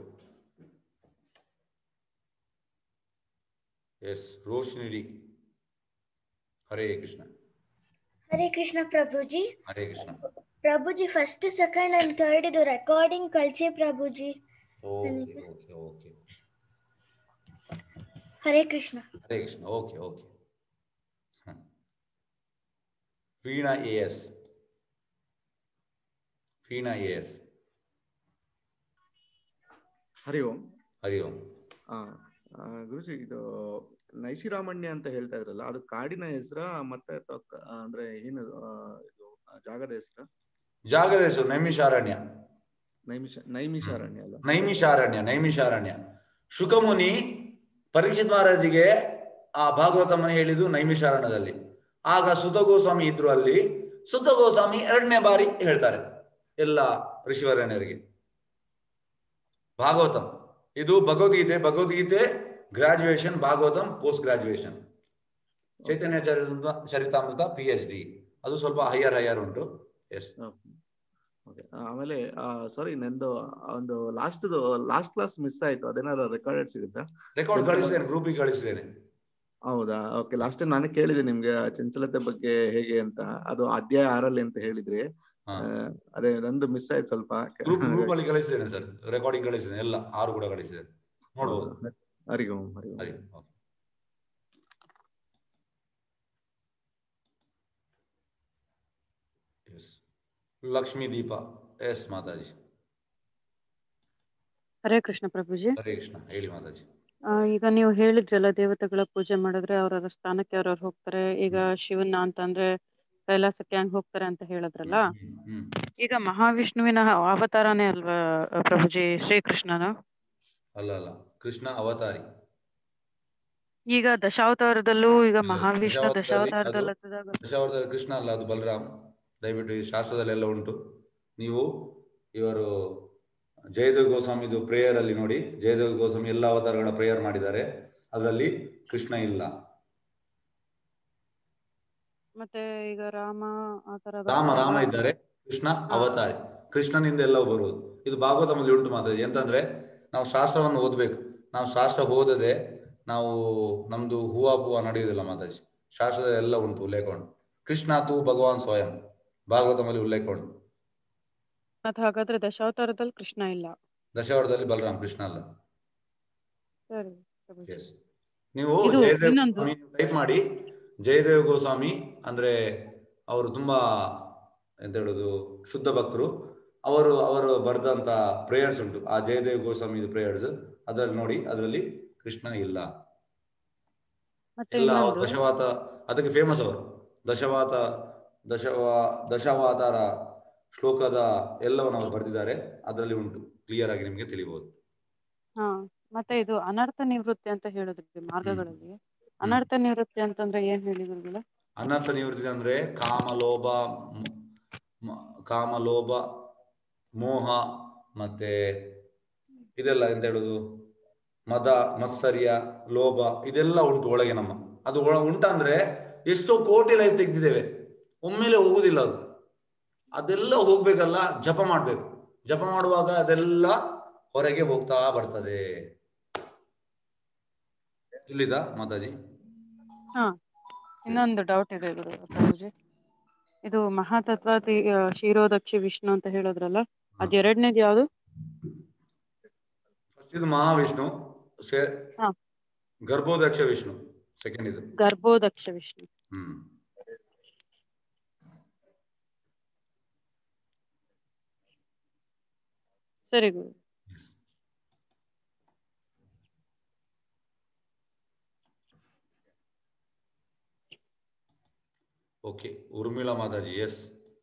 ಎಸ್ ರೋಶ್ನಿಡಿ ಹರೇ ಕೃಷ್ಣ ಹರೇ ಕೃಷ್ಣ ಪ್ರಭುಜಿ ಹರೇ ಕೃಷ್ಣ ಪ್ರಭುಜಿ ಫಸ್ಟ್ ಸೆಕೆಂಡ್ ಅಂಡ್ ಥರ್ಡ್ ಇದು ರೆಕಾರ್ಡಿಂಗ್ ಕಳ್ಸಿ ಪ್ರಭುಜಿ okay okay okay Hare Krishna Hare Krishna okay okay Veena A S Veena A S Hari Om Hari Om ಆ, ಆ, ಗುರುಜಿ ಇದು ನೈಷಿರಾಮಣ್ಯ ಅಂತ ಹೇಳ್ತಾ ಇದ್ರಲ್ಲ ಅದು ಕಾಡಿನ ಹೆಸರ ಮತ್ತೆ ಅಥವಾ ಕ- ಅಂದ್ರೆ ಏನು ಆ, ಇದು ಆ ಜಾಗದ ಹೆಸರ ಜಾಗದ ಹೆಸರು ನೈಮಿಷಾರಣ್ಯ ನೈಮಿಷ ನೈಮಿಷಾರಣ್ಯ ಅಲ್ಲ ನೈಮಿಷಾರಣ್ಯ ನೈಮಿಷಾರಣ್ಯ ಶುಕಮುನಿ ಪರೀಕ್ಷಿತ್ ಮಹಾರಾಜಿಗೆ ಆ ಭಾಗವತಮನ ಹೇಳಿದ್ದು ನೈಮಿಷಾರಣ್ಯದಲ್ಲಿ ಆಗ ಸುತ ಗೋಸ್ವಾಮಿ ಇದ್ರು ಅಲ್ಲಿ ಸುತ ಗೋಸ್ವಾಮಿ ಎರಡನೇ ಬಾರಿ ಹೇಳ್ತಾರೆ ಎಲ್ಲ ಋಷಿವರಣ್ಯರಿಗೆ ಭಾಗವತಂ ಇದು Bhagavadgita Bhagavadgita graduation Bhagavatam post graduation Chaitanya Charita Charitamrita P H D ಅದು ಸ್ವಲ್ಪ ಹೈಯರ್ ಹೈಯರ್ ಉಂಟು ಎಸ್ ಓಕೆ ಆಮೇಲೆ ಸಾರಿ ನಂದು ಒಂದು ಲಾಸ್ಟ್ ಲಾಸ್ಟ್ ಕ್ಲಾಸ್ ಮಿಸ್ ಆಯ್ತು ಅದೇನಾದ್ರು ರೆಕಾರ್ಡೆಡ್ ಸಿಗುತ್ತಾ ರೆಕಾರ್ಡ್ ಕಳಿಸಿದ್ದೇನೆ ಗ್ರೂಪಿಗೆ ಕಳಿಸಿದ್ದೇನೆ ಹೌದಾ ಓಕೆ ಲಾಸ್ಟ್ ಟೈಮ್ ನಾನೇ ಕೇಳಿದೆ ನಿಮ್ಗೆ ಚಂಚಲತೆ ಬಗ್ಗೆ ಹೇಗೆ ಅಂತ ಅದು ಅಧ್ಯಾಯ ಆರಲ್ಲಿ ಅಂತ ಹೇಳಿದ್ರಿ ಹಾ. ಆ, ಅದೇ ನಂದು ಮಿಸ್ ಆಯ್ತು ಸ್ವಲ್ಪ ಗ್ರೂಪ್ ಗ್ರೂಪ್ ಅಲ್ಲಿ ಕಳಿಸಿದ್ದೇನೆ ಸರ್ ರೆಕಾರ್ಡಿಂಗ್ ಕಳಿಸಿದ್ದೇನೆ ಎಲ್ಲ ಆರು ಕೂಡ ಕಳಿಸಿದ್ದೇನೆ ನೋಡ್ಬೋದು ಹರಿ ಓಂ ಹರಿ ಓಂ ಸರಿ okay yes Lakshmi Deepa yes ಮಾತಾಜಿ ಹರೇ ಕೃಷ್ಣ ಪ್ರಭುಜಿ ಹರೇ ಕೃಷ್ಣ ಹೇಳಿ ಮಾತಾಜಿ ಆ, ಈಗ ನೀವು ಹೇಳಿದ್ರಲ್ಲ ದೇವತೆಗಳ ಪೂಜೆ ಮಾಡಿದ್ರೆ ಅವ್ರವ್ರ ಸ್ಥಾನಕ್ಕೆ ಅವ್ರವ್ರು ಹೋಗ್ತಾರೆ ಈಗ ಶಿವನ ಅಂತಂದ್ರೆ ಕೈಲಾಸಕ್ಕೆ ಹಂಗ್ ಹೋಗ್ತಾರೆ ಅಂತ ಹೇಳಿದ್ರಲ್ಲ ಹ್ಮ್, ಹ್ಮ್. ಈಗ ಮಹಾವಿಷ್ಣುವಿನ ಅವತಾರನೇ ಅಲ್ವಾ ಆ, ಪ್ರಭುಜಿ ಶ್ರೀಕೃಷ್ಣನ ಅಲ್ಲ ಅಲ್ಲ ಕೃಷ್ಣ ಅವತಾರಿ ಈಗ ದಶಾವತಾರದಲ್ಲೂ ಈಗ ಇಲ್ಲ, ಮಹಾವಿಷ್ಣು ದಶಾವತಾರದಲ್ಲಿ ದಶಾವತಾರದಲ್ಲಿ ದಶಾವತಾರ ಕೃಷ್ಣ ಅಲ್ಲ ಅದು ಬಲರಾಮ್ ದಯವಿಟ್ಟು ಈ ಶಾಸ್ತ್ರದಲ್ಲೆಲ್ಲ ಉಂಟು ನೀವು ಇವರು ಜಯದೇವ್ ಗೋಸ್ವಾಮಿದು ಪ್ರೇಯರ್ ಅಲ್ಲಿ ನೋಡಿ ಜಯದೇವ್ ಗೋಸ್ವಾಮಿ ಎಲ್ಲ ಅವತಾರಗಳ ಪ್ರೇಯರ್ ಮಾಡಿದ್ದಾರೆ ಅದರಲ್ಲಿ ಕೃಷ್ಣ ಇಲ್ಲ ಮತ್ತೆ ಈಗ ರಾಮ ಆತರ ರಾಮ ಬರ್ತಾರಲ್ಲ. ರಾಮ ಇದ್ದಾರೆ ಕೃಷ್ಣ ಅವತಾರಿ ಕೃಷ್ಣನಿಂದ ಎಲ್ಲವೂ ಬರುವುದು ಇದು ಭಾಗವತಮಲ್ಲಿ ಉಂಟು ಮಾತ್ರ ಎಂತಂದ್ರೆ ನಾವು ಶಾಸ್ತ್ರವನ್ನು ಓದ್ಬೇಕು ನಾವು ಶಾಸ್ತ್ರ ಓದದೆ ನಾವು ನಮ್ದು ಹೂವಾ ಪೂವ ನಡೆಯುವುದಿಲ್ಲ ಮಾತಾಜಿ ಶಾಸ್ತ್ರದ ಎಲ್ಲ ಉಂಟು ಉಲ್ಲೇಖ ಉಂಟು ಕೃಷ್ಣ ತು ಭಗವಾನ್ ಸ್ವಯಂ ಭಾಗವತಮಲ್ಲಿ ಉಲ್ಲೇಖ ಉಂಟು ಮತ್ತೆ ಹಾಗಾದ್ರೆ ದಶಾವತಾರದಲ್ಲಿ ಕೃಷ್ಣ ಇಲ್ಲ ದಶಾವರದಲ್ಲಿ ಬಲರಾಮ್ ಕೃಷ್ಣ ಅಲ್ಲ ಸರಿ ಪ್ರಭುಜಿ. ಎಸ್ ನೀವು ಇದು ಜಯದೇವ್ ಇನ್ನೊಂದು. ಗೋಸ್ವಾಮಿ ಟೈಪ್ ಮಾಡಿ ಜಯದೇವ್ ಗೋಸ್ವಾಮಿ ಅಂದ್ರೆ ಅವರು ತುಂಬಾ ಎಂತ ಹೇಳುದು ಶುದ್ಧ ಭಕ್ತರು ಅವರು ಅವರು ಬರೆದಂತ ಪ್ರೇಯರ್ಸ್ ಉಂಟು ಆ ಜಯದೇವ್ ಗೋಸ್ವಾಮಿ ಪ್ರೇಯರ್ಸ್ ಅದರಲ್ಲಿ ನೋಡಿ ಅದರಲ್ಲಿ ಕೃಷ್ಣ ಇಲ್ಲ ಮತ್ತೆ ಎಲ್ಲ ಅವರು ಇನ್ನೊಂದು ದಶವಾತ ಅದಕ್ಕೆ ಫೇಮಸ್ ಅವರು ದಶವಾತ ದಶವಾ ದಶಾವತಾರ ಶ್ಲೋಕದ ಎಲ್ಲವನ್ನು ಅವರು ಬರೆದಿದ್ದಾರೆ ಅದರಲ್ಲಿ ಉಂಟು ಕ್ಲಿಯರ್ ಆಗಿ ನಿಮಗೆ ತಿಳಿಬಹುದು ಹಾ ಮತ್ತೆ ಇದು ಅನರ್ಥ ನಿವೃತ್ತಿ ಅಂತ ಹೇಳಿದ್ರಿ ಮಾರ್ಗಗಳಲ್ಲಿ ಅನರ್ಥ ನಿವೃತ್ತಿ ಅಂತಂದ್ರೆ ಏನ್ ಹೇಳಿ ಗುರುಗಳೇ ಅನಂತ ನಿವೃತ್ತಿ ಅಂದ್ರೆ ಕಾಮ ಲೋಭ ಮ- ಮ- ಕಾಮ ಲೋಭ ಮೋಹ ಮತ್ತೆ ಇದೆಲ್ಲ ಎಂತ ಹೇಳುದು ಮದ ಮತ್ಸರ್ಯ ಲೋಭ ಇದೆಲ್ಲ ಉಂಟು ಒಳಗೆ ನಮ್ಮ ಅದು ಒಳ- ಉಂಟಂದ್ರೆ ಎಷ್ಟೋ ಕೋಟಿ ಲೈಫ್ ತೆಗೆದಿದ್ದೇವೆ ಒಮ್ಮೆಲೆ ಹೋಗುದಿಲ್ಲ ಅದು ಅದೆಲ್ಲ ಹೋಗ್ಬೇಕಲ್ಲ ಜಪ ಮಾಡ್ಬೇಕು ಜಪ ಮಾಡುವಾಗ ಅದೆಲ್ಲ ಹೊರಗೆ ಹೋಗ್ತಾ ಬರ್ತದೆ ತಿಳಿದ ಮಾತಾಜಿ ಹಾ ಇನ್ನೊಂದು ಡೌಟ್ ಇದೆ ಗುರು ಪ್ರಭುಜಿ ಇದು ಮಹಾತತ್ವ ತಿ- ಆ, ಕ್ಷೀರೋದಕ್ಷಿ ವಿಷ್ಣು ಅಂತ ಹೇಳಿದ್ರಲ್ಲ ಅದ್ ಎರಡನೇದು ಯಾವುದು ಫಸ್ಟ್ ಇದು ಮಹಾವಿಷ್ಣು ಸೆ- ಹಾ. ಗರ್ಭೋದಕ್ಷ ವಿಷ್ಣು ಸೆಕೆಂಡ್ ಇದು ಗರ್ಭೋದಕ್ಷ ವಿಷ್ಣು ಹ್ಮ್ ಸರಿ ಗುರು ಓಕೆ ಉರ್ಮಿಳಾ ಮಾತಾಜಿ ಎಸ್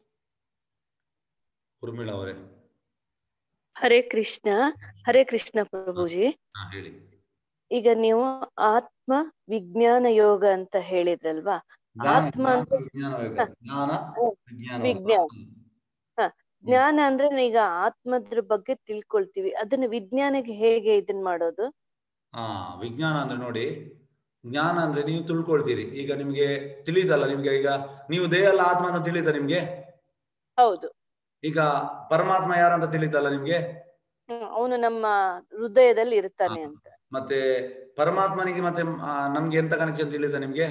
ಉರ್ಮಿಳಾ ಅವರೇ ಹರೇ ಕೃಷ್ಣ ಹರೇ ಕೃಷ್ಣ ಪ್ರಭುಜಿ ಹಾ ಹೇಳಿ ಈಗ ನೀವು ಆತ್ಮ ವಿಜ್ಞಾನ ಯೋಗ ಅಂತ ಹೇಳಿದ್ರಲ್ವಾ ಜ್ಞಾನ ಆತ್ಮ ಜ್ಞಾನ ಅಂದ್ರೆ- ವಿಜ್ಞಾನ ಬೇಕು. ಜ್ಞಾನ ವಿಜ್ಞಾನ ವಿಜ್ಞಾನ. ಜ್ಞಾನ ಅಂದ್ರೆ ಈಗ ಆತ್ಮದ್ರ ಬಗ್ಗೆ ತಿಳ್ಕೊಳ್ತೀವಿ ಅದನ್ನ ವಿಜ್ಞಾನಕ್ಕೆ ಹೇಗೆ ಇದನ್ ಮಾಡೋದು ಹಾ ವಿಜ್ಞಾನ ಅಂದ್ರೆ ನೋಡಿ ಜ್ಞಾನ ಅಂದ್ರೆ ನೀವು ತಿಳ್ಕೊಳ್ತೀರಿ ಈಗ ನಿಮ್ಗೆ ತಿಳಿದಲ್ಲ ನಿಮ್ಗೆ ಈಗ ನೀವು ದೇಹ ಅಲ್ಲ ಆತ್ಮ ಅಂತ ತಿಳಿದ ನಿಮ್ಗೆ ಹೌದು ಈಗ ಪರಮಾತ್ಮ ಯಾರಂತ ತಿಳಿತಲ್ಲ ನಿಮ್ಗೆ ಅವನು ನಮ್ಮ ಹೃದಯದಲ್ಲಿ ಇರ್ತಾನೆ ಅಂತ ಮತ್ತೆ ಪರಮಾತ್ಮನಿಗೆ ಮತ್ತೆ ಆ, ನಮ್ಗೆ ಎಂತ ಕನೆಕ್ಷನ್ ತಿಳಿದ ನಿಮ್ಗೆ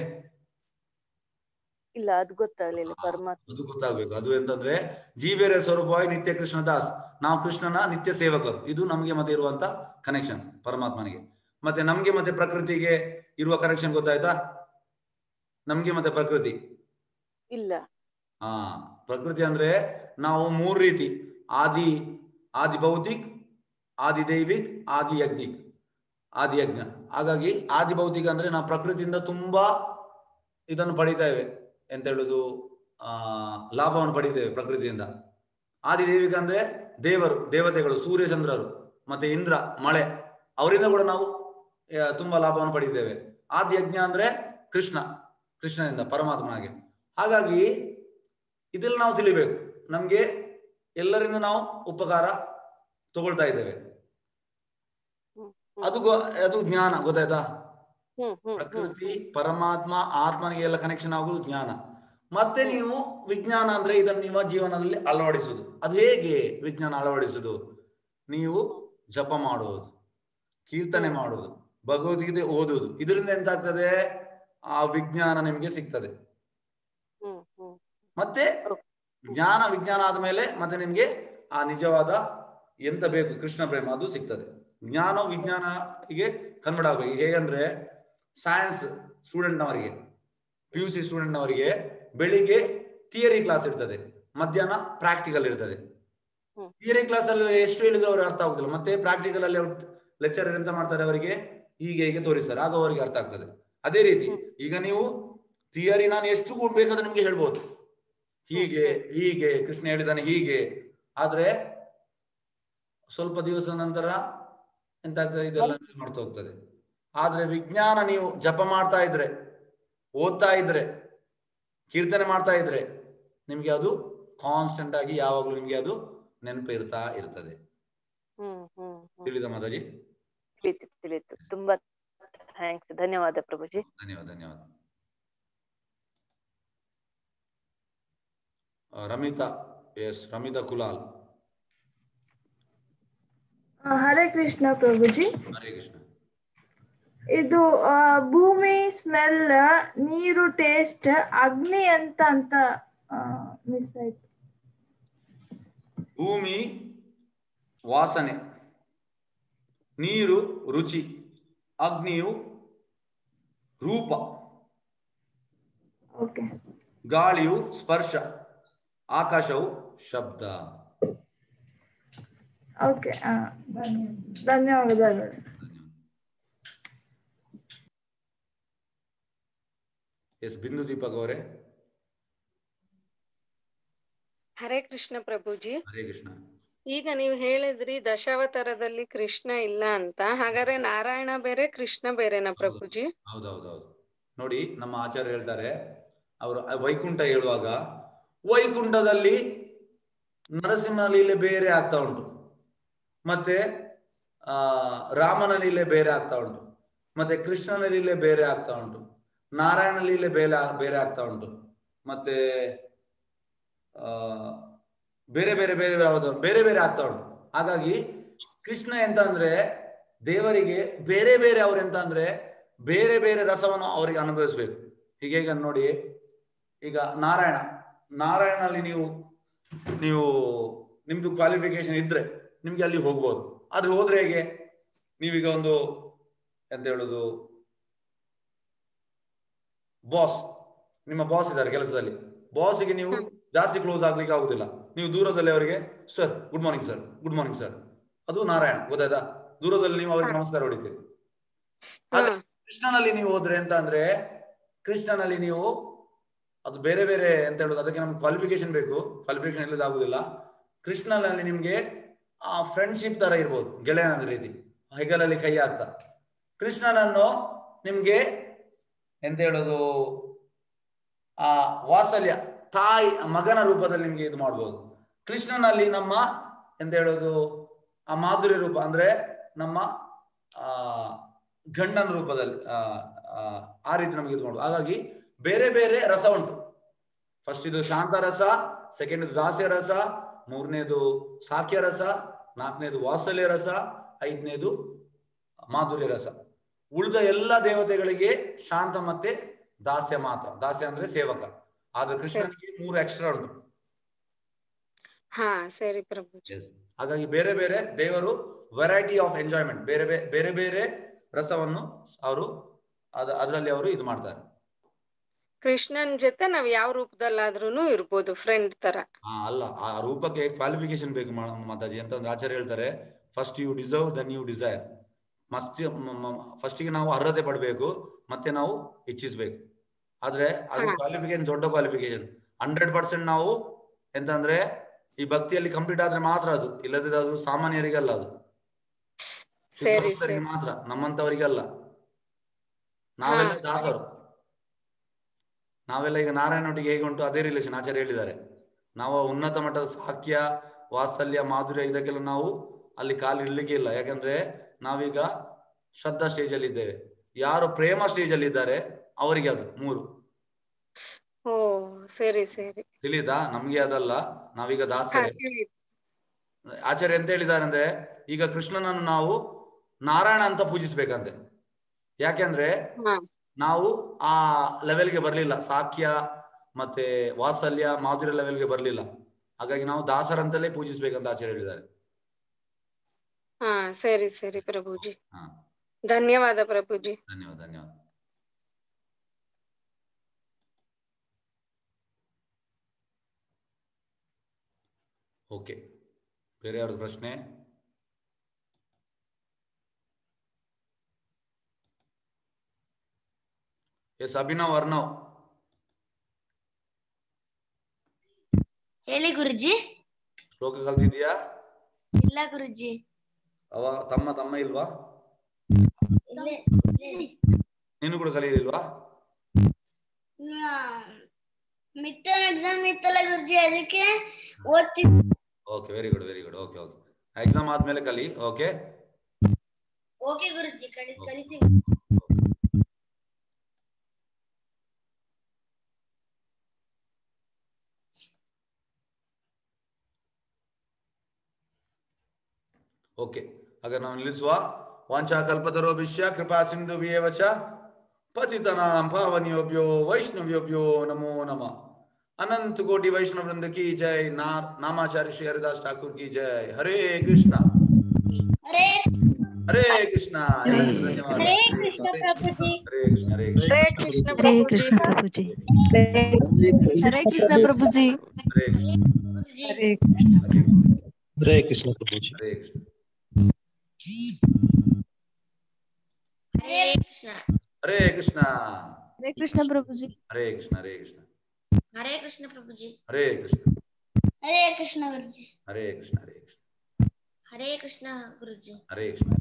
ಇಲ್ಲ ಅದ್ ಗೊತ್ತಾಗ್ಲಿಲ್ಲ ಪರಮಾತ್ಮ ಅದು ಗೊತ್ತಾಗ್ಬೇಕು ಅದು ಎಂತಂದ್ರೆ ಜೀವೇರ ಸ್ವರೂಪವಾಗಿ ನಿತ್ಯ ಕೃಷ್ಣ ದಾಸ್ ನಾವು ಕೃಷ್ಣನ ನಿತ್ಯ ಸೇವಕರು ಇದು ನಮ್ಗೆ ಮತ್ತೆ ಇರುವಂತ ಕನೆಕ್ಷನ್ ಪರಮಾತ್ಮನಿಗೆ ಮತ್ತೆ ನಮ್ಗೆ ಮತ್ತೆ ಪ್ರಕೃತಿಗೆ ಇರುವ ಕನೆಕ್ಷನ್ ಗೊತ್ತಾಯ್ತಾ ನಮ್ಗೆ ಮತ್ತೆ ಪ್ರಕೃತಿ ಇಲ್ಲ ಹಾ ಪ್ರಕೃತಿ ಅಂದ್ರೆ ನಾವು ಮೂರ್ ರೀತಿ ಆದಿ ಆದಿ ಭೌತಿಕ್ ಆದಿ ದೈವಿಕ್ ಆದಿ ಯಜ್ಞಿಕ್ ಆದಿ ಯಜ್ಞ ಹಾಗಾಗಿ ಆದಿ ಭೌತಿಕ ಅಂದ್ರೆ ನಾವು ಪ್ರಕೃತಿಯಿಂದ ತುಂಬಾ ಇದನ್ನು ಪಡಿತೇವೆ ಎಂತ ಹೇಳುದು ಆ ಲಾಭವನ್ನು ಪಡಿತೇವೆ ಪ್ರಕೃತಿಯಿಂದ ಆದಿ ದೈವಿಕ ಅಂದ್ರೆ ದೇವರು ದೇವತೆಗಳು ಸೂರ್ಯ ಚಂದ್ರರು ಮತ್ತೆ ಇಂದ್ರ ಮಳೆ ಅವರಿಂದ ಕೂಡ ನಾವು ಆ, ತುಂಬಾ ಲಾಭವನ್ನು ಪಡಿತೇವೆ ಆದಿ ಯಜ್ಞ ಅಂದ್ರೆ ಕೃಷ್ಣ ಕೃಷ್ಣನಿಂದ ಪರಮಾತ್ಮನಾಗೆ ಹಾಗಾಗಿ ಇದೆಲ್ಲ ನಾವು ತಿಳಿಬೇಕು ನಮ್ಗೆ ಎಲ್ಲರಿಂದ ನಾವು ಉಪಕಾರ ತಗೊಳ್ತಾ ಇದ್ದೇವೆ ಹ್ಮ್, ಅದು ಗೊ- ಅದು ಜ್ಞಾನ ಗೊತ್ತಾಯ್ತಾ ಹ್ಮ್ ಹ್ಮ್ ಹ್ಮ್ ಪ್ರಕೃತಿ ಪರಮಾತ್ಮ ಆತ್ಮನಿಗೆ ಎಲ್ಲ ಕನೆಕ್ಷನ್ ಆಗುವುದು ಜ್ಞಾನ ಮತ್ತೆ ನೀವು ವಿಜ್ಞಾನ ಅಂದ್ರೆ ಇದನ್ನು ನಿಮ್ಮ ಜೀವನದಲ್ಲಿ ಅಳವಡಿಸುದು ಅದು ಹೇಗೆ ವಿಜ್ಞಾನ ಅಳವಡಿಸುದು ನೀವು ಜಪ ಮಾಡುವುದು ಕೀರ್ತನೆ ಮಾಡುವುದು ಭಗವದ್ಗೀತೆ ಓದುವುದು ಇದರಿಂದ ಎಂತಾಗ್ತದೆ ಆ ವಿಜ್ಞಾನ ನಿಮ್ಗೆ ಸಿಗ್ತದೆ ಹ್ಮ್ ಹ್ಮ್ ಮತ್ತೆ ಜ್ಞಾನ ವಿಜ್ಞಾನ ಆದ್ಮೇಲೆ ಮತ್ತೆ ನಿಮ್ಗೆ ಆ ನಿಜವಾದ ಎಂತ ಬೇಕು ಕೃಷ್ಣ ಪ್ರೇಮ ಅದು ಸಿಗ್ತದೆ ಜ್ಞಾನ ವಿಜ್ಞಾನಿಗೆ ಕನ್ವರ್ಟ್ ಆಗ್ಬೇಕು ಈಗ ಹೇಗಂದ್ರೆ ಸೈನ್ಸ್ ಸ್ಟೂಡೆಂಟ್ನವರಿಗೆ ಪಿ ಯು ಸಿ ಸ್ಟೂಡೆಂಟ್ನವರಿಗೆ ಬೆಳಿಗ್ಗೆ ಥಿಯರಿ ಕ್ಲಾಸ್ ಇರ್ತದೆ ಮಧ್ಯಾಹ್ನ ಪ್ರಾಕ್ಟಿಕಲ್ ಇರ್ತದೆ ಹ್ಮ್. ಥಿಯರಿ ಕ್ಲಾಸ್ ಅಲ್ಲಿ ಎಷ್ಟು ಹೇಳಿದ್ರು ಅವ್ರಿಗೆ ಅರ್ಥ ಆಗುದಿಲ್ಲ ಮತ್ತೆ ಪ್ರಾಕ್ಟಿಕಲ್ ಅಲ್ಲಿ ಲೆಕ್ಚರ್ ಎಂತ ಮಾಡ್ತಾರೆ ಅವರಿಗೆ ಹೀಗೆ ಹೀಗೆ ತೋರಿಸ್ತಾರೆ ಆಗ ಅವರಿಗೆ ಅರ್ಥ ಆಗ್ತದೆ ಅದೇ ರೀತಿ ಹ್ಮ್. ಈಗ ನೀವು ಥಿಯರಿ ನಾನು ಎಷ್ಟು ಬೇಕಾದ್ರೆ ನಿಮ್ಗೆ ಹೇಳ್ಬೋದು ಹೀಗೆ ಹೀಗೆ ಕೃಷ್ಣ ಹೇಳಿದಾನೆ ಹೀಗೆ ಆದ್ರೆ ಸ್ವಲ್ಪ ದಿವಸ ನಂತರ ಎಂತಾಗ್ತದೆ ಇದೆಲ್ಲ ಮಾಡ್ತಾ ಹೋಗ್ತದೆ ಆದ್ರೆ ವಿಜ್ಞಾನ ನೀವು ಜಪ ಮಾಡ್ತಾ ಇದ್ರೆ ಓದ್ತಾ ಇದ್ರೆ ಕೀರ್ತನೆ ಮಾಡ್ತಾ ಇದ್ರೆ ನಿಮ್ಗೆ ಅದು ಕಾನ್ಸ್ಟೆಂಟ್ ಆಗಿ ಯಾವಾಗ್ಲೂ ನಿಮ್ಗೆ ಅದು ನೆನಪು ಇರ್ತಾ ಇರ್ತದೆ ಹ್ಮ್ ಹ್ಮ್ ಹ್ಮ್ ತಿಳಿದ ಮಾತಾಜಿ ತಿಳಿತು ತಿಳಿತು ತುಂಬಾ ಥ್ಯಾಂಕ್ಸ್ ಧನ್ಯವಾದ ಪ್ರಭುಜಿ ಧನ್ಯವಾದ ಧನ್ಯವಾದ ಆ, ರಮಿತಾ ಎಸ್ ರಮಿತಾ ಕುಲಾಲ್ ಆ, ಹರೇ ಕೃಷ್ಣ ಪ್ರಭುಜಿ ಹರೇ ಕೃಷ್ಣ ಇದು ಆ, ಭೂಮಿ ಸ್ಮೆಲ್ ನೀರು ಟೇಸ್ಟ್ ಅಗ್ನಿ ಅಂತ ಅಂತ ಮಿಸ್ ಆಯ್ತು ಭೂಮಿ ವಾಸನೆ ನೀರು ರುಚಿ ಅಗ್ನಿಯು ರೂಪ ಓಕೆ ಗಾಳಿಯು ಸ್ಪರ್ಶ ಆಕಾಶವು ಶಬ್ದ ಓಕೆ ಧನ್ಯವಾದಗಳು ಎಸ್ ಬಿಂದು ದೀಪಕ್ ಅವರೇ ಹರೇ ಕೃಷ್ಣ ಪ್ರಭುಜಿ ಹರೇ ಕೃಷ್ಣ ಈಗ ನೀವು ಹೇಳಿದ್ರಿ ದಶಾವತಾರದಲ್ಲಿ ಕೃಷ್ಣ ಇಲ್ಲ ಅಂತ ಹಾಗಾದ್ರೆ ನಾರಾಯಣ ಬೇರೆ ಕೃಷ್ಣ ಬೇರೆನಾ ಪ್ರಭುಜಿ ಹೌದೌದೌದು ನೋಡಿ ನಮ್ಮ ಆಚಾರ್ಯ ಹೇಳ್ತಾರೆ ಅವರು ವೈಕುಂಠ ಹೇಳುವಾಗ ವೈಕುಂಠದಲ್ಲಿ ನರಸಿಂಹ ಲೀಲೆ ಬೇರೆ ಆಗ್ತಾ ಉಂಟು ಮತ್ತೆ ಆ ರಾಮನ ಲೀಲೆ ಬೇರೆ ಆಗ್ತಾ ಉಂಟು ಮತ್ತೆ ಕೃಷ್ಣನ ಲೀಲೆ ಬೇರೆ ಆಗ್ತಾ ಉಂಟು ನಾರಾಯಣ ಲೀಲೆ ಬೇರೆ ಬೇರೆ ಆಗ್ತಾ ಉಂಟು ಮತ್ತೆ ಆ ಬೇರೆ ಬೇರೆ ಬೇರೆ ಯಾವುದು ಬೇರೆ ಬೇರೆ ಆಗ್ತಾ ಉಂಟು ಹಾಗಾಗಿ ಕೃಷ್ಣ ಎಂತ ಅಂದ್ರೆ ದೇವರಿಗೆ ಬೇರೆ ಬೇರೆ ಅವ್ರು ಎಂತ ಅಂದ್ರೆ ಬೇರೆ ಬೇರೆ ರಸವನ್ನು ಅವರಿಗೆ ಅನುಭವಿಸ್ಬೇಕು ಹೀಗೆ ಈಗ ನೋಡಿ ಈಗ ನಾರಾಯಣ ನಾರಾಯಣಲ್ಲಿ ನೀವು ನೀವು ನಿಮ್ದು ಕ್ವಾಲಿಫಿಕೇಶನ್ ಇದ್ರೆ ನಿಮ್ಗೆ ಅಲ್ಲಿ ಹೋಗ್ಬೋದು ಅದು ಹೋದ್ರೆ ಹೇಗೆ ನೀವೀಗ ಒಂದು ಎಂತ ಹೇಳುದು ಬಾಸ್ ನಿಮ್ಮ ಬಾಸ್ ಇದ್ದಾರೆ ಕೆಲಸದಲ್ಲಿ ಬಾಸ್ಗೆ ನೀವು ಜಾಸ್ತಿ ಕ್ಲೋಸ್ ಆಗ್ಲಿಕ್ಕೆ ಆಗುದಿಲ್ಲ ನೀವು ದೂರದಲ್ಲಿ ಅವರಿಗೆ sir good morning sir good morning sir ಅದು ನಾರಾಯಣ ಗೊತ್ತಾಯ್ತಾ ದೂರದಲ್ಲಿ ನೀವು ಅವರಿಗೆ ನಮಸ್ಕಾರ ಹೊಡಿತೀರಿ ಆದ್ರೆ ಕೃಷ್ಣನಲ್ಲಿ ನೀವು ಹೋದ್ರೆ ಎಂತ ಅಂದ್ರೆ ಕೃಷ್ಣನಲ್ಲಿ ನೀವು ಅದು ಬೇರೆ ಬೇರೆ ಅಂತ ಹೇಳುದು ಅದಕ್ಕೆ ನಮ್ಗೆ ಕ್ವಾಲಿಫಿಕೇಶನ್ ಬೇಕು ಕ್ವಾಲಿಫಿಕೇಶನ್ ಇಲ್ಲದ ಆಗುದಿಲ್ಲ ಕೃಷ್ಣನಲ್ಲಿ ನಿಮ್ಗೆ ಆ ಫ್ರೆಂಡ್ಶಿಪ್ ತರ ಇರ್ಬೋದು ಗೆಳೆಯನ ರೀತಿ ಹೆಗಲಲ್ಲಿ ಕೈ ಹಾಕ್ತಾ ಕೃಷ್ಣನನ್ನು ನಿಮ್ಗೆ ಎಂತ ಹೇಳೋದು ಆ ವಾತ್ಸಲ್ಯ ತಾಯಿ ಮಗನ ರೂಪದಲ್ಲಿ ನಿಮ್ಗೆ ಇದು ಮಾಡ್ಬೋದು ಕೃಷ್ಣನಲ್ಲಿ ನಮ್ಮ ಎಂತ ಹೇಳೋದು ಆ ಮಾಧುರ್ಯ ರೂಪ ಅಂದ್ರೆ ನಮ್ಮ ಆ ಗಂಡನ ರೂಪದಲ್ಲಿ ಆ ಆ, ಆ ರೀತಿ ನಮಗೆ ಇದು ಮಾಡ್ಬೋದು ಹಾಗಾಗಿ ಬೇರೆ ಬೇರೆ ರಸ ಉಂಟು ಫಸ್ಟ್ ಇದು ಶಾಂತ ರಸ ಸೆಕೆಂಡ್ ಇದು ದಾಸ್ಯ ರಸ ಮೂರನೇದು ಸಾಕ್ಯ ರಸ ನಾಲ್ಕನೇದು ವಾತ್ಸಲ್ಯ ರಸ ಐದನೇದು ಮಾಧುರ್ಯ ರಸ ಉಳಿದ ಎಲ್ಲ ದೇವತೆಗಳಿಗೆ ಶಾಂತ ಮತ್ತೆ ದಾಸ್ಯ ಮಾತ್ರ ದಾಸ್ಯ ಅಂದ್ರೆ ಸೇವಕ ಆದ್ರೆ ಕೃಷ್ಣನಿಗೆ ಮೂರು ಎಕ್ಸ್ಟ್ರಾ ಉಂಟು ಹಾ ಸರಿ ಪ್ರಭುಜಿ ಹಾಗಾಗಿ ಬೇರೆ ಬೇರೆ ದೇವರು ವೆರೈಟಿ ಆಫ್ ಎಂಜಾಯ್ಮೆಂಟ್ ಬೇರೆ ಬೇರೆ ಬೇರೆ ಬೇರೆ ರಸವನ್ನು ಅವರು ಅದ ಅದರಲ್ಲಿ ಅವರು ಇದು ಮಾಡ್ತಾರೆ ಕೃಷ್ಣನ್ ಜೊತೆ ನಾವ್ ಯಾವ ರೂಪದಲ್ಲಾದ್ರೂನು ಇರ್ಬೋದು ಫ್ರೆಂಡ್ ತರ ಆ ಅಲ್ಲ ಆ ರೂಪಕ್ಕೆ ಕ್ವಾಲಿಫಿಕೇಶನ್ ಬೇಕು ಮಾ- ಮಾತಾಜಿ ಅಂತ ಒಂದು ಆಚಾರ್ಯ ಹೇಳ್ತಾರೆ first you deserve then you desire must ಫಸ್ಟಿಗೆ ನಾವು ಅರ್ಹತೆ ಪಡಬೇಕು ಮತ್ತೆ ನಾವು ಇಚ್ಛಿಸ್ಬೇಕು ಆದ್ರೆ ಅದು ಹಾ. ಕ್ವಾಲಿಫಿಕೇಶನ್ ದೊಡ್ಡ ಕ್ವಾಲಿಫಿಕೇಶನ್ ಹಂಡ್ರೆಡ್ ಪರ್ಸೆಂಟ್ ನಾವು ಎಂತಂದ್ರೆ ಈ ಭಕ್ತಿಯಲ್ಲಿ ಕಂಪ್ಲೀಟ್ ಆದ್ರೆ ಮಾತ್ರ ಅದು ಇಲ್ಲದಿದ್ರೆ ಅದು ಸಾಮಾನ್ಯರಿಗಲ್ಲ ಅದು ಸರಿ ಸರಿ ಶುದ್ಧಭಕ್ತರಿಗೆ ಮಾತ್ರ ನಮ್ಮಂತವರಿಗಲ್ಲ ನಾವೆಲ್ಲ ಹಾ. ದಾಸರು ನಾವೆಲ್ಲ ಈಗ ನಾರಾಯಣೊಟ್ಟಿಗೆ ಹೇಗೆ ಉಂಟು ಅದೇ ರಿಲೇಷನ್ ಆಚಾರ್ಯ ಹೇಳಿದ್ದಾರೆ ನಾವು ಉನ್ನತ ಮಟ್ಟದ ಸಾಕ್ಯ ವಾತ್ಸಲ್ಯ ಮಾಧುರ್ಯ ಇದಕ್ಕೆಲ್ಲ ನಾವು ಅಲ್ಲಿ ಕಾಲು ಇಡ್ಲಿಕ್ಕೆ ಇಲ್ಲ ಯಾಕಂದ್ರೆ ನಾವೀಗ ಶ್ರದ್ಧಾ ಸ್ಟೇಜ್ ಅಲ್ಲಿ ಇದ್ದೇವೆ ಯಾರು ಪ್ರೇಮ ಸ್ಟೇಜ್ ಅಲ್ಲಿ ಇದ್ದಾರೆ ಅವರಿಗೆ ಅದು ಮೂರು ಓ ಸರಿ ಸರಿ ತಿಳಿದಾ ನಮ್ಗೆ ಅದಲ್ಲ ನಾವೀಗ ಹಾ ದಾಸರೇ ತಿಳಿತು ಆಚಾರ್ಯ ಎಂತ ಹೇಳಿದ್ದಾರೆ ಅಂದ್ರೆ ಈಗ ಕೃಷ್ಣನನ್ನು ನಾವು ನಾರಾಯಣ ಅಂತ ಪೂಜಿಸ್ಬೇಕಂತೆ ಯಾಕೆಂದ್ರೆ ಹಾ ನಾವು ಆ ಲೆವೆಲ್ಗೆ ಬರ್ಲಿಲ್ಲ ಸಾಕ್ಯ ಮತ್ತೆ ವಾತ್ಸಲ್ಯ ಮಾಧುರ್ಯ ಲೆವೆಲ್ಗೆ ಬರ್ಲಿಲ್ಲ ಹಾಗಾಗಿ ನಾವು ದಾಸರಂತಲೇ ಪೂಜಿಸ್ಬೇಕಂತ ಆಚಾರ್ಯ ಹೇಳಿದ್ದಾರೆ ಹಾ ಸರಿ ಸರಿ ಪ್ರಭುಜಿ ಹಾ ಧನ್ಯವಾದ ಪ್ರಭುಜಿ ಧನ್ಯವಾದ ಧನ್ಯವಾದ ಓಕೆ ಬೇರೆ ಯಾವ್ದು ಪ್ರಶ್ನೆ ಎಸ್ ಅಭಿನವ್ ಅರ್ನವ್ ಹೇಳಿ ಗುರುಜಿ ಶ್ಲೋಕ ಕಲ್ತಿದ್ಯಾ ಇಲ್ಲ ಗುರುಜಿ ಅವ ತಮ್ಮ ತಮ್ಮ ಇಲ್ವಾ ನೀನು ಕೂಡ ಕಲಿಯಲಿಲ್ವಾ ಮಿಡ್ ಎಕ್ಸಾಮ್ ಇತ್ತಲ್ಲ ಗುರುಜಿ ಅದಕ್ಕೆ ಓದ್ತಿದ್ದೆ okay very good very good okay okay exam ಆದ್ಮೇಲೆ ಕಲಿ ಓಕೆ ಓಕೆ ಗುರುಜಿ ಕಲಿ ಕಲಿತೀವಿ ಓಕೆ ಹಾಗಾದ್ರೆ ನಾವು ನಿಲ್ಲಿಸುವ ವಾಂಚಾ ಕಲ್ಪತರೋಭಿಷ್ಯ ಕೃಪಾ ಸಿಂಧು ವಿಯೇವಚ ಪತಿತನಾಂ ಪಾವನಿಯೋಭ್ಯೋ ವೈಷ್ಣವ್ಯೋಭ್ಯೋ ನಮೋ ನಮಃ ಅನಂತ ಕೋಟಿ ವೈಷ್ಣವ ವೃಂದ ಕಿ ಜೈ ನಾ ನಾಮಾಚಾರ್ಯ ಶ್ರೀ ಹರಿದಾಸ್ ಠಾಕೂರ್ ಕಿ ಜೈ ಹರೇ ಕೃಷ್ಣ ಹರೇ ಹರೇ ಕೃಷ್ಣ ಎಲ್ಲರಿಗೂ ಧನ್ಯವಾದ ಹರೇ ಕೃಷ್ಣ ಪ್ರಭುಜಿ ಹರೇ ಕೃಷ್ಣ ಹರೇ ಕೃಷ್ಣ ಹರೇ ಕೃಷ್ಣ ಪ್ರಭುಜಿ ಹರೇ ಕೃಷ್ಣ ಪ್ರಭುಜಿ ಹರೇ ಕೃಷ್ಣ ಗುರುಜಿ ಹರೇ ಕೃಷ್ಣ ಹರೇ ಕೃಷ್ಣ ಪ್ರಭುಜಿ ಹರೇ ಕೃಷ್ಣ ಹರೇ ಕೃಷ್ಣ ಹರೇ ಕೃಷ್ಣ ಹರೇ ಕೃಷ್ಣ ಪ್ರಭುಜಿ ಹರೇ ಕೃಷ್ಣ ಹರೇ ಕೃಷ್ಣ ಹರೇ ಕೃಷ್ಣ ಪ್ರಭುಜಿ ಹರೇ ಕೃಷ್ಣ ಹರೇ ಕೃಷ್ಣ ಗುರುಜಿ ಹರೇ ಕೃಷ್ಣ ಹರೇ ಕೃಷ್ಣ ಹರೇ ಕೃಷ್ಣ ಗುರುಜಿ ಹರೇ ಕೃಷ್ಣ